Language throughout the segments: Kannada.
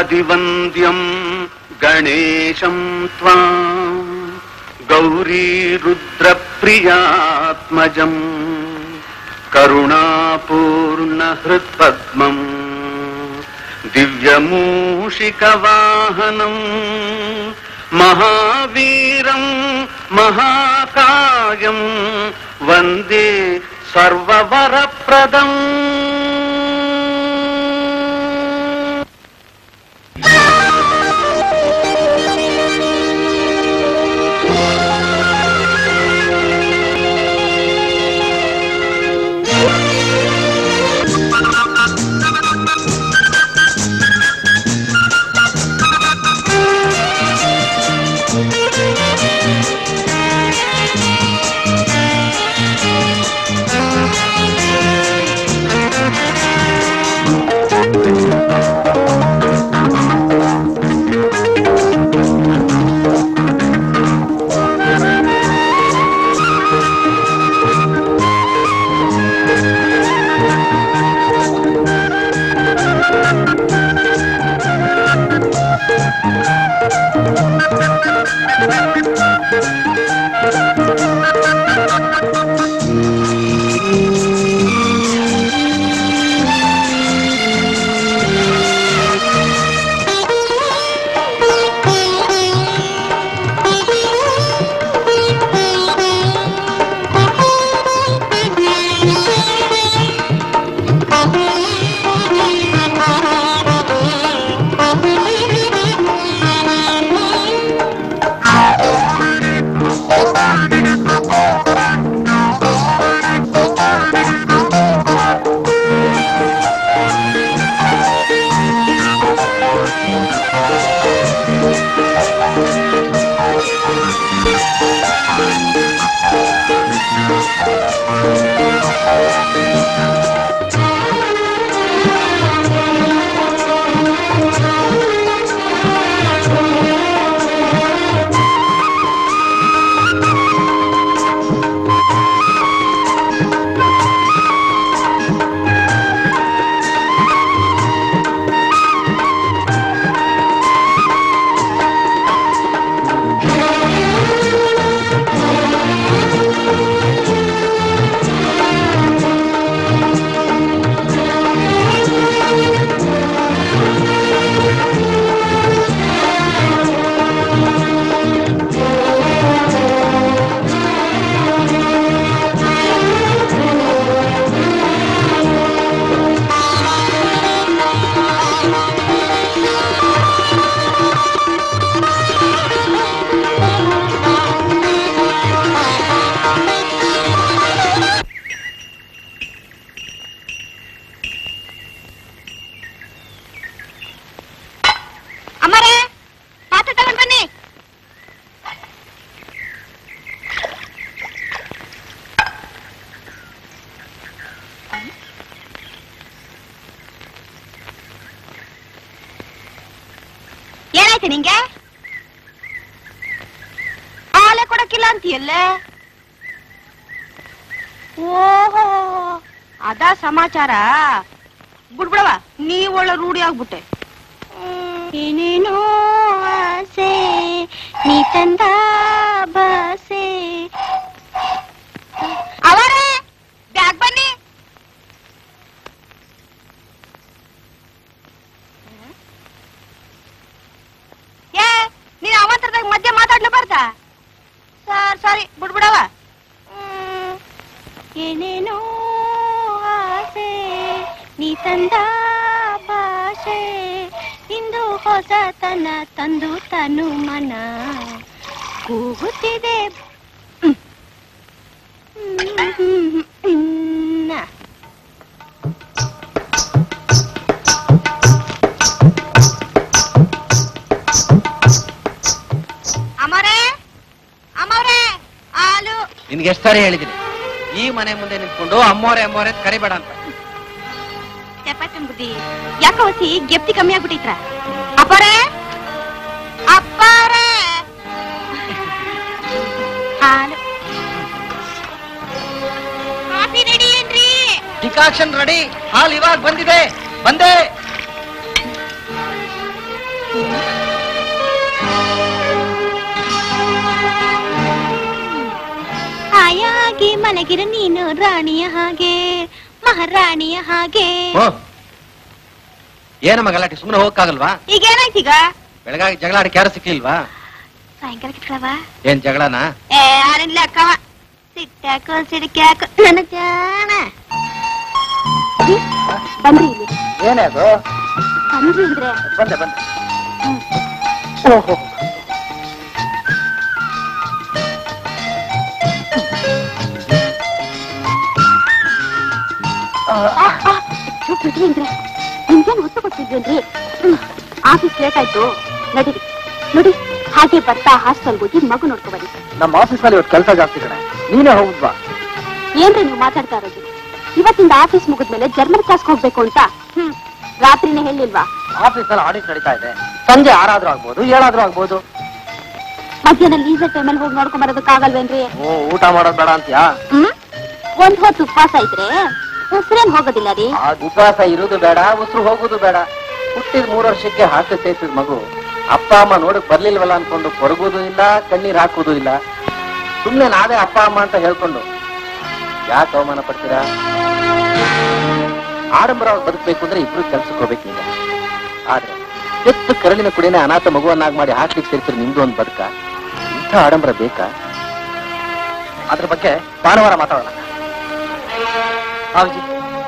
ಆದಿವಂದ್ಯಂ ಗಣೇಶಂ ತ್ವಾಂ ಗೌರೀ ರುದ್ರಪ್ರಿಯಾತ್ಮಜಂ ಕರುಣಾಪೂರ್ಣ ಹೃತ್ಪದ್ಮಂ ದಿವ್ಯಮೂಷಿಕವಾಹನಂ ಮಹಾವೀರಂ ಮಹಾಕಾಯಂ ವಂದೇ ಸರ್ವವರಪ್ರದಂ ಅಮ್ಮರೇ ಪಾತ್ರೆ ತಗೊಂಡ್ ಬನ್ನಿ ಏನಾಯ್ತು ನಿಂಗೆ ಹಾಲೆ ಕೊಡಕ್ಕಿಲ್ಲ ಅಂತೀಯಲ್ಲ ಓಹೋ ಅದಾ ಸಮಾಚಾರ ಬಿಡ್ಬಿಡವ ನೀ ಒಳ್ಳೆ ರೂಢಿ ಆಗ್ಬಿಟ್ಟೆ ಏನೇನೋ ಆಸೆ ನೀ ತಂದ ಬಾಸೆ ಅವರೇ ಬ್ಯಾಗ್ ಬನ್ನಿ ಏ ನೀನ್ ಅವಾಂತರದಾಗ ಮಧ್ಯೆ ಮಾತಾಡ್ಲ ಬರ್ತಾ ಸರ್ ಸಾರಿ ಬಿಡ್ಬಿಡವ ಹ್ಮ್. ಏನೇನೋ ಆಸೆ ನೀ ತಂದ ಭಾಷೆ ಇಂದು ಹೊಸತನ ತಂದು ತನು ಮನ ಕೂಗುತ್ತಿದೆ ಹ್ಮ್. ಹ್ಮ್, ಹ್ಮ್, ಇನ್ನ. ಅಮರೇ ಅಮರೇ ಹಾಲು ನಿನ್ಗೆ ಎಷ್ಟು ಸಾರಿ ಹೇಳಿದ್ದೀನಿ ಈ ಮನೆ ಮುಂದೆ ನಿಂತ್ಕೊಂಡು ಅಮ್ಮೋರೆ ಅಮ್ಮೋರೆ ಅಂತ ಕರಿಬೇಡ ಅಂತ ಚಪಾತಿ ಬುದ್ಧಿ ಯಾಕೋ ಹೊಸಿ ಗೆಪ್ತಿ ಕಮ್ಮಿ ಆಗ್ಬಿಟ್ಟಿತ್ರ ಅಪ್ಪರೇ ಅಪ್ಪಾರೇ ಹಾಲು ಕಾಫಿ ರೆಡಿ ಏನ್ರಿ ಡಿಕಾಕ್ಷನ್ ರೆಡಿ ಹಾಲ್ ಇವಾಗ ಬಂದಿದೆ ಬಂದೆ ಹಾಯಾಗಿ ಮಲಗಿರ ನೀನು ರಾಣಿಯ ಹಾಗೆ ಮಹಾರಾಣಿಯ ಹಾಗೆ ಓ ಏನಮ್ಮ ಗಲಾಟೆ ಸುಮ್ಮನೆ ಹೋಗಕ್ಕಾಗಲ್ವಾ ಈಗ ಏನಾಯ್ತೀಗ ಬೆಳಗಾಗಿ ಜಗಳ ಆಡಕ್ಕೆ ಯಾರು ಸಿಕ್ಲಿಲ್ವಾ ಸಾಯಂಕಾಲ ಕಿಟ್ಕಳವ ಏನ್ ಜಗಳನ ಏ ಯಾರಿಲ್ಲ ಅಕ್ಕವ ಸಿಟ್ಟಾಕೋ ಸಿಡಕ್ಯಾಕೋ ನನ್ನ ಜಾಣ ರೀ, ಬನ್ರಿ ಇಲ್ಲಿ ಏನೇ ಅದು ಬನ್ರಿ ಅಂದ್ರೆ ಬಂದೆ ಬಂದೆ ಓಹೋ ಚೂಪ್ ಬಿಡ್ರಿ ಅಂದ್ರೆ ನಿಮ್ಗೇನ್ ಹೊತ್ತು ಕೊಟ್ಟಿದ್ರೇನ್ರಿ ಆಫೀಸ್ ಲೇಟ್ ಆಯ್ತು ನಡೀರಿ ನೋಡಿ ಹಾಗೆ ಬರ್ತಾ ಹಾಸ್ಟೆಲ್ ಹೋಗಿ ಮಗು ನೋಡ್ಕೊಬರಿ ನಮ್ಮ ಆಫೀಸ್ ನಲ್ಲಿ ಇವತ್ತು ಕೆಲಸ ಜಾಸ್ತಿ ಕಣೆ ನೀನೇ ಹೋಗುದ್ವಾ ಏನ್ರಿ ನೀವು ಮಾತಾಡ್ತಾ ಇರೋದು ಇವತ್ತಿಂದ ಆಫೀಸ್ ಮುಗಿದ್ಮೇಲೆ ಜರ್ಮನ್ ಕ್ಲಾಸ್ಗೆ ಹೋಗ್ಬೇಕು ಅಂತ ಹ್ಮ್ ರಾತ್ರಿನೇ ಹೇಳಿಲ್ವಾ ಆಫೀಸ್ ನಲ್ಲಿ ಆಡಿಟ್ ನಡೀತಾ ಇದೆ ಸಂಜೆ ಆರಾದ್ರೂ ಆಗ್ಬೋದು ಏಳಾದ್ರೂ ಆಗ್ಬೋದು ಮಧ್ಯಾಹ್ನ ಲೀಸರ್ ಟೈಮಲ್ಲಿ ಹೋಗಿ ನೋಡ್ಕೊಂಡ್ ಬರೋದಕ್ಕಾಗಲ್ವೇನ್ರಿ ಓ ಊಟ ಮಾಡೋದ್ ಬೇಡ ಅಂತ್ಯಾ ಹ್ಮ್ ಒಂದ್ ಹೊತ್ತು ಉಪವಾಸ ಇದ್ರೆ ಉಸಿರೇನ್ ಹೋಗೋದಿಲ್ಲ ರೀ ಆ ಉಪವಾಸ ಇರುವುದು ಬೇಡ ಉಸಿರು ಹೋಗುದು ಬೇಡ ಹುಟ್ಟಿದ ಮೂರು ವರ್ಷಕ್ಕೆ ಹಾಕಿ ಸೇರಿಸಿದ ಮಗು ಅಪ್ಪ ಅಮ್ಮ ನೋಡಕ್ ಬರ್ಲಿಲ್ವಲ್ಲ ಅನ್ಕೊಂಡು ಕೊರಗುದು ಇಲ್ಲ ಕಣ್ಣೀರ್ ಹಾಕುದು ಇಲ್ಲ ಸುಮ್ನೆ ನಾವೇ ಅಪ್ಪ ಅಮ್ಮ ಅಂತ ಹೇಳ್ಕೊಂಡು ಯಾಕೆ ಅವಮಾನ ಪಡ್ತೀರಾ ಆಡಂಬರವಾಗಿ ಬದುಕಬೇಕು ಅಂದ್ರೆ ಇಬ್ರು ಕೆಲ್ಸಕ್ಕೆ ಹೋಗ್ಬೇಕು ಈಗ ಆದ್ರೆ ಎತ್ತು ಕರಳಿನ ಕುಡಿನೇ ಅನಾಥ ಮಗುವನ್ನಾಗಿ ಮಾಡಿ ಹಾಕ್ಲಿಕ್ಕೆ ಸೇರಿಸಿದ್ರೆ ನಿಮ್ದು ಒಂದು ಬದುಕ ಇಂಥ ಆಡಂಬರ ಬೇಕಾ ಅದ್ರ ಬಗ್ಗೆ ಭಾನುವಾರ ಮಾತಾಡೋಣ ಹಾವಿಜಿ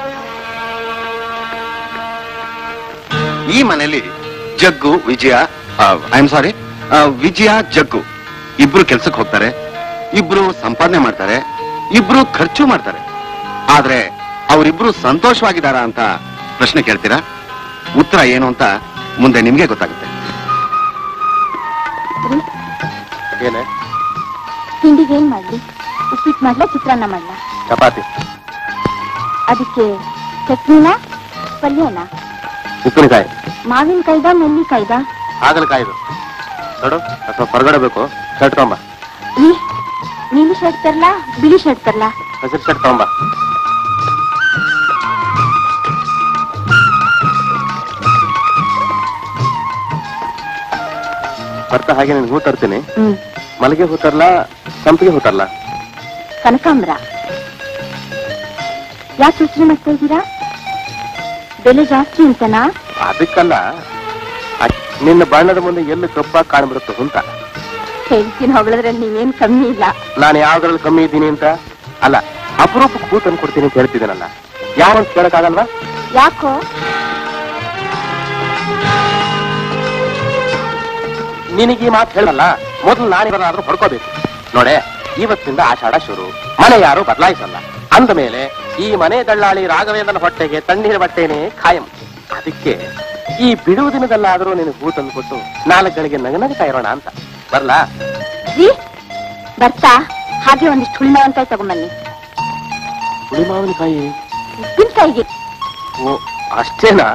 ಈ ಮನೆಯಲ್ಲಿ ಜಗ್ಗು ವಿಜಯ ಐ ಆಮ್ ಸಾರಿ ವಿಜಯ ಜಗ್ಗು ಇಬ್ರು ಕೆಲ್ಸಕ್ಕೆ ಹೋಗ್ತಾರೆ ಇಬ್ರು ಸಂಪಾದನೆ ಮಾಡ್ತಾರೆ ಇಬ್ರು ಖರ್ಚು ಮಾಡ್ತಾರೆ ಆದ್ರೆ ಅವರಿಬ್ರು ಸಂತೋಷವಾಗಿದ್ದಾರಾ ಅಂತ ಪ್ರಶ್ನೆ ಕೇಳ್ತೀರಾ ಉತ್ತರ ಏನು ಅಂತ ಮುಂದೆ ನಿಮ್ಗೆ ಗೊತ್ತಾಗುತ್ತೆ ಏನೇ ತಿಂಡಿಗೆ ಏನ್ ಮಾಡ್ಲಿ ಉಪ್ಪಿಟ್ಟು ಮಾಡ್ಲಾ ಚಿತ್ರಾನ್ನ ಮಾಡ್ಲಾ ಚಪಾತಿ ಅದಕ್ಕೆ ಚಟ್ನಿನ ಪಲ್ಯನ ಉಪ್ಪಿನಕಾಯಿ ಮಾವಿನಕಾಯ್ದ ನೆಲ್ಲಿಕಾಯ್ದ ಹಾಗಲಕಾಯಿದು ನೋಡು ಅಥವಾ ಹೊರಗಡೆ ಬೇಕು ಶರ್ಟ್ ತಗೊಂಬ ಈ ನೀಲಿ ಶರ್ಟ್ ತರ್ಲಾ ಬಿಳಿ ಶರ್ಟ್ ತರ್ಲಾ ಹಸಿರು ಶರ್ಟ್ ತಗೊಂಬ ಬರ್ತಾ ಹಾಗೆ ನಿನ್ಗೆ ಹೂ ತರ್ತೀನಿ ಹ್ಮ್ ಮಲ್ಲಿಗೆ ಹೂ ತರ್ಲಾ ಸಂಪಿಗೆ ಹೂ ತರ್ಲಾ ಕನಕಾಂಬ್ರ ಯಾಕೆ ಯೋಚನೆ ಮಾಡ್ತಾ ಇದ್ದೀರಾ ಬೆಲೆ ಜಾಸ್ತಿ ಅಂತನಾ ಅದಕ್ಕಲ್ಲ ಅದ್- ನಿನ್ನ ಬಣ್ಣದ ಮುಂದೆ ಎಲ್ಲಿ ಕಪ್ಪಾಗಿ ಕಾಣ್ಬಿಡುತ್ತೆ ಅಂತ ಹೇಳ್ತೀನಿ ಹೊಗಳದ್ರಲ್ಲಿ ನೀವೇನ್ ಕಮ್ಮಿ ಇಲ್ಲ ನಾನು ಯಾವ್ದ್ರಲ್ಲಿ ಕಮ್ಮಿ ಇದ್ದೀನಿ ಅಂತ ಅಲ್ಲ ಅಪರೂಪಕ್ಕೆ ಹೂ ತಂದು ಕೊಡ್ತೀನಿ ಅಂತ ಹೇಳ್ತಿದ್ದೀನಲ್ಲ ಯಾವಂತ ಕೇಳಕ್ಕಾಗಲ್ವಾ ಯಾಕೋ ನಿನಗೆ ಈ ಮಾತು ಹೇಳಲ್ಲ ಮೊದಲು ನಾನಿವರಾದ್ರೂ ಹೊಡ್ಕೋಬೇಕು ನೋಡೆ ಇವತ್ತಿಂದ ಆಷಾಢ ಶುರು ಮನೆ ಯಾರು ಬದಲಾಯಿಸಲ್ಲ ಅಂದ ಮೇಲೆ ಈ ಮನೆ ದಳ್ಳಾಳಿ ರಾಘವೇಂದ್ರನ ಹೊಟ್ಟೆಗೆ ತಣ್ಣೀರ ಬಟ್ಟೆನೇ ಖಾಯಂ ಅದಕ್ಕೆ ಈ ಬಿಡುವು ದಿನದಲ್ಲಾದರೂ ನಿನಗೆ ಹೂ ತಂದು ಕೊಟ್ಟು ನಾಲ್ಕು ಗಳಿಗೆ ನಗನಗ್ತಾ ಇರೋಣ ಅಂತ ಬರ್ಲಾ ರೀ ಬರ್ತಾ ಹಾಗೆ ಒಂದಿಷ್ಟು ಹುಳಿಮಾವಿನಕಾಯಿ ತಗೊಂಬನ್ನಿ ಹುಳಿ ಮಾವಿನಕಾಯಿ ಉಪ್ಪಿನಕಾಯಿಗೆ ಓ ಅಷ್ಟೇನಾ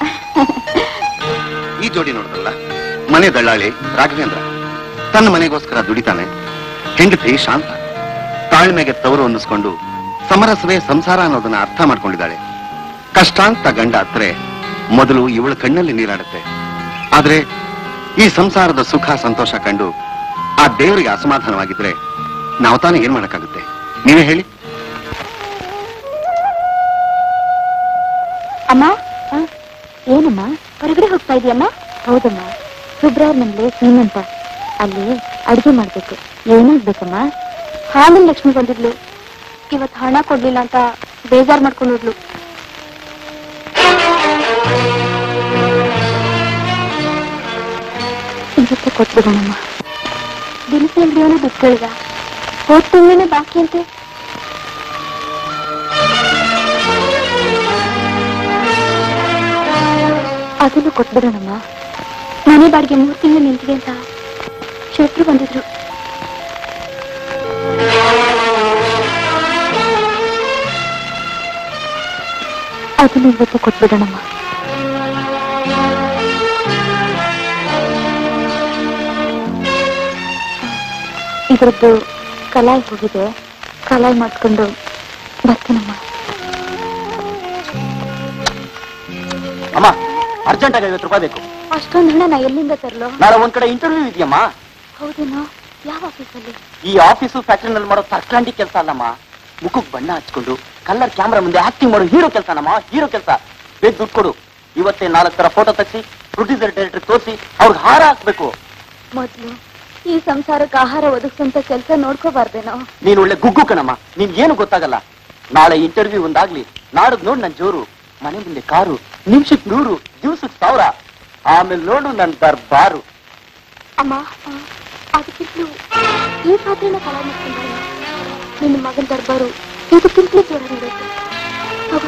ಈ ಜೋಡಿ ನೋಡಿದ್ರಲ್ಲ ಮನೆ ದಳ್ಳಾಳಿ ರಾಘವೇಂದ್ರ ತನ್ನ ಮನೆಗೋಸ್ಕರ ದುಡಿತಾನೆ ಹೆಂಡತಿ ಶಾಂತ ತಾಳ್ಮೆಗೆ ತವರು ಅನ್ನಿಸ್ಕೊಂಡು ಸಮರಸವೇ ಸಂಸಾರ ಅನ್ನೋದನ್ನ ಅರ್ಥ ಮಾಡ್ಕೊಂಡಿದ್ದಾಳೆ ಕಷ್ಟಾಂತ ಗಂಡ ಹತ್ರೆ ಮೊದಲು ಇವಳ ಕಣ್ಣಲ್ಲಿ ನೀರಾಡುತ್ತೆ ಆದ್ರೆ ಈ ಸಂಸಾರದ ಸುಖ ಸಂತೋಷ ಕಂಡು ಆ ದೇವರಿಗೆ ಅಸಮಾಧಾನವಾಗಿದ್ರೆ ನಾವು ತಾನೇ ಏನ್ ಮಾಡಕ್ಕಾಗುತ್ತೆ ನೀವೇ ಹೇಳಿ ಅಮ್ಮ ಆ, ಏನಮ್ಮ ಹೊರಗಡೆ ಹೋಗ್ತಾ ಇದೀಯಮ್ಮ ಹೌದಮ್ಮ ಸುಬ್ರಾಯ್ ಮನೇಲಿ ಸೀಮಂತ ಅಲ್ಲಿ ಅಡಿಗೆ ಮಾಡ್ಬೇಕು ಏನಾಗ್ಬೇಕಮ್ಮ ಹಾಲಿನ ಲಕ್ಷ್ಮಿ ಬಂದಿದ್ಲು ಇವತ್ತು ಹಣ ಕೊಡ್ಲಿಲ್ಲ ಅಂತ ಬೇಜಾರ್ ಮಾಡ್ಕೊಂಡಿದ್ಲು ಇವತ್ತು ಕೊಟ್ಬಿಡೋಣಮ್ಮ ದಿನಸಿ ಅಂಗಡಿಯವನೇ ದುಡ್ಡು ಕೇಳಿದ ಹೋದ್ ತಿಂಗಳೇ ಬಾಕಿ ಅಂತೆ ಅದನ್ನು ಕೊಟ್ಬಿಡೋಣಮ್ಮ ಮನೆ ಬಾಡಿಗೆ ಮೂರು ತಿಂಗಳು ನಿಂತಿದೆ ಅಂತ ಶೆಟ್ರು ಬಂದಿದ್ರು ಅದನ್ನು ಇವತ್ತು ಕೊಟ್ಬಿಡೋಣಮ್ಮ ಇದ್ರದ್ದು ಕಲಾಯಿ ಹೋಗಿದೆ ಕಲಾಯಿ ಮಾಡ್ಕೊಂಡು ಬರ್ತೀನಮ್ಮ ಅಮ್ಮ ಅರ್ಜೆಂಟ್ ಆಗಿ ಐವತ್ತು ರೂಪಾಯಿ ಬೇಕು ಅಷ್ಟೊಂದು ಹಣ ನಾ ಎಲ್ಲಿಂದ ತರಲೋ ನಾಳೆ ಒಂದ್ ಕಡೆ ಇಂಟರ್ವ್ಯೂ ಇದೆಯಮ್ಮ ಹೌದೇನೋ ಯಾವ ಆಫೀಸಲ್ಲಿ ಈ ಆಫೀಸು ಫ್ಯಾಕ್ಟ್ರಿನಲ್ಲಿ ಮಾಡೋ ತರ್ಕಾಂಡಿ ಕೆಲಸ ಅಲ್ಲಮ್ಮ ಮುಖಕ್ಕೆ ಬಣ್ಣ ಹಚ್ಕೊಂಡು ಕಲರ್ ಕ್ಯಾಮ್ರಾ ಮುಂದೆ ಆಕ್ಟಿಂಗ್ ಮಾಡೋ ಹೀರೋ ಕೆಲಸನಮ್ಮ ಹೀರೋ ಕೆಲಸ ಬೇಗ ದುಡ್ಡು ಕೊಡು ಇವತ್ತೇ ನಾಲ್ಕು ತರ ಫೋಟೋ ತೆಗ್ಸಿ ಪ್ರೊಡ್ಯೂಸರ್ ಡೈರೆಕ್ಟರ್ ತೋರಿಸಿ ಅವ್ರಿಗೆ ಹಾರ ಹಾಕ್ಬೇಕು ಮೊದ್ಲು ಈ ಸಂಸಾರಕ್ಕೆ ಆಹಾರ ಒದಗಿಸಂತ ಕೆಲಸ ನೋಡ್ಕೋಬಾರ್ದೇನೋ ನೀನ್ ಒಳ್ಳೆ ಗುಗ್ಗು ಕಣಮ್ಮ ನೀನ್ ಏನು ಗೊತ್ತಾಗಲ್ಲ ನಾಳೆ ಇಂಟರ್ವ್ಯೂ ಒಂದಾಗ್ಲಿ ನಾಡದ್ ನೋಡ್ ನನ್ ಜೋರು ಮನೆ ಮುಂದೆ ಕಾರು ನಿಮಿಷಕ್ ನೂರು ದಿವ್ಸಕ್ ಸಾವಿರ ಆಮೇಲೆ ನೋಡು ನನ್ ದರ್ಬಾರು ಅಮ್ಮ ಅದಕ್ಕಿಂತಲೂ ಈ ಪಾತ್ರೆನ ಕಲಾ ಮಾಡ್ಕೊಂಡಲ್ಲ ನಿನ್ನ ಮಗನ ದರ್ಬಾರು ಇದಕ್ಕಿಂತಲೂ ಜೋರಾಗಿರುತ್ತೆ ತಗೋ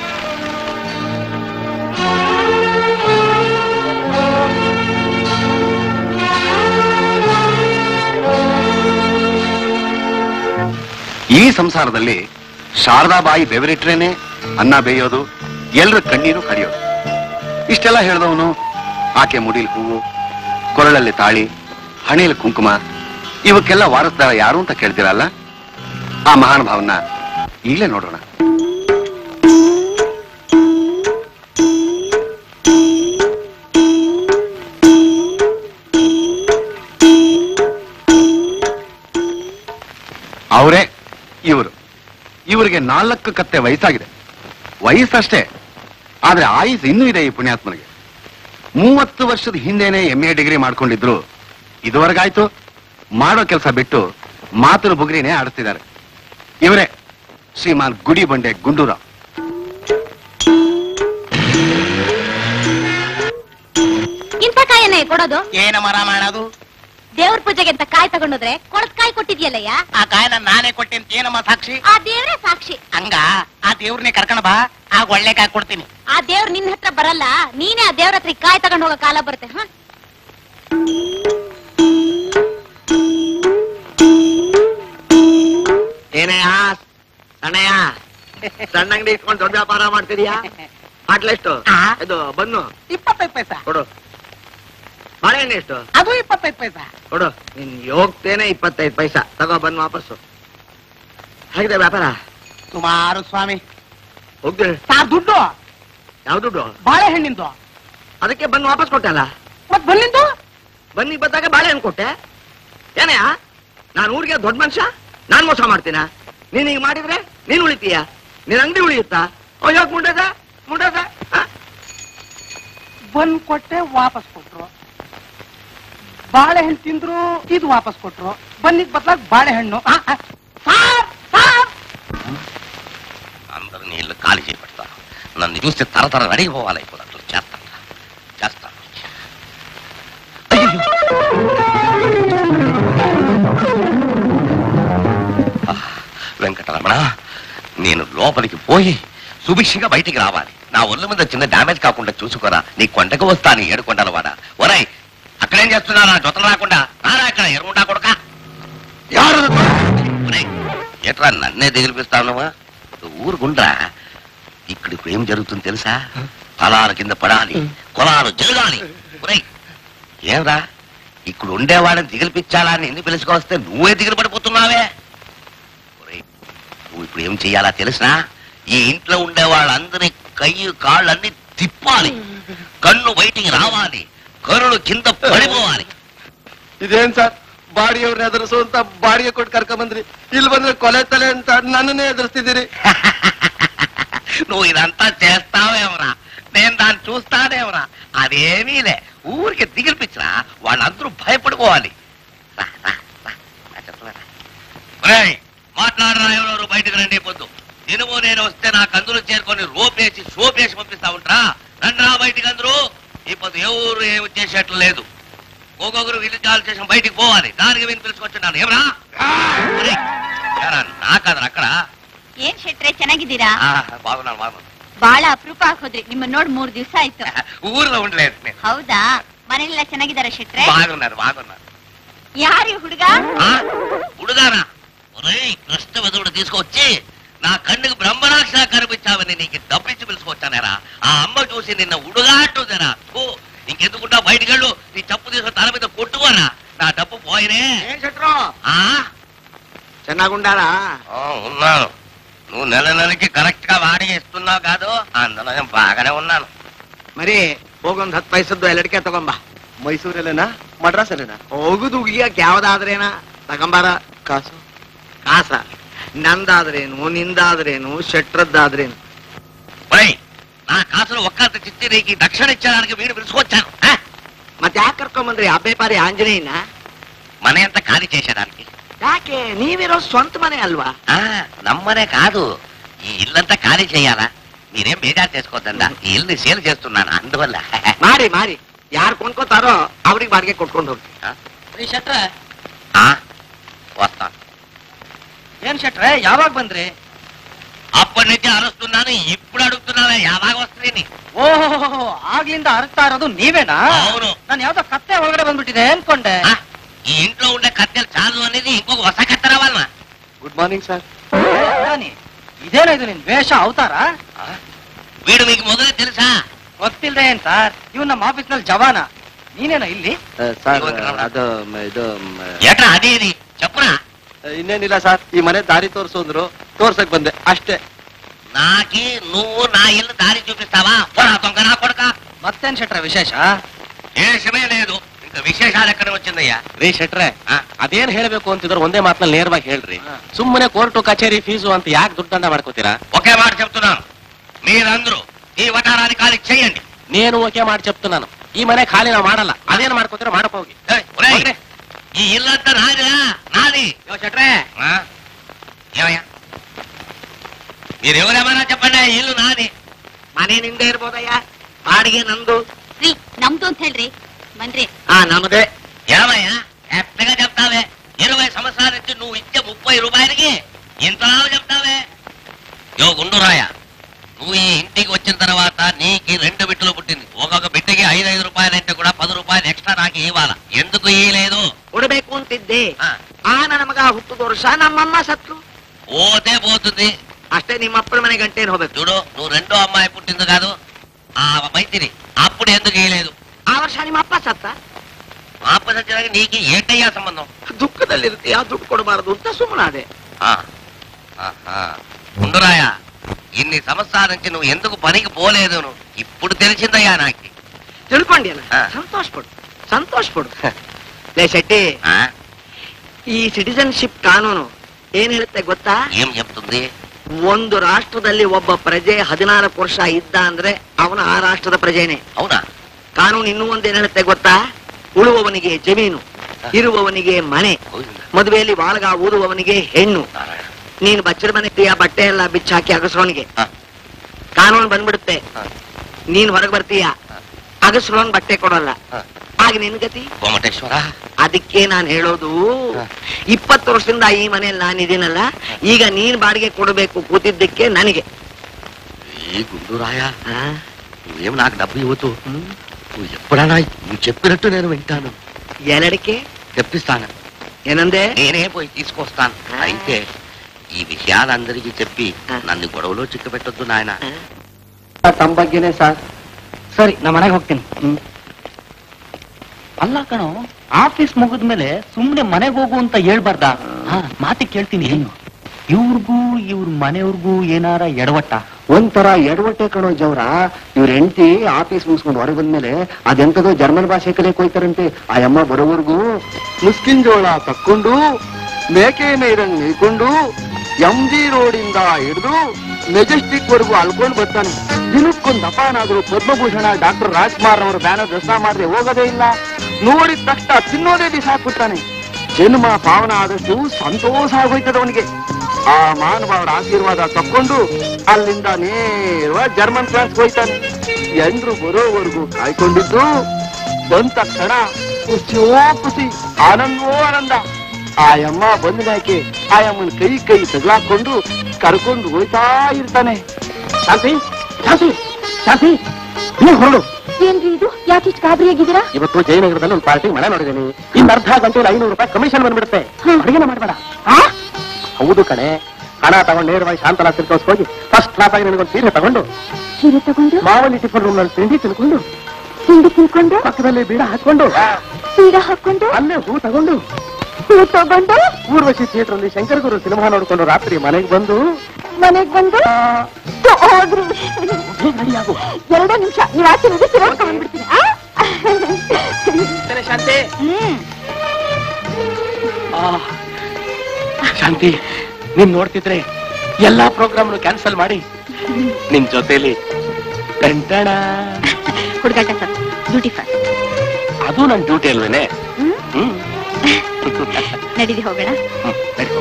ಈ ಸಂಸಾರದಲ್ಲಿ ಶಾರದಾಬಾಯಿ ಬೆವರಿಟ್ರೇನೆ ಅನ್ನ ಬೇಯೋದು ಎಲ್ರ ಕಣ್ಣೀರು ಕಡಿಯೋದು ಇಷ್ಟೆಲ್ಲ ಹೇಳಿದವನು ಆಕೆ ಮುಡಿಲ್ ಹೂವು ಕೊರಳಲ್ಲಿ ತಾಳಿ ಹಣೆಯಲ್ಲಿ ಕುಂಕುಮ ಇವಕ್ಕೆಲ್ಲ ವಾರಸ್ದಾರ ಯಾರು ಅಂತ ಕೇಳ್ತೀರಲ್ಲ ಆ ಮಹಾನುಭಾವನ ಈಗಲೇ ನೋಡೋಣ ಅವರೇ ಇವರು ಇವರಿಗೆ ನಾಲ್ಕು ಕತ್ತೆ ವಯಸ್ಸಾಗಿದೆ ವಯಸ್ಸಷ್ಟೇ ಆದ್ರೆ ಆಯುಸ್ ಇನ್ನೂ ಇದೆ ಈ ಪುಣ್ಯಾತ್ಮನಿಗೆ ಮೂವತ್ತು ವರ್ಷದ ಹಿಂದೆನೆ ಎಂ ಎ ಡಿಗ್ರಿ ಮಾಡ್ಕೊಂಡಿದ್ರು ಇದುವರೆಗಾಯ್ತು ಮಾಡೋ ಕೆಲಸ ಬಿಟ್ಟು ಮಾತುಲ ಬುಗ್ರಿನೇ ಆಡಿಸ್ತಿದ್ದಾರೆ ಇವರೇ ಶ್ರೀಮಾನ್ ಗುಡಿ ಬಂಡೆ ಗುಂಡೂರಾವ್ ಇಂಥ ಕಾಯನ್ನೇ ಕೊಡೋದು ಏನ ಮರ ಮಾಡೋದು ದೇವ್ರ ಪೂಜೆಗೆ ಅಂತ ಕಾಯಿ ತಗೊಂಡೋದ್ರೆ ಕೊಳತ್ ಕಾಯಿ ಕೊಟ್ಟಿದ್ಯಲ್ಲಯ್ಯ ಆ ಕಾಯನ ನಾನೇ ಕೊಟ್ಟೆ ಅಂತ ಏನಮ್ಮ ಸಾಕ್ಷಿ ಆ ದೇವ್ರೇ ಸಾಕ್ಷಿ ಹಂಗ ಆ ದೇವ್ರನ್ನೇ ಕರ್ಕೊಂಡ್ ಬಾ ಆಗ ಒಳ್ಳೆ ಕಾಯಿ ಕೊಡ್ತೀನಿ ಆ ದೇವ್ರ ನಿನ್ನ ಹತ್ರ ಬರಲ್ಲ ನೀನೇ ಆ ದೇವ್ರ ಹತ್ರ ಈ ಕಾಯಿ ತಗೊಂಡ್ ಹೋಗೋ ಕಾಲ ಬರುತ್ತೆ ಹ ಏನಯ್ಯ ಸಣ್ಣಯ್ಯ ಸಣ್ಣ ಅಂಗಡಿ ಇಟ್ಕೊಂಡು ದೊಡ್ಡ ವ್ಯಾಪಾರ ಮಾಡ್ತಿದ್ಯಾ ಬಾಟ್ಲೆಷ್ಟು ಆ? ಇದು ಬನ್ನು ಇಪ್ಪತ್ತೈದು ಪೈಸಾ ಕೊಡು ಬಾಳೆಹಣ್ಣು ಎಷ್ಟು ಅದು ಇಪ್ಪತ್ತೈದು ಪೈಸಾ ಕೊಡು ನಿನ್ ಯೋಗ್ತೇನೆ ಇಪ್ಪತ್ತೈದು ಪೈಸಾ ತಗೋ ಬಂದು ವಾಪಸ್ಸು ಹೇಗಿದೆ ವ್ಯಾಪಾರ ಸುಮಾರು ಸ್ವಾಮಿ ಹೋಗ್ದೆ ಸಾರ್ ದುಡ್ಡು ಯಾವ ದುಡ್ಡು ಬಾಳೆಹಣ್ಣಿಂದು ಅದಕ್ಕೆ ಬಂದು ವಾಪಸ್ ಕೊಟ್ಟಲ್ಲ ಮತ್ ಬಂದಿಂದು ಬನ್ನಿ ಬಂದಾಗ ಬಾಳೆಹಣ್ಣು ಕೊಟ್ಟೆ ಏನಯ್ಯ ನಾನು ಊರಿಗೆ ದೊಡ್ಡ ಮನುಷ್ಯ ನಾನ್ ಮೋಸ ಮಾಡ್ತೀನ ನೀನ್ ಈಗ ಮಾಡಿದ್ರೆ ನೀನ್ ಉಳಿತೀಯ ನಿನ್ ಅಂಗಡಿ ಉಳಿಯುತ್ತಾ ಅಯ್ಯೋ ಮುಂಡದ ಮುಂಡದ ಬಂದ್ ಕೊಟ್ಟೆ ವಾಪಸ್ ಕೊಟ್ರು ಬಾಳೆಹಣ್ಣು ತಿಂದ್ರು ಇದು ವಾಪಸ್ ಕೊಟ್ರು ಬನ್ನಿದ್ ಬದ್ಲಾಗ್ ಬಾಳೆಹಣ್ಣು ಆ, ಆ. ಸಾರ್ ಸಾರ್ అందరినీ ఇల్లు ఖాళీ చేపెడతా నన్ను చూస్తే తర తర రెడీ పోవాలైపోయినట్లు చేస్తాను చేస్తాను ఆ, వెంకటరమణ నేను లోపలికి పోయి సుభిక్షంగా బయటికి రావాలి నా ఒళ్ళు మీద చిన్న డ్యామేజ్ కాకుండా చూసుకోరా నీ కొండకు వస్తాను ఏడు కొండల వాడ ఒరై అక్కడేం చేస్తున్నారా జొతలు రాకుండా రారా ఇక్కడ ఎరుగుండా కొడక ఒరేయ్, ఏట్రా నన్నే దిగిలిపిస్తావునవా ఊరుకుండ్రా ఇక్కడ ఇప్పుడు ఏం జరుగుతుంది తెలుసా ఫలాల కింద పడాలి కులాలు జరగాలి ఒరేయ్, ఏమ్రా ఇక్కడ ఉండేవాళ్ళని దిగిలిపించాలా అని ఎన్ని పిలుచుకొస్తే నువ్వే దిగులు పడిపోతున్నావే ఒరేయ్, నువ్వు ఇప్పుడు ఏం చెయ్యాలా తెలుసా ఈ ఇంట్లో ఉండే వాళ్ళందరి కయ్యి కాళ్ళన్నీ తిప్పాలి కన్ను బయటికి రావాలి కరుಳು కింద పడిపోవాలి ಇದೇನ್ ಸರ್ ಬಾಡಿಯವ್ರನ್ನ ಎದುರಿಸು ಅಂತ ಬಾಡಿಗೆ ಕೊಟ್ಟು ಕರ್ಕೊಂಡ್ ಬಂದ್ರಿ ಇಲ್ಲಿ ಬಂದ್ರೆ ಕೊಲೆ ತಲೆ ಅಂತ ನನ್ನನ್ನೇ ಎದುರಿಸ್ತಿದ್ದೀರಿ నువ్వు ఇదంతా చేస్తావేమరా నేను దాన్ని చూస్తానేమరా అదేమీలే ఊరికి దిగిలిపించరా వాళ్ళందరూ భయపడిపోవాలి రా, రా, రా, రా, చెప్తారా? ఒరేయ్, మాట్లాడరా ఎవరెవరు బయటకు రండి పొద్దు ఇనుము నేను వస్తే నాకు అందులో చేరుకొని రోపేసి సోపేసి పంపిస్తా ఉంటారా రండిరా బయటికి అందరూ ఈ పొద్దు ఎవరు ఏమి చేసేట్లు లేదు ఒక్కొక్కరు విల్లు చాలు చేసిన బయటికి పోవాలి దానికి విని పిలుచుకొచ్చున్నాను ఏమరా ఒరేయ్, ఏరా, నా కాదరా అక్కడ ಏನ್ ಶೆಟ್ರೆ ಚೆನ್ನಾಗಿದ್ದೀರಾ ఆ, బాగున్నాను బాగున్నాను ಬಾಳ ಅಪರೂಪ ಹಾಕೋದ್ರಿ ನಿಮ್ಮ ನೋಡ್ ಮೂರ್ ದಿವ್ಸ ಆಯ್ತು ఊర్లో ఉండలేదు నేను ಹೌದಾ ಮನೆಯಲ್ಲ ಚೆನ್ನಾಗಿದಾರ ಶೆಟ್ರೆ బాగున్నారు బాగున్నారు ಯಾರು ಹುಡುಗ ఆ? ఉడుగారా ఒరేయ్ కృష్ణ వెదుడు తీసుకొచ్చి నా కన్నుకు బ్రహ్మరాక్ష కనిపించావని నీకు డబ్బిచ్చి పిలుచుకొచ్చానేరా ఆ అమ్మ చూసి నిన్న ఉడుగాట్టుదరా థూ, ఇంకెందుకుంటా బయటికెళ్ళు నీ చెప్పు తీసుకొని తల మీద కొట్టుకోరా నా డబ్బు పోయినే ಏನ್ ಶೆಟ್ರು ఆ? ಚೆನ್ನಾಗುಂಡಾರಾ ఆ, ఉన్నాను నువ్వు నెల నెలకి కరెక్ట్ గా వాడిగా ఇస్తున్నావు కాదు అందులో నేను బాగానే ఉన్నాను మరి ಹೋಗೊಂದ್ ಹತ್ತು ಪೈಸದ್ದು ಎಲ್ಲಡಿಕೆ ತಗೊಂಬ ಮೈಸೂರಲ್ಲೇನಾ ಮಡ್ರಾಸಲ್ಲೇನಾ ಹೋಗುದು ಉಗಿಯಕ್ ಯಾವ್ದಾದ್ರೇನ ತಗೊಂಬಾರ ಕಾಸು ಕಾಸ ನಂದಾದ್ರೇನು ನಿಂದಾದ್ರೇನು ಶೆಟ್ರದ್ದಾದ್ರೇನು ఒరేయ్ నా కాసులు ఒక్కత చిత్తి నీకు ఈ దక్షిణ ఇచ్చడానికి వీడు పిలుచుకొచ్చాను ఆ? ಮತ್ತೆ ಯಾಕೆ ಕರ್ಕೊಂಬಂದ್ರಿ ಅಬ್ಬೆ ಪಾರಿ ಆಂಜನೇಯನ మనే అంతా ఖాళీ చేసేదానికి ಯಾಕೆ ನೀವಿರೋ ಸ್ವಂತ ಮನೆ ಅಲ್ವಾ ఆ నమ్మనే కాదు ఈ ఇల్లంతా ఖాళీ చేయాలా మీరేం బేజారు చేసుకోవద్దండా ఈ ఇల్లు సేల్ చేస్తున్నాను అందువల్ల ಮಾರಿ ಮಾರಿ ಯಾರು ಕೊಂಡ್ಕೋತಾರೋ ಅವ್ರಿಗೆ ಬಾಡಿಗೆ ಕೊಟ್ಕೊಂಡು ಹೋಗಿ ಶೆಟ್ರೆ ఆ, వస్తాను ಏನ್ ಶೆಟ್ರೆ ಯಾವಾಗ ಬಂದ್ರಿ అప్పటి నుంచి అరుస్తున్నాను ఇప్పుడు అడుగుతున్నావే యాವಾಗ వస్తుంది ಓಹೋ ಆಗ್ಲಿಂದ ಅರ್ಥ ಇರೋದು ನೀವೇನಾ అవును ನಾನು ಯಾವ್ದೋ ಕತ್ತೆ ಒಳಗಡೆ ಬಂದ್ಬಿಟ್ಟಿದೆ ಅನ್ಕೊಂಡೆ ఆ, ఈ ఇంట్లో ఉండే కత్తెలు చాలు అనేది ఇంకొక ಹೊಸ కత్తె రావాలనా ಗುಡ್ ಮಾರ್ನಿಂಗ್ ಸರ್ ರಾಣಿ, ಇದೇನೋ ಇದು ನಿನ್ ವೇಷ ಅವತಾರ వీడు మీకు మొదలే తెలుసా ಗೊತ್ತಿಲ್ದೆ ಏನ್ ಸರ್ ಇವ್ ನಮ್ಮ ಆಫೀಸ್ ನಲ್ಲಿ ಜವಾನ ನೀನೇನೋ ಇಲ್ಲಿ ಸರ್ ಇವಾಗ ನಾವು- ಅದು ಮ- ಇದು ಮ- ఏట్రా అది ఇది చెప్పురా ಇನ್ನೇನಿಲ್ಲ ಸರ್ ಈ ಮನೆ ದಾರಿ ತೋರಿಸು ಅಂದ್ರು ತೋರ್ಸಕ್ ಬಂದೆ ಅಷ್ಟೇ నాకి నువ్వు నా ఇల్లు దారి చూపిస్తావా పోరా దొంగ నా కొడక ಮತ್ತೇನ್ ಶೆಟ್ರ ವಿಶೇಷ దేశమే లేదు ఇంకా విశేషాలు ఎక్కడ వచ్చిందయ్యా ರೀ ಶೆಟ್ರೆ ಅದೇನ್ ಹೇಳ್ಬೇಕು ಅಂತಿದ್ರು ಒಂದೇ ಮಾತಲ್ಲಿ ನೇರವಾಗಿ ಹೇಳ್ರಿ ಸುಮ್ಮನೆ ಕೋರ್ಟು ಕಚೇರಿ ಫೀಸು ಅಂತ ಯಾಕೆ ದುಡ್ಡಂಡ ಮಾಡ್ಕೋತೀರಾ ఒకే మాట చెప్తున్నాను మీరందరూ ఈ వటారాన్ని ఖాళీ చేయండి నేను ಓಕೆ ಮಾಡಿ చెప్తున్నాను ಈ ಮನೆ ಖಾಲಿ ನಾವು ಮಾಡಲ್ಲ ಅದೇನ್ ಮಾಡ್ಕೋತೀರೋ ಮಾಡಕ್ ಹೋಗಿ ఏయ్, ఒరేయ్, ఈ ఇల్లంతా నాదిరా నాది ಯೋ ಶೆಟ್ರೆ ఆ? ఏమయ్యా మీరు ఎవరేమైనా చెప్పండి ఈ ఇల్లు నాది ಮನೆ ನಿಂದೆ ಇರ್ಬೋದಯ್ಯ ಬಾಡಿಗೆ ನಂದು ರೀ ನಮ್ದು ಅಂತ ಹೇಳ್ರಿ ಬನ್ರಿ ಆ ನಮ್ಮದೇ ఏమయ్యా ఎత్తగా చెప్తావే ఇరవై సంవత్సరాల నుంచి నువ్వు ఇచ్చే ముప్పై రూపాయలకి ఇంతలా చెప్తావే యో గుండురాయ నువ్వు ఈ ఇంటికి వచ్చిన తర్వాత నీకు రెండు బిడ్డలు పుట్టింది ఒక్కొక్క బిడ్డకి ఐదు ఐదు రూపాయలంటే కూడా పది రూపాయలు ఎక్స్ట్రా నాకు ఇవ్వాల ఎందుకు ఇవ్వలేదు ಕೊಡ್ಬೇಕು ಅಂತಿದ್ದೆ ఆ, ಆ ನನ್ನ ಮಗ ಹುಟ್ಟುದ ವರ್ಷ ನಮ್ಮಮ್ಮ ಸತ್ರು పోతే పోతుంది ಅಷ್ಟೇ ನಿಮ್ಮ ಅಪ್ಪನ ಮನೆ ಗಂಟೇನು ಹೋಗ್ಬೇಕು చూడు నువ్వు రెండో అమ్మాయి పుట్టింది కాదు ఆ మైతిరి అప్పుడు ఎందుకు ఇవ్వలేదు ಆ ವರ್ಷ ನಿಮ್ಮ ಅಪ್ಪ ಸತ್ತ మా అప్ప సత్యనారాయణ నీకు ఏంటయ్యా సంబంధం ದುಃಖದಲ್ಲಿರ್ತೀಯ ದುಡ್ಡು ಕೊಡಬಾರದು ಅಂತ ಸುಮ್ಮನಾದೆ ఆ, ఆహా. ఉండురాయ ఇన్ని సంవత్సరాల నుంచి నువ్వు ఎందుకు పనికి పోలేదు నువ్వు ఇప్పుడు తెలిసిందయ్యా నాకు ತಿಳ್ಕೊಂಡಿಯಲ್ಲ ಆ. ಸಂತೋಷ ಪಡು ಸಂತೋಷ ಪಡು ಲೇ ಶೆಟ್ಟಿ ఆ? ಈ ಸಿಟಿಜನ್ಶಿಪ್ ಕಾನೂನು ಏನ್ ಹೇಳುತ್ತೆ ಗೊತ್ತಾ ఏం చెప్తుంది ಒಂದು ರಾಷ್ಟ್ರದಲ್ಲಿ ಒಬ್ಬ ಪ್ರಜೆ ಹದಿನಾಲ್ಕು ವರ್ಷ ಇದ್ದ ಅಂದ್ರೆ ಅವನ ಆ ರಾಷ್ಟ್ರದ ಪ್ರಜೆನೆ అవునా ಕಾನೂನು ಇನ್ನೂ ಒಂದೇನ್ ಹೇಳುತ್ತೆ ಗೊತ್ತಾ ಉಳುವವನಿಗೆ ಜಮೀನು ಇರುವವನಿಗೆ ಮನೆ గోವಿಂದ ಮದುವೆಯಲ್ಲಿ ವಾಳಗ ಊದುವವನಿಗೆ ಹೆಣ್ಣು ನಾರಾಯಣ ನೀನು ಬಚ್ಚರ ಮನೆ ಆ ಬಟ್ಟೆ ಎಲ್ಲ ಬಿಚ್ಚಾಕಿ ಅಗಸ್ರೋನ್ಗೆ ಹ. ಕಾನೂನು ಬಂದ್ಬಿಡುತ್ತೆ ಹ. ನೀನ್ ಹೊರಗೆ ಬರ್ತೀಯ ಅಗಸ್ರೋನ್ ಬಟ್ಟೆ ಕೊಡಲ್ಲ ಹ. ಆಗ ನಿನ್ ಗತಿ ಕೋಮಟೇಶ್ವರ ಅದಕ್ಕೆ ನಾನ್ ಹೇಳೋದು ಹ. ಇಪ್ಪತ್ತು ವರ್ಷದಿಂದ ಈ ಮನೆಯಲ್ಲಿ ನಾನಿದ್ದೀನಲ್ಲ ಈಗ ನೀನ್ ಬಾಡಿಗೆ ಕೊಡಬೇಕು ಕೂತಿದ್ದಕ್ಕೆ ನನಗೆ ఈ గుండురాయ ಆ? నువ్వేం నాకు డబ్బు ఇవ్వద్దు నువ్వు ఎప్పుడైనా నువ్వు చెప్పినట్టు నేను వింటాను ఎలడిಕೆ తెప్పిస్తాను ಏನಂದೆ నేనే పోయి తీసుకొస్తాను ఆ. అయితే ఈ విషయాలందరికీ చెప్పి ఆ. నన్ను గొడవలో చిక్కబెట్టొద్దు నాయన ಆ? ತಮ್ಮ ಬಗ್ಗೆನೇ ಸರ್ ಸರಿ ನಾ ಮನೆಗೆ ಹೋಗ್ತೀನಿ ಅಲ್ಲ ಕಣೋ ಆಫೀಸ್ ಮುಗಿದ್ಮೇಲೆ ಸುಮ್ನೆ ಮನೆಗೆ ಹೋಗು ಅಂತ ಹೇಳ್ಬಾರ್ದ ಹಾ ಮಾತಿ ಕೇಳ್ತೀನಿ ಏನು ಇವ್ರಿಗೂ ಇವ್ರ ಮನೆಯವ್ರಿಗೂ ಏನಾರ ಎಡವಟ್ಟ ಒಂಥರ ಎಡವಟ್ಟೆ ಕಣೋ ಜವ್ರ ಇವ್ರ ಹೆಂಡತಿ ಆಫೀಸ್ ಮುಗಿಸ್ಕೊಂಡು ಹೊರಗೆ ಬಂದ್ಮೇಲೆ ಅದೆಂತದೋ ಜರ್ಮನ್ ಭಾಷೆ ಕಲಿಯಕ್ ಹೋಯ್ತಾರಂತೆ ಆ ಅಮ್ಮ ಬರೋವರೆಗೂ ಮುಸ್ಕಿನ್ ಜೋಳ ತಕ್ಕೊಂಡು ಮೇಕೆ ಮೇರಂಗ್ ಮೇಯ್ಕೊಂಡು ಎಂ ಜಿ ರೋಡಿಂದ ಹಿಡಿದು ಮೆಜೆಸ್ಟಿಕ್ ವರೆಗೂ ಅಲ್ಕೊಂಡು ಬರ್ತಾನೆ ದಿನಕ್ಕೊಂದು ಅಪಾನಾದ್ರು ಪದ್ಮಭೂಷಣ ಡಾಕ್ಟರ್ ರಾಜ್ಕುಮಾರ್ ಅವರ ಬ್ಯಾನರ್ ದರ್ಶನ ಮಾಡದೆ ಹೋಗೋದೇ ಇಲ್ಲ ನೋಡಿದ ತಕ್ಷಣ ತಿನ್ನೋದೇ ಬಿಸಾಕ್ಬಿಡ್ತಾನೆ ಜನ್ಮ ಪಾವನ ಆದಷ್ಟು ಸಂತೋಷ ಆಗೋಯ್ತದ ಅವನಿಗೆ ಆ ಮಾನವರ ಆಶೀರ್ವಾದ ತಕ್ಕೊಂಡು ಅಲ್ಲಿಂದ ನೇರ ಜರ್ಮನ್ ಕ್ಲಾಸ್ ಹೋಯ್ತಾನೆ ಎಲ್ರು ಬರೋವರೆಗೂ ಕಾಯ್ಕೊಂಡಿದ್ದು ಬಂದ ತಕ್ಷಣ ಖುಷಿಯೋ ಖುಷಿ ಆನಂದವೋ ಆನಂದ ಆಯಮ್ಮ ಬಂದ ಮ್ಯಾಕೆ ಆಯಮ್ಮನ ಕೈ ಕೈ ತಗಲಾಕೊಂಡು ಕರ್ಕೊಂಡು ಹೋಯ್ತಾ ಇರ್ತಾನೆ ಶಾಂತಿ ಶಾಂತಿ ಶಾಂತಿ ನೀ ಹೊರಡು ಏನ್ರಿ ಇದು ಯಾಕೆ ಇಷ್ಟು ಗಾಬರಿ ಆಗಿದ್ದೀರಾ ಇವತ್ತು ಜಯನಗರದಲ್ಲಿ ಒಂದು ಪಾರ್ಟಿ ಮಳೆ ನೋಡಿದ್ದೀನಿ ಇನ್ನು ಅರ್ಧ ಗಂಟೆಯಲ್ಲಿ ಐನೂರು ರೂಪಾಯಿ ಕಮಿಷನ್ ಬಂದ್ಬಿಡುತ್ತೆ ಅಡಿಗೆನ ಮಾಡಬೇಡ ಹೌದು ಕಣೆ ಹಣ ತಗೊಂಡು ನೇರವಾಗಿ ಶಾಂತಲಾ ಸಿಲ್ಕೋಸ್ ಹೋಗಿ ಫಸ್ಟ್ ಕ್ಲಾಸ್ ಆಗಿ ನನಗೊಂದು ಸೀರೆ ತಗೊಂಡು ಸೀರೆ ತಗೊಂಡು ಮಾವಲ್ಲಿ ಟಿಫನ್ ರೂಮ್ ನಲ್ಲಿ ತಿಂಡಿ ತಿನ್ಕೊಂಡು ತಿಂಡಿ ತಿನ್ಕೊಂಡು ಪಕ್ಕದಲ್ಲಿ ಬೀಡ ಹಾಕೊಂಡು ಸೀಡ ಹಾಕೊಂಡು ಅಲ್ಲೇ ಹೂ ತಗೊಂಡು ಹೂ ತಗೊಂಡು ಊರ್ವಶಿ ಥಿಯೇಟರ್ ಅಲ್ಲಿ ಶಂಕರ್ ಗುರು ಸಿನಿಮಾ ನೋಡ್ಕೊಂಡು ರಾತ್ರಿ ಮನೆಗೆ ಬಂದು ಮನೆಗ್ ಬಂದು ಥು, ಹೋದ್ರಿ ಎರಡೇ ನಿಮಿಷ ನೀವು ಆಚೆ ಹೋಗಿ ತಿರ್ಗಾಡ್ಕೊಂಡ್ ಬಂದ್ಬಿಡ್ತೀನಿ ಆ? ಶಾಂತಿ ಹ್ಮ್ ಆ, ಶಾಂತಿ ನೀನ್ ನೋಡ್ತಿದ್ರೆ ಎಲ್ಲಾ ಪ್ರೋಗ್ರಾಮ್ ಕ್ಯಾನ್ಸಲ್ ಮಾಡಿ ನಿನ್ ಜೊತೆಲಿ ಕಂಟಣ ಹುಡುಗಾಟ ಸರ್ ಡ್ಯೂಟಿ ಫಸ್ಟ್ ಅದು ನನ್ ಡ್ಯೂಟಿ ಅಲ್ವೇನೆ ಹ್ಮ್ ಹ್ಮ್ ನಡೀರಿ ಹೋಗೋಣ ಹ್ಮ್, ನಡ್ಕೊ.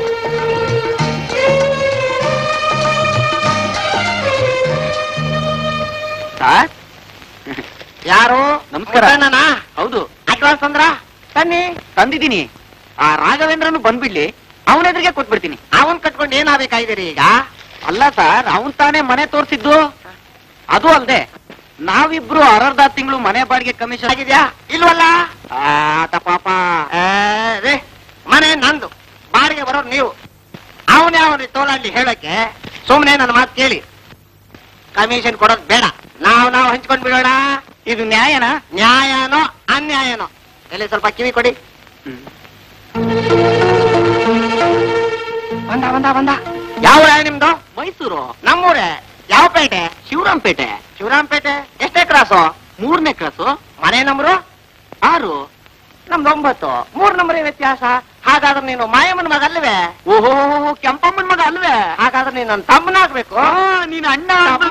ಸರ್ ಯಾರು ನಮಸ್ಕಾರ. ಮುದ್ದಣ್ಣನಾ? ಹೌದು ಅಡ್ವಾನ್ಸ್ ಅಂದ್ರ ಬನ್ನಿ ತಂದಿದ್ದೀನಿ ಆ ರಾಘವೇಂದ್ರನು ಬಂದ್ಬಿಡ್ಲಿ ಅವನ ಎದುರಿಗೆ ಕೊಟ್ಬಿಡ್ತೀನಿ ಅವನ್ ಕಟ್ಕೊಂಡು ಏನಾಗಬೇಕಾಗಿದ್ದೀರಿ ಈಗ ಅಲ್ಲ ಸರ್ ಅವನ್ ತಾನೇ ಮನೆ ತೋರ್ಸಿದ್ದು ಅದು ಅಲ್ದೆ ನಾವಿಬ್ರು ಅರ್ಧ ತಿಂಗಳು ಮನೆ ಬಾಡಿಗೆ ಕಮಿಷನ್ ಆಗಿದ್ಯಾ ಇಲ್ವಲ್ಲ ಆತ ಪಾಪ ಏ, ರೇ, ಮನೆ ನಂದು ಬಾಡಿಗೆ ಬರೋರು ನೀವು ಅವನ್ ಯಾವ ತೋಲಾಡ್ಲಿ ಹೇಳಕ್ಕೆ ಸುಮ್ನೆ ನನ್ನ ಮಾತು ಕೇಳಿ ಕಮಿಷನ್ ಕೊಡೋದು ಬೇಡ ನಾವು ನಾವು ಹಂಚ್ಕೊಂಡ್ ಬಿಡೋಣ ಇದು ನ್ಯಾಯನಾ ನ್ಯಾಯನೋ ಅನ್ಯಾಯನೋ ಎಲ್ಲಿ ಸ್ವಲ್ಪ ಕಿವಿ ಕೊಡಿ ಬಂದ ಬಂದ ಬಂದ ಯಾವ ಊರ ನಿಮ್ದು ಮೈಸೂರು ನಮ್ಮೂರೇ ಯಾವ ಪೇಟೆ ಶಿವರಾಂಪೇಟೆ ಶಿವರಾಂಪೇಟೆ ಎಷ್ಟೇ ಕ್ರಾಸು ಮೂರನೇ ಕ್ಲಾಸು ಮನೆ ನಂಬರು ಆರು ನಮ್ದು ಒಂಬತ್ತು ಮೂರ್ ನಂಬರ್ ವ್ಯತ್ಯಾಸ ಹಾಗಾದ್ರೆ ನೀನು ಮಾಯಮ್ಮನ ಮಗ ಅಲ್ವೇ ಓಹೋ ಕೆಂಪಮ್ಮನ ಮಗ ಅಲ್ವೇ ಹಾಗಾದ್ರೆ ನೀನು ನನ್ನ ತಮ್ಮನಾಗ್ಬೇಕು ನೀನ್ ಅಣ್ಣ ತಮ್ಮ.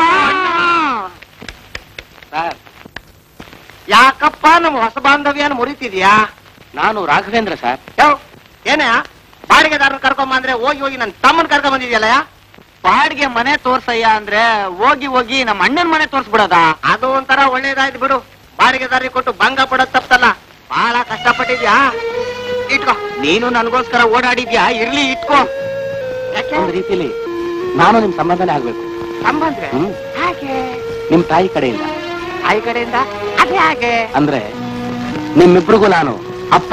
ಸರ್ ಯಾಕಪ್ಪ ನಮ್ಮ ಹೊಸ ಬಾಂಧವ್ಯನ ಮುರಿತಿದ್ಯಾ ನಾನು ರಾಘವೇಂದ್ರ ಸರ್ ಯಾವ ಏನೇ ಬಾಡಿಗೆದಾರನ ಕರ್ಕೊಂಬ ಅಂದ್ರೆ ಹೋಗಿ ಹೋಗಿ ನನ್ನ ತಮ್ಮನ್ ಕರ್ಕೊಂಡ್ ಬಂದಿದ್ಯಲ್ಲ ಬಾಡಿಗೆ ಮನೆ ತೋರ್ಸಯ್ಯ ಅಂದ್ರೆ ಹೋಗಿ ಹೋಗಿ ನಮ್ಮ ಅಣ್ಣನ ಮನೆ ತೋರ್ಸ್ಬಿಡೋದಾ ಅದು ಒಂಥರ ಒಳ್ಳೇದಾಯ್ತು ಬಿಡು ಬಾಡಿಗೆದಾರಿಗೆ ಕೊಟ್ಟು ಭಂಗ ಪಡೋದ್ ತಪ್ಪಲ್ಲ ಬಹಳ ಕಷ್ಟಪಟ್ಟಿದ್ಯಾ ಇಟ್ಕೋ ನೀನು ನನಗೋಸ್ಕರ ಓಡಾಡಿದ್ಯಾ ಇರ್ಲಿ ಇಟ್ಕೋ ಯಾಕೆ ಒಂದ್ ರೀತಿಲಿ ನಾನು ನಿಮ್ ಸಂಬಂಧನೇ ಆಗ್ಬೇಕು ಸಂಬಂಧ್ರೆ ಹ್ಮ್ ಹಾಗೆ ನಿಮ್ ತಾಯಿ ಕಡೆಯಿಂದ ತಾಯಿ ಕಡೆಯಿಂದ ಅದೇ ಹಾಗೆ ಅಂದ್ರೆ ನಿಮ್ಮಿಬ್ರಿಗೂ ನಾನು ಅಪ್ಪ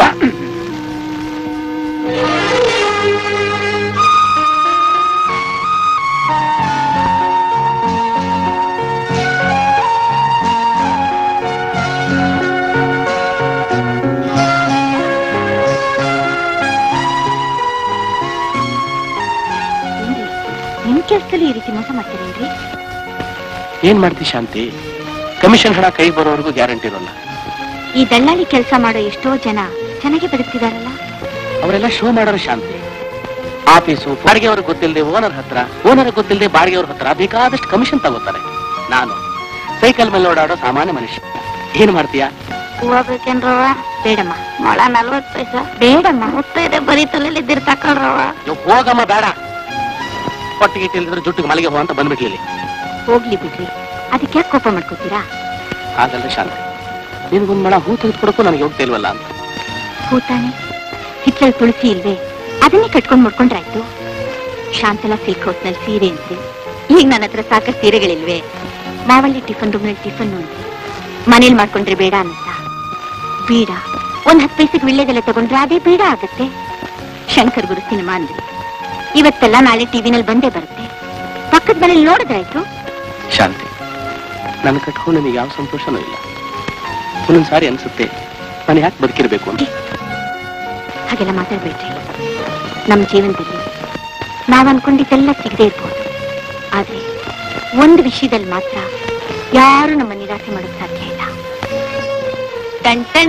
ಏನ್ರಿ ನಿಮ್ ಕೆಲ್ಸದಲ್ಲಿ ಈ ರೀತಿ ಮೋಸ ಮಾಡ್ತೀರೇನ್ರಿ ಏನ್ ಮಾಡ್ತಿ ಶಾಂತಿ ಕಮಿಷನ್ ಹಣ ಕೈ ಬರೋವರೆಗೂ ಗ್ಯಾರಂಟಿ ಇರೋಲ್ಲ ಈ ದಳ್ಳಾಳಿ ಕೆಲಸ ಮಾಡೋ ಎಷ್ಟೋ ಜನ ಚೆನ್ನಾಗಿ ಬದುಕ್ತಿದಾರಲ್ಲ ಅವರೆಲ್ಲ ಶೋ ಮಾಡೋರು ಶಾಂತಿ ಆಫೀಸು ಬಾಡಿಗೆ ಅವ್ರಿಗೆ ಗೊತ್ತಿಲ್ಲದೆ ಓನರ್ ಹತ್ರ ಓನರ್ ಗೊತ್ತಿಲ್ಲದೆ ಬಾಡಿಗೆ ಅವ್ರ ಹತ್ರ ಬೇಕಾದಷ್ಟು ಕಮಿಷನ್ ತಗೋತಾರೆ ನಾನು ಸೈಕಲ್ ಮೇಲೆ ಓಡಾಡೋ ಸಾಮಾನ್ಯ ಮನುಷ್ಯ ಏನ್ ಮಾಡ್ತೀಯಾ ಹೂವ ಬೇಕೇನ್ರವ ಬೇಡಮ್ಮ ಮೊಳ ನಲ್ವತ್ ಪೈಸ ಬೇಡಮ್ಮ ಮುತ್ತೈದೆ ಬರೀ ತಲೆಯಲ್ಲಿ ಇದ್ದಿರ್ ತಕೊಳ್ರವ ನೀವು ಹೋಗಮ್ಮ ಬೇಡ ಹೊಟ್ಟಿಗೆ ಇಟ್ಟಿಲ್ದಿದ್ರೆ ಜುಟ್ಟಿಗೆ ಮಲ್ಲಿಗೆ ಹೋ ಅಂತ ಬಂದ್ಬಿಡ್ಲಿ ಹೋಗ್ಲಿ ಬಿಡ್ರಿ ಅದಕ್ಕೆ ಯಾಕೆ ಕೋಪ ಮಾಡ್ಕೋತೀರಾ ಹಾಗಲ್ಲ ಶಾಂತಿ ನಿನ್ಗೊಂದ್ ಮಳ ಹೂ ತೆಗೆದುಕೊಡಕ್ಕೂ ನನಗೆ ಹೋಗ್ತಾ ಇಲ್ವಲ್ಲ ಅಂತ ಹೂತಾನೆ ಹಿತ್ತಲ್ ತುಳಸಿ ಇಲ್ವೇ ಅದನ್ನೇ ಕಟ್ಕೊಂಡ್ ಮುಡ್ಕೊಂಡ್ರಾಯ್ತು ಶಾಂತಲಾ ಸಿಲ್ಕ್ ಹೌಸ್ನಲ್ಲಿ ಸೀರೆ ಅಂತೆ ಈಗ ನನ್ನ ಹತ್ರ ಸಾಕಷ್ಟು ಸೀರೆಗಳಿಲ್ವೇ ಮಾವಳ್ಳಿ ಟಿಫನ್ ರೂಮ್ನಲ್ಲಿ ಟಿಫನ್ ಅಂತೆ ಮನೇಲಿ ಮಾಡ್ಕೊಂಡ್ರೆ ಬೇಡ ಅಂತ ಬೀಡ ಒಂದ್ ಹತ್ತು ಪೈಸೆಗೆ ವಿಳ್ಳೆದೆಲ್ಲ ತಗೊಂಡ್ರೆ ಅದೇ ಬೇಡ ಆಗತ್ತೆ ಶಂಕರ್ ಗುರು ಸಿನಿಮಾ ಅಂದ್ರೆ ಇವತ್ತೆಲ್ಲ ನಾಳೆ ಟಿವಿನಲ್ಲಿ ಬಂದೇ ಬರುತ್ತೆ ಪಕ್ಕದ ಮನೇಲಿ ನೋಡಿದ್ರಾಯ್ತು ಶಾಂತಿ ನನ್ನ ಕಟ್ಕೊಂಡು ನನಗೆ ಯಾವ ಸಂತೋಷನೂ ಇಲ್ಲ ಒಂದೊಂದ್ ಸಾರಿ ಅನ್ಸುತ್ತೆ ನಾನು ಯಾಕೆ ಬದುಕಿರ್ಬೇಕು ಅಂತ ಹಾಗೆಲ್ಲ ಮಾತಾಡ್ಬೇಡ್ರಿ ನಮ್ಮ ಜೀವನದಲ್ಲಿ ನಾವ್ ಅನ್ಕೊಂಡಿದ್ದೆಲ್ಲ ಸಿಗದೆ ಇರ್ಬೋದು ಆದ್ರೆ ಒಂದು ವಿಷಯದಲ್ಲಿ ಮಾತ್ರ ಯಾರು ನಮ್ಮ ನಿರಾಸೆ ಮಾಡೋಕ್ ಸಾಧ್ಯ ಇಲ್ಲ ಟಂಟಣ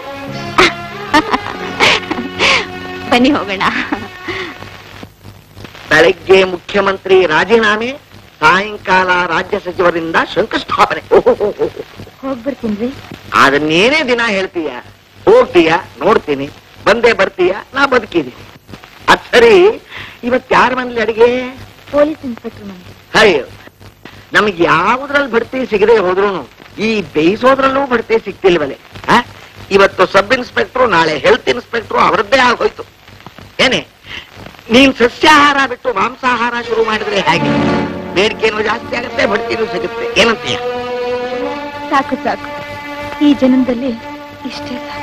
ಬನ್ನಿ ಹೋಗೋಣ ಬೆಳಗ್ಗೆ ಮುಖ್ಯಮಂತ್ರಿ ರಾಜೀನಾಮೆ ಸಾಯಂಕಾಲ ರಾಜ್ಯ ಸಚಿವರಿಂದ ಶಂಕುಸ್ಥಾಪನೆ ಓಹೋಹೋಹೋ. ಹೋಗ್ಬರ್ತೀನಿ ಅದನ್ನೇನೇ ದಿನ ಹೇಳ್ತೀಯ ಹೋಗ್ತೀಯ ನೋಡ್ತೀನಿ ಬಂದೇ ಬರ್ತೀಯ ನಾ ಬದುಕಿದ್ದೀನಿ ಅದ್ ಸರಿ ಇವತ್ ಯಾರ ಮನೇಲಿ ಅಡಿಗೆ ಪೊಲೀಸ್ ಇನ್ಸ್ಪೆಕ್ಟರ್ ಮನೆ ಅಯ್ಯೋ ನಮಗೆ ಯಾವುದ್ರಲ್ಲಿ ಬಡ್ತಿ ಸಿಗದೆ ಹೋದ್ರು ಈ ಬೇಯಿಸೋದ್ರಲ್ಲೂ ಬಡ್ತಿ ಸಿಗ್ತಿಲ್ವಲೆ ಆ? ಇವತ್ತು ಸಬ್ ಇನ್ಸ್ಪೆಕ್ಟ್ರು ನಾಳೆ ಹೆಲ್ತ್ ಇನ್ಸ್ಪೆಕ್ಟ್ರು ಅವರದ್ದೇ ಆಗೋಯ್ತು ಏನೇ ನೀನ್ ಸಸ್ಯಾಹಾರ ಬಿಟ್ಟು ಮಾಂಸಾಹಾರ ಶುರು ಮಾಡಿದ್ರೆ ಹೇಗೆ ಬೇಡಿಕೆನೂ ಜಾಸ್ತಿ ಆಗುತ್ತೆ ಬಡ್ತಿನೂ ಸಿಗುತ್ತೆ ಏನಂತೀಯ ಸಾಕು ಸಾಕು ಈ ಜನ್ಮದಲ್ಲಿ ಇಷ್ಟೇ ಸಾಕು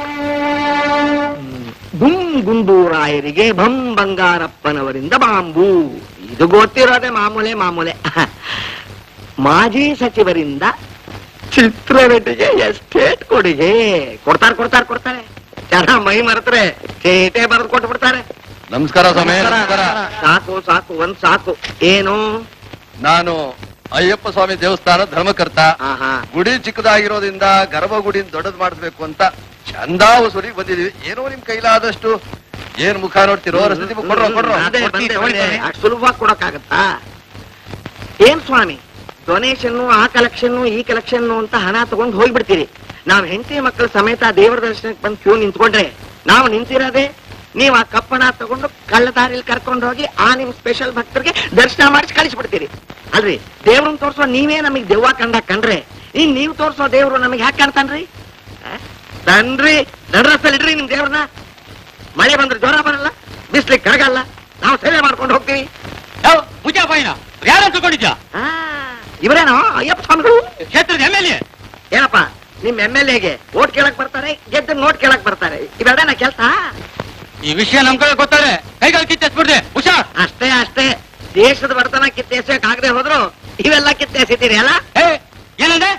ಬುಂ ಗುಂಡೂರಾಯರಿಗೆ ಭಂ ಬಂಗಾರಪ್ಪನವರಿಂದ ಬಾಂಬು ಇದು ಗೊತ್ತಿರೋದೆ ಮಾಮೂಲೆ ಮಾಮೂಲೆ ಮಾಜಿ ಸಚಿವರಿಂದ ಚಿತ್ರನಟಿಗೆ ಎಸ್ಟೇಟ್ ಕೊಡುಗೆ ಕೊಡ್ತಾರೆ ಕೊಡ್ತಾರೆ ಕೊಡ್ತಾರೆ ಜನ ಮೈ ಮರೆತ್ರೆ ಚೇಟೆ ಬರೆದು ಕೊಟ್ಟು ಬಿಡ್ತಾರೆ ನಮಸ್ಕಾರ ಸ್ವಾಮಿ ಸಾಕು ಸಾಕು ಒಂದ್ ಸಾಕು ಏನು ನಾನು ಅಯ್ಯಪ್ಪ ಸ್ವಾಮಿ ದೇವಸ್ಥಾನ ಧರ್ಮಕರ್ತ ಆಹಾ ಗುಡಿ ಚಿಕ್ಕದಾಗಿರೋದ್ರಿಂದ ಗರ್ಭಗುಡಿ ದೊಡ್ಡದ್ ಮಾಡಿಸ್ಬೇಕು ಅಂತ ಚಂದಾ ವಸೂಲಿಗೆ ಬಂದಿದೀವಿ ಏನೋ ನಿಮ್ ಕೈಲಾದಷ್ಟು ಏನ್ ಮುಖ ನೋಡ್ತಿರೋ ರಸತಿ ಕೊಡ್ರೋ ಕೊಡ್ರೋ ಅದೇ ಕೊಡ್ತೀನಿ, ಬಂದೆ, ತಗೊಳ್ಳಿ. ಬಂದೆ. ಅಷ್ಟ್ ಸುಲಭವಾಗಿ ಕೊಡಕ್ಕಾಗತ್ತಾ ಏನ್ ಸ್ವಾಮಿ ಡೊನೇಷನ್ ಆ ಕಲೆಕ್ಷನ್ ಈ ಕಲೆಕ್ಷನ್ ಅಂತ ಹಣ ತಗೊಂಡು ಹೋಗ್ಬಿಡ್ತೀರಿ ನಾವ್ ಹೆಂಡತಿ ಮಕ್ಕಳ ಸಮೇತ ದೇವರ ದರ್ಶನಕ್ಕೆ ಬಂದು ಕ್ಯೂ ನಿಂತ್ಕೊಂಡ್ರೆ ನಾವು ನಿಂತಿರೋದೇ ನೀವ್ ಆ ಕಪ್ಪಣ ತಗೊಂಡು ಕಳ್ಳ ದಾರಿಲಿ ಕರ್ಕೊಂಡು ಹೋಗಿ ಆ ನಿಮ್ ಸ್ಪೆಷಲ್ ಭಕ್ತರಿಗೆ ದರ್ಶನ ಮಾಡಿಸಿ ಕಳಿಸ್ಬಿಡ್ತೀರಿ ಅಲ್ರಿ ದೇವ್ರನ್ನ ತೋರ್ಸೋ ನೀವೇ ನಮಗ್ ದೆವ್ವ ಕಂಡ ಕಂಡ್ರೆ ಇನ್ ನೀವ್ ತೋರ್ಸೋ ದೇವ್ರು ನಮಗ್ ಹ್ಯಾಕ್ ಕಾಣ್ತಾನ್ರಿ ಆ? ತನ್ರಿ ನಡ್ರಸ್ತಲ್ಲಿ ಇಡ್ರಿ ನಿಮ್ ದೇವ್ರನ್ನ ಮಳೆ ಬಂದ್ರೆ ಜ್ವರ ಬರಲ್ಲ ಬಿಸ್ಲಿಕ್ಕೆ ಆಗಲ್ಲ ನಾವು ಸೇವೆ ಮಾಡ್ಕೊಂಡು ಹೋಗ್ತೀವಿ ಪೂಜಾ ಬಾಯಿನ ಯಾರು ತಗೊಂಡಿದ್ಯಾ ಆ, ಇವರೇನೋ ಅಯ್ಯಪ್ಪ ಸ್ವಾಮಿಗಳು ಕ್ಷೇತ್ರದ ಎಮ್ ಎಲ್ ಎ ಏನಪ್ಪ ನಿಮ್ ಎಮ್ ಎಲ್ ಎಗೆ ಓಟ್ ಕೇಳಕ್ ಬರ್ತಾರೆ ಗೆದ್ದ ನೋಟ್ ಕೇಳಕ್ ಬರ್ತಾರೆ ಇವೆರಡನ ಕೆಲ್ಸ ಈ ವಿಷಯ ನಮ್ ಕಡೆ ಗೊತ್ತಾರೆ ಕೈಗಾಲ್ ಕಿತ್ತೆಸ್ಬಿಡ್ದೆ ಹುಷಾರ್ ಅಷ್ಟೇ ಅಷ್ಟೇ ದೇಶದ ಬಡತನ ಕಿತ್ತೆಸಕ್ ಆಗದೆ ಹೋದ್ರು ಇವೆಲ್ಲ ಕಿತ್ತೆಸಿತೀರಿ ಅಲ್ಲ ಏ ಏನಂದೆ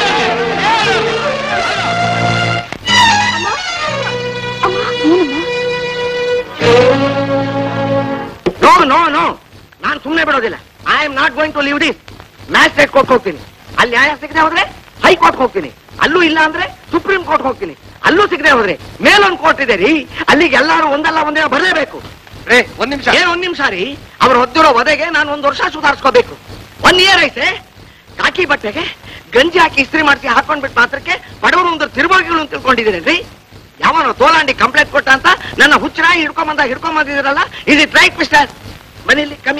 ಅಮ್ಮ ಏನಮ್ಮ ನೋ ನೋ ನೋ ನಾನು ಸುಮ್ಮನೆ ಬಿಡೋದಿಲ್ಲ I am not going to leave this magistrate court ಹೋಗ್ತೀನಿ ಅಲ್ಲಿ ನ್ಯಾಯ ಸಿಗದೆ ಹೋದ್ರೆ ಹೈಕೋರ್ಟ್ ಹೋಗ್ತೀನಿ ಅಲ್ಲೂ ಇಲ್ಲ ಅಂದ್ರೆ ಸುಪ್ರೀಂ ಕೋರ್ಟ್ ಹೋಗ್ತೀನಿ ಅಲ್ಲೂ ಸಿಗದೆ ಹೋದ್ರೆ ಮೇಲೊಂದು ಕೋರ್ಟ್ ಇದೆ ರೀ ಅಲ್ಲಿಗೆ ಎಲ್ಲಾರು ಒಂದಲ್ಲ ಒಂದಿನ ಬರಲೇಬೇಕು ರೇ ಒಂದ್ ನಿಮಿಷ ಏನ್ ಒಂದ್ ನಿಮಿಷ ರೀ ಅವ್ರು ಹೊದ್ದಿರೋ ವಧೆಗೆ ನಾನು ಒಂದ್ ವರ್ಷ ಸುಧಾರಿಸ್ಕೋಬೇಕು ಒನ್ ಇಯರ್ ಐತೆ ಕಾಕಿ ಬಟ್ಟೆಗೆ ಗಂಜಿ ಹಾಕಿ ಇಸ್ತ್ರಿ ಮಾಡಿಸಿ ಹಾಕೊಂಡ್ಬಿಟ್ಟು ಮಾತ್ರಕ್ಕೆ ಬಡವರು ಒಂದು ತಿರುವಾಗಿಗಳು ಅಂತ ತಿಳ್ಕೊಂಡಿದ್ದೀರೇನ್ರಿ ಯಾವನೋ ತೋಲಾಂಡಿ ಕಂಪ್ಲೇಂಟ್ ಕೊಟ್ಟ ಅಂತ ನನ್ನ ಹುಚ್ಚರಾಗಿ ಹಿಡ್ಕೊಂಬಂದ ಹಿಡ್ಕೊಂಬಂದಿದ್ದೀರಲ್ಲ ಇದು ರೈಟ್ ಮಿಸ್ಟರ್ ಬನ್ನಿ ಇಲ್ಲಿ ಕಮ್ಮಿ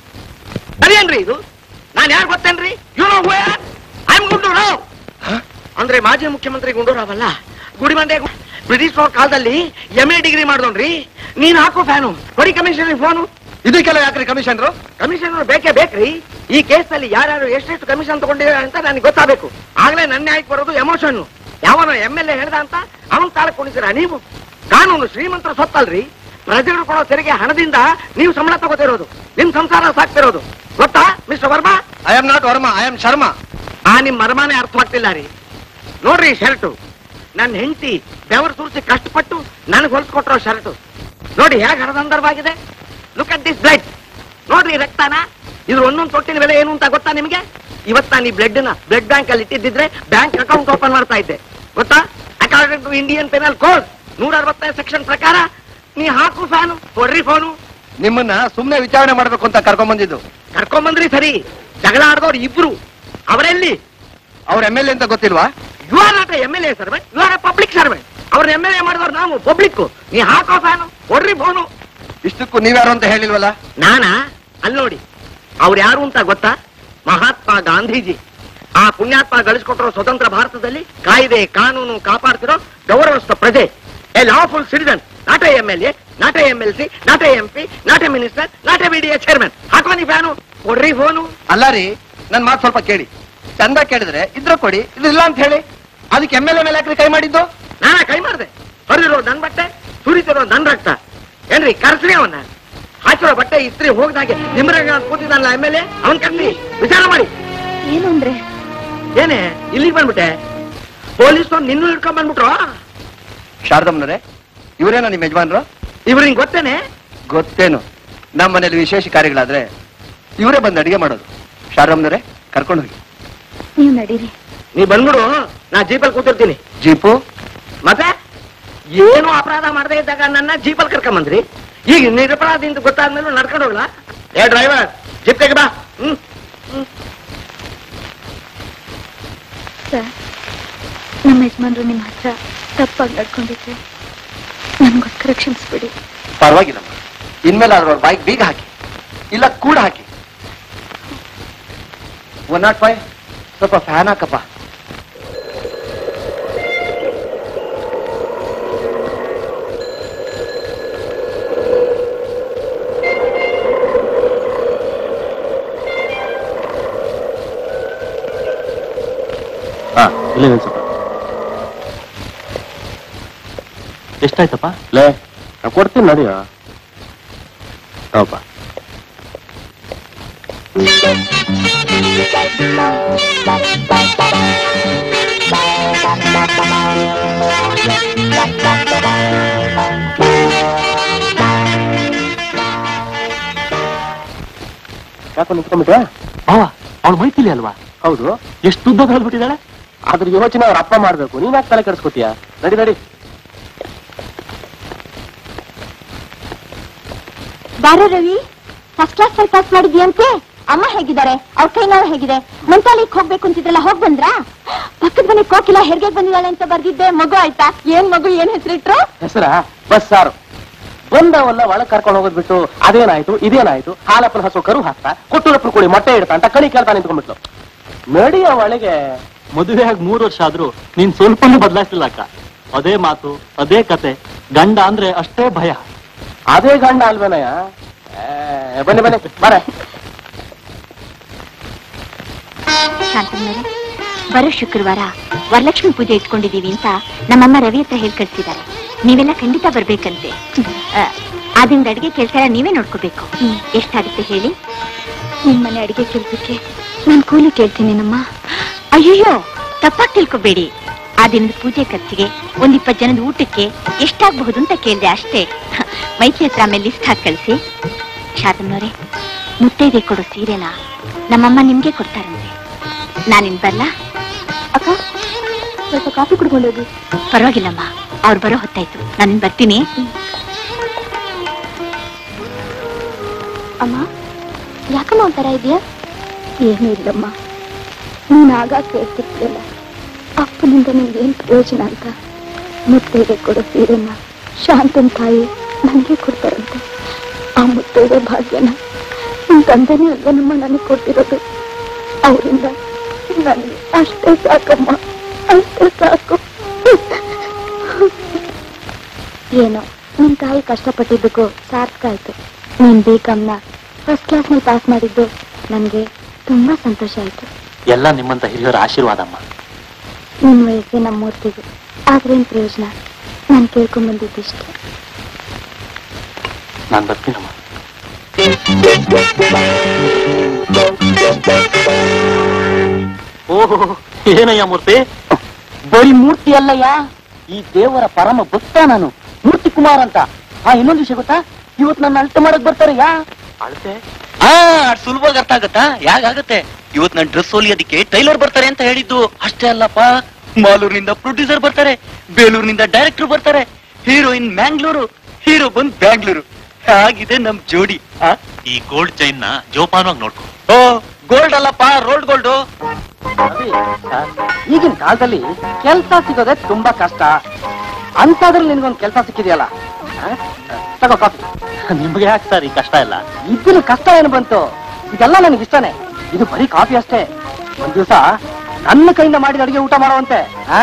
ಸರಿಯೇನ್ರಿ ಇದು ನಾನು ಯಾರು ಗೊತ್ತೇನ್ರಿ you know who I am Gundu Rao ಅಂದ್ರೆ ಮಾಜಿ ಮುಖ್ಯಮಂತ್ರಿ ಗುಂಡೂರಾವ್ ಅಲ್ಲ ಗುಡಿಮಂಡೆ ಬ್ರಿಟಿಷ್ ಅವ್ರ ಕಾಲದಲ್ಲಿ ಎಂ ಎ ಡಿಗ್ರಿ ಮಾಡ್ದೋನ್ರಿ ನೀನ್ ಹಾಕೋ ಫ್ಯಾನು ಕೊಡಿ ಕಮಿಷನರ್ ಫೋನು ಇದಕ್ಕೆಲ್ಲ ಯಾಕ್ರಿ ಕಮಿಷನ್ರು ಕಮಿಷನರ್ ಬೇಕೇ ಬೇಕ್ರಿ ಈ ಕೇಸ್ ನಲ್ಲಿ ಯಾರ್ಯಾರು ಎಷ್ಟೆಷ್ಟು ಕಮಿಷನ್ ತಗೊಂಡಿದ್ದಾರೆ ಅಂತ ನನಗೆ ಗೊತ್ತಾಗಬೇಕು ಆಗ್ಲೇ ನನ್ನ ನ್ಯಾಯಕ್ಕೆ ಬರೋದು ಎಮೋಷನ್ ಯಾವನೋ ಎಮ್ ಎಲ್ ಎ ಹೇಳ್ದ ಅಂತ ಅವನ್ ತಾಳಕ್ ಕುಣಿಸಿರ ನೀವು ಕಾನೂನು ಶ್ರೀಮಂತರ ಸೊತ್ತಲ್ರಿ ಪ್ರಜೆಗಳು ಕೊಡೋ ತೆರಿಗೆ ಹಣದಿಂದ ನೀವು ಸಂಬಳ ತಗೋತಿರೋದು ನಿಮ್ ಸಂಸಾರ ಸಾಕ್ತಿರೋದು ಗೊತ್ತಾ mister Varma I am not Varma I am Sharma ಆ ನಿಮ್ ಮರ್ಮಾನೇ ಅರ್ಥವಾಗ್ತಿಲ್ಲ ರೀ ನೋಡ್ರಿ ಶರ್ಟು ನನ್ನ ಹೆಂಡತಿ ಬೆವರು ಸುರಿಸಿ ಕಷ್ಟಪಟ್ಟು ನನಗೆ ಹೊಲ್ಸ್ಕೊಟ್ರೋ ಶರ್ಟು ನೋಡಿ ಹೇಗೆ ಹರದಂದರವಾಗಿದೆ ಲುಕ್ ಅಟ್ ದಿಸ್ ಬ್ಲಡ್ ನೋಡ್ರಿ ರಕ್ತನ ಇದ್ರ ಒಂದೊಂದು ತೊಟ್ಟಿನ ಬೆಲೆ ಏನು ಅಂತ ಗೊತ್ತಾ ನಿಮಗೆ ಇವತ್ತು ನಾನು ಈ ಬ್ಲಡ್ ನ ಬ್ಲಡ್ ಬ್ಯಾಂಕ್ ಅಲ್ಲಿ ಇಟ್ಟಿದ್ದಿದ್ರೆ ಬ್ಯಾಂಕ್ ಅಕೌಂಟ್ ಓಪನ್ ಮಾಡ್ತಾ ಇದ್ದೆ ಗೊತ್ತಾ according to Indian penal code ನೂರ ಅರವತ್ತೈದು ಸೆಕ್ಷನ್ ಪ್ರಕಾರ ನೀ ಹಾಕು ಫ್ಯಾನು ಕೊಡ್ರಿ ಫೋನು ನಿಮ್ಮನ್ನ ಸುಮ್ನೆ ವಿಚಾರಣೆ ಮಾಡ್ಬೇಕು ಅಂತ ಕರ್ಕೊಂಡ್ ಬಂದಿದ್ದು ಕರ್ಕೊಂಬಂದ್ರಿ ಸರಿ ಜಗಳ ಆಡ್ದವ್ರು ಇಬ್ರು ಅವರೆಲ್ಲಿ ಅವ್ರ ಎಮ್ ಎಲ್ ಎ ಅಂತ ಗೊತ್ತಿಲ್ವಾ you are not M L A servant you are a public servant ಅವ್ರ ಎಮ್ ಎಲ್ ಎ ಮಾಡಿದವ್ರು ನಾವು ಪಬ್ಲಿಕ್ ನೀ ಹಾಕೋ ಫ್ಯಾನು ಕೊಡ್ರಿ ಫೋನು ಇಷ್ಟಕ್ಕೂ ನೀವ್ಯಾರು ಅಂತ ಹೇಳಿಲ್ವಲ್ಲ ನಾನಾ ಅಲ್ಲಿ ನೋಡಿ ಅವ್ರು ಯಾರು ಅಂತ ಗೊತ್ತಾ ಮಹಾತ್ಮ ಗಾಂಧೀಜಿ ಆ ಪುಣ್ಯಾತ್ಮ ಗಳಿಸ್ಕೊಟ್ಟಿರೋ ಸ್ವತಂತ್ರ ಭಾರತದಲ್ಲಿ ಕಾಯ್ದೆ ಕಾನೂನು ಕಾಪಾಡ್ತಿರೋ ಗೌರವಸ್ಥ ಪ್ರಜೆ a lawful citizen not a M L A not a M L C not a M P not a minister not a B D A chairman ಹಾಕೋ ನೀ ಫ್ಯಾನು ಕೊಡ್ರಿ ಫೋನು ಅಲ್ಲ ರೀ ನನ್ ಮಾತು ಸ್ವಲ್ಪ ಕೇಳಿ ಚಂದ ಕೇಳಿದ್ರೆ ಇದ್ರ ಕೊಡಿ ಇದಿಲ್ಲ ಅಂತ ಹೇಳಿ ಅದಕ್ಕೆ ಎಮ್ ಎಲ್ ಎ ಮೇಲೆ ಯಾಕ್ರಿ ಕೈ ಮಾಡಿದ್ದು ನಾನಾ ಕೈ ಮಾಡಿದೆ ಹೊರದಿರೋ ನನ್ ಬಟ್ಟೆ ಸುರಿತಿರೋ ನನ್ ರಕ್ತ ಏನ್ರಿ ಕರ್ಸ್ರಿ ಅವನ್ನ ಹಾಕಿರೋ ಬಟ್ಟೆ ಇಸ್ತ್ರಿ ಹೋಗ್ದಾಗೆ ನಿಮ್ರಂಗ ಕೂತಿದ್ದಾನಲ್ಲ ಎಮ್ ಎಲ್ ಎ ಅವನ್ ಕರ್ಸಿ ವಿಚಾರ ಮಾಡಿ ಏನು ಅಂದ್ರೆ ಏನೇ ಇಲ್ಲಿಗೆ ಬಂದ್ಬಿಟ್ಟೆ ಪೊಲೀಸ್ ನಿನ್ನೂ ಹಿಡ್ಕೊಂಡ್ ಬಂದ್ಬಿಟ್ರು ಶಾರದಮ್ಮನವ್ರೆ ಇವರೇನ ನಿಮ್ಮ ಯಜಮಾನ್ರು ಇವ್ರು ನಿಂಗೆ ಗೊತ್ತೇನೆ ಗೊತ್ತೇನು ನಮ್ಮ ಮನೇಲಿ ವಿಶೇಷ ಕಾರ್ಯಗಳಾದ್ರೆ ಇವರೇ ಬಂದು ಅಡಿಗೆ ಮಾಡೋದು ಶಾರದಮ್ಮನವ್ರೆ ಕರ್ಕೊಂಡು ಹೋಗಿ ನೀವು ನಡೀರಿ ನೀ ಬಂದ್ಬಿಡು ನಾ ಜೀಪಲ್ಲಿ ಕೂತಿರ್ತೀನಿ ಜೀಪು ಮತ್ತೆ ಏನು ಅಪರಾಧ ಮಾಡದೇ ಇದ್ದಾಗ ನನ್ನ ಜೀಪಲ್ಲಿ ಕರ್ಕೊಂಬಂದ್ರಿ ಈಗ ನಿರಪರಾಧಿ ಅಂತ ಗೊತ್ತಾದ್ಮೇಲೆ ನಡ್ಕೊಂಡು ಹೋಗ್ಲಾ ಏ ಡ್ರೈವರ್ ಜೀಪ್ ತೆಗೆ ಬಾ ಹ್ಮ್ ಸರ್ ನಮ್ಮ ಯಜಮಾನ್ರು ನಿಮ್ಮ ಹತ್ರ ತಪ್ಪಾಗಿ ನಡ್ಕೊಂಡಿದ್ರೆ ನನ್ಗೋಸ್ಕರ ಕ್ಷಮಿಸ್ಬಿಡಿ ಪರವಾಗಿಲ್ಲಮ್ಮ ಇನ್ಮೇಲೆ ಆದ್ರೂ ಅವ್ರ ಬೈಕ್ ಬೀಗ ಹಾಕಿ ಇಲ್ಲ ಕೂಡ ಹಾಕಿ ಒನ್ ನಾಟ್ ಫೈವ್ ಸ್ವಲ್ಪ ಫ್ಯಾನ್ ಹಾಕಪ್ಪ ಹಾ ಇಲ್ಲಿ ನಿಲ್ಸಪ್ಪ ಎಷ್ಟಾಯ್ತಪ್ಪ ಲೇ ನಾ ಕೊಡ್ತೀನಿ ನಡಿಯ ಹೌಪ್ಪ ಯಾಕೋ ನಿಂತ್ಕೊಂಡ್ಬಿಟ್ಯಾ ಮಾವ ಅವಳು ಮೈತಿಲಿ ಅಲ್ವಾ ಹೌದು ಎಷ್ಟು ಉದ್ದ ಬೆಳೆದ್ಬಿಟ್ಟಿದ್ದಾಳೆ ಅದ್ರ ಯೋಚನೆ ಅವ್ರ ಅಪ್ಪ ಮಾಡ್ಬೇಕು ನೀನ್ ಯಾಕೆ ತಲೆ ಕೆಡಿಸ್ಕೊತೀಯ ನಡಿ ನಡಿ ಬಾರ ರವಿ ಫಸ್ಟ್ ಕ್ಲಾಸ್ ಅಲ್ಲಿ ಪಾಸ್ ಮಾಡಿದ್ಯಂತೆ ಅಮ್ಮ ಹೇಗಿದ್ದಾರೆ ಅವ್ರ ಕೈ ನೋವು ಹೇಗಿದೆ ಮಂತಾಲಿಕ್ ಹೋಗ್ಬೇಕು ಅಂತಿದ್ರಲ್ಲ ಹೋಗ್ ಬಂದ್ರಾ ಪಕ್ಕದ ಮನೆ ಕೋಕಿಲ ಹೆರಿಗೆ ಬಂದಿದ್ದಾಳೆ ಅಂತ ಬರ್ದಿದ್ದೆ ಮಗು ಆಯ್ತಾ ಏನ್ ಮಗು ಏನ್ ಹೆಸರಿಟ್ರು ಹೆಸರ ಬಸ್ ಸಾರು ಬಂದವಲ್ಲ ಒಳಗ್ ಕರ್ಕೊಂಡು ಹೋಗೋದ್ ಬಿಟ್ಟು ಅದೇನಾಯ್ತು ಇದೇನಾಯ್ತು ಹಾಲಪ್ಪನ ಹಸು ಕರು ಹಾಕ್ತಾ ಕೊಟ್ಟೂರಪ್ಪನ ಕೋಳಿ ಮೊಟ್ಟೆ ಇಡ್ತಾ ಅಂತ ಕಣಿ ಕೇಳ್ತಾ ನಿಂತ್ಕೊಂಡ್ಬಿಟ್ಲು ನಡಿಯ ಒಳಗೆ ಮದುವೆ ಆಗಿ ಮೂರು ವರ್ಷ ಆದ್ರೂ ನೀನ್ ಸ್ವಲ್ಪನೂ ಬದಲಾಯಿಸಿಲ್ಲ ಅಕ್ಕ ಅದೇ ಮಾತು ಅದೇ ಕತೆ ಗಂಡ ಅಂದ್ರೆ ಅಷ್ಟೇ ಭಯ ಅದೇ ಗಂಡ ಅಲ್ವೇನಯ್ಯ ಏ, ಬನ್ನಿ ಬನ್ನಿ ಬರ ಶಾಂತಮ್ಮನವ್ರೆ ಬರೋ ಶುಕ್ರವಾರ ವರಲಕ್ಷ್ಮಿ ಪೂಜೆ ಇಟ್ಕೊಂಡಿದೀವಿ ಅಂತ ನಮ್ಮಮ್ಮ ರವಿ ಹತ್ರ ಹೇಳಿ ಕಳ್ಸಿದ್ದಾರೆ ನೀವೆಲ್ಲ ಖಂಡಿತ ಬರ್ಬೇಕಂತೆ ಆ, ಆ ದಿನದ ಅಡಿಗೆ ಕೆಲಸ ಎಲ್ಲ ನೀವೇ ನೋಡ್ಕೋಬೇಕು ಎಷ್ಟಾಗುತ್ತೆ ಹೇಳಿ ನಿಮ್ ಮನೆ ಅಡಿಗೆ ಕೆಲ್ಸಕ್ಕೆ ನಾನು ಕೂಲಿ ಕೇಳ್ತೀನಿ ನಮ್ಮ ಅಯ್ಯಯ್ಯೋ ತಪ್ಪಾಗಿ ತಿಳ್ಕೊಬೇಡಿ ಆ ದಿನದ ಪೂಜೆ ಖರ್ಚಿಗೆ ಒಂದ್ ಇಪ್ಪತ್ತು ಜನದ ಊಟಕ್ಕೆ ಎಷ್ಟಾಗಬಹುದು ಅಂತ ಕೇಳಿದೆ ಅಷ್ಟೇ ಮೈತ್ರಿ ಹತ್ರ ಆಮೇಲೆ ಲಿಸ್ಟ್ ಹಾಕಿ ಕಳಿಸಿ ಶಾತಮ್ನವ್ರೆ ಮುತ್ತೈದೆ ಕೊಡೋ ಸೀರೆನ ನಮ್ಮಮ್ಮ ನಿಮ್ಗೆ ಕೊಡ್ತಾರಂತೆ ನಾನಿನ್ ಬರ್ಲ ಅಕ್ಕ ಸ್ವಲ್ಪ ಕಾಫಿ ಕುಡ್ಕೊಂಡು ಹೋಗಿ ಪರವಾಗಿಲ್ಲಮ್ಮ ಅವ್ರು ಬರೋ ಹೊತ್ತಾಯ್ತು ನಾನು ಬರ್ತೀನಿ ಅಮ್ಮ ಯಾಕಮ್ಮ ಒಂಥರ ಇದೆಯಾ ಏನೂ ಇಲ್ಲಮ್ಮ ನೀನು ಆಗ ಕೇಳ್ತಿರ್ತಿಲ್ಲ ಅಪ್ಪನಿಂದ ನಿಂಗೇನು ಪ್ರಯೋಜನ ಅಂತ ಮುತ್ತೈದೆ ಕೊಡೋ ಸೀರೆನ ಶಾಂತನ್ ತಾಯಿ ನನಗೆ ಕೊಡ್ತಾರಂತೆ ಆ ಮುತ್ತೈದೆ ಭಾಗ್ಯನ ನಿನ್ ತಂದೆನೇ ಅಲ್ವನಮ್ಮ ನನಗೆ ಕೊಟ್ಟಿರೋದು ಅವರಿಂದ ನನಗೆ ಅಷ್ಟೇ ಸಾಕಮ್ಮ ಅಷ್ಟೇ ಸಾಕು ಏನೋ ನಿನ್ ತಾಯಿ ಕಷ್ಟಪಟ್ಟಿದ್ದಕ್ಕೂ ಸಾರ್ಥಕ ಆಯ್ತು ನೀನ್ ಬೇಕಮ್ನ ಫಸ್ಟ್ ಕ್ಲಾಸ್ನಲ್ಲಿ ಪಾಸ್ ಮಾಡಿದ್ದು ನನಗೆ ತುಂಬಾ ಸಂತೋಷ ಆಯ್ತು ಎಲ್ಲ ನಿಮ್ಮಂತ ಹಿರಿಯರ ಆಶೀರ್ವಾದಮ್ಮ ನಿನ್ ವಯಸ್ಸೇ ನಮ್ಮ ಮೂರ್ತಿಗೆ ಆದ್ರೇನ್ ಪ್ರಯೋಜನ ನಾನು ಕೇಳ್ಕೊಂಡ್ ಬಂದಿದ್ದಿಷ್ಟೇ ನಾನ್ ಬರ್ತೀನಮ್ಮ ಓಹೋ ಏನಯ್ಯ ಮೂರ್ತಿ ಬರೀ ಮೂರ್ತಿ ಅಲ್ಲಯ್ಯ ಈ ದೇವರ ಪರಮ ಭಕ್ತ ನಾನು ಮೂರ್ತಿ ಕುಮಾರ್ ಅಂತ ಆ ಇನ್ನೊಂದು ವಿಷಯ ಗೊತ್ತಾ ಇವತ್ತು ನನ್ನ ಅಳ್ತೆ ಮಾಡಕ್ ಬರ್ತಾರೆ ಯಾ ಅಳತೆ ಹಾ ಸುಲಭವಾಗಿ ಅರ್ಥ ಆಗತ್ತಾ ಯಾಕಾಗತ್ತೆ ಇವತ್ ನನ್ ಡ್ರೆಸ್ ಹೊಲಿಯೋದಕ್ಕೆ ಟೈಲರ್ ಬರ್ತಾರೆ ಅಂತ ಹೇಳಿದ್ದು ಅಷ್ಟೇ ಅಲ್ಲಪ್ಪ ಮಾಲೂರಿನಿಂದ ಪ್ರೊಡ್ಯೂಸರ್ ಬರ್ತಾರೆ ಬೇಲೂರಿನಿಂದ ಡೈರೆಕ್ಟರ್ ಬರ್ತಾರೆ ಹೀರೋಯಿನ್ ಮ್ಯಾಂಗ್ಳೂರು ಹೀರೋ ಬಂದ್ ಬ್ಯಾಂಗ್ಳೂರು ಹಾಗಿದೆ ನಮ್ ಜೋಡಿ ಆ? ಈ ಗೋಲ್ಡ್ ಚೈನ್ ನ ಜೋಪಾನವಾಗಿ ನೋಡ್ಕೊ ಓ ಗೋಲ್ಡ್ ಅಲ್ಲಪ್ಪ ರೋಲ್ಡ್ ಗೋಲ್ಡ್ ರವಿ, ಈಗಿನ ಕಾಲದಲ್ಲಿ ಕೆಲಸ ಸಿಗೋದೇ ತುಂಬಾ ಕಷ್ಟ ಅಂತದ್ರಲ್ಲಿ ನಿನ್ಗೊಂದು ಕೆಲಸ ಸಿಕ್ಕಿದೆಯಲ್ಲ ಆ? ತಗೋ ಕಾಫಿ ನಿಮ್ಗೆ ಯಾಕೆ ಸರ್ ಈ ಕಷ್ಟ ಇಲ್ಲ ಇದ್ರ ಕಷ್ಟ ಏನು ಬಂತು ಇದೆಲ್ಲ ನನಗೆ ಇಷ್ಟನೇ ಇದು ಬರೀ ಕಾಫಿ ಅಷ್ಟೇ ಒಂದ್ ದಿವಸ ನನ್ನ ಕೈಯಿಂದ ಮಾಡಿದ ಅಡಿಗೆ ಊಟ ಮಾಡುವಂತೆ ಆ?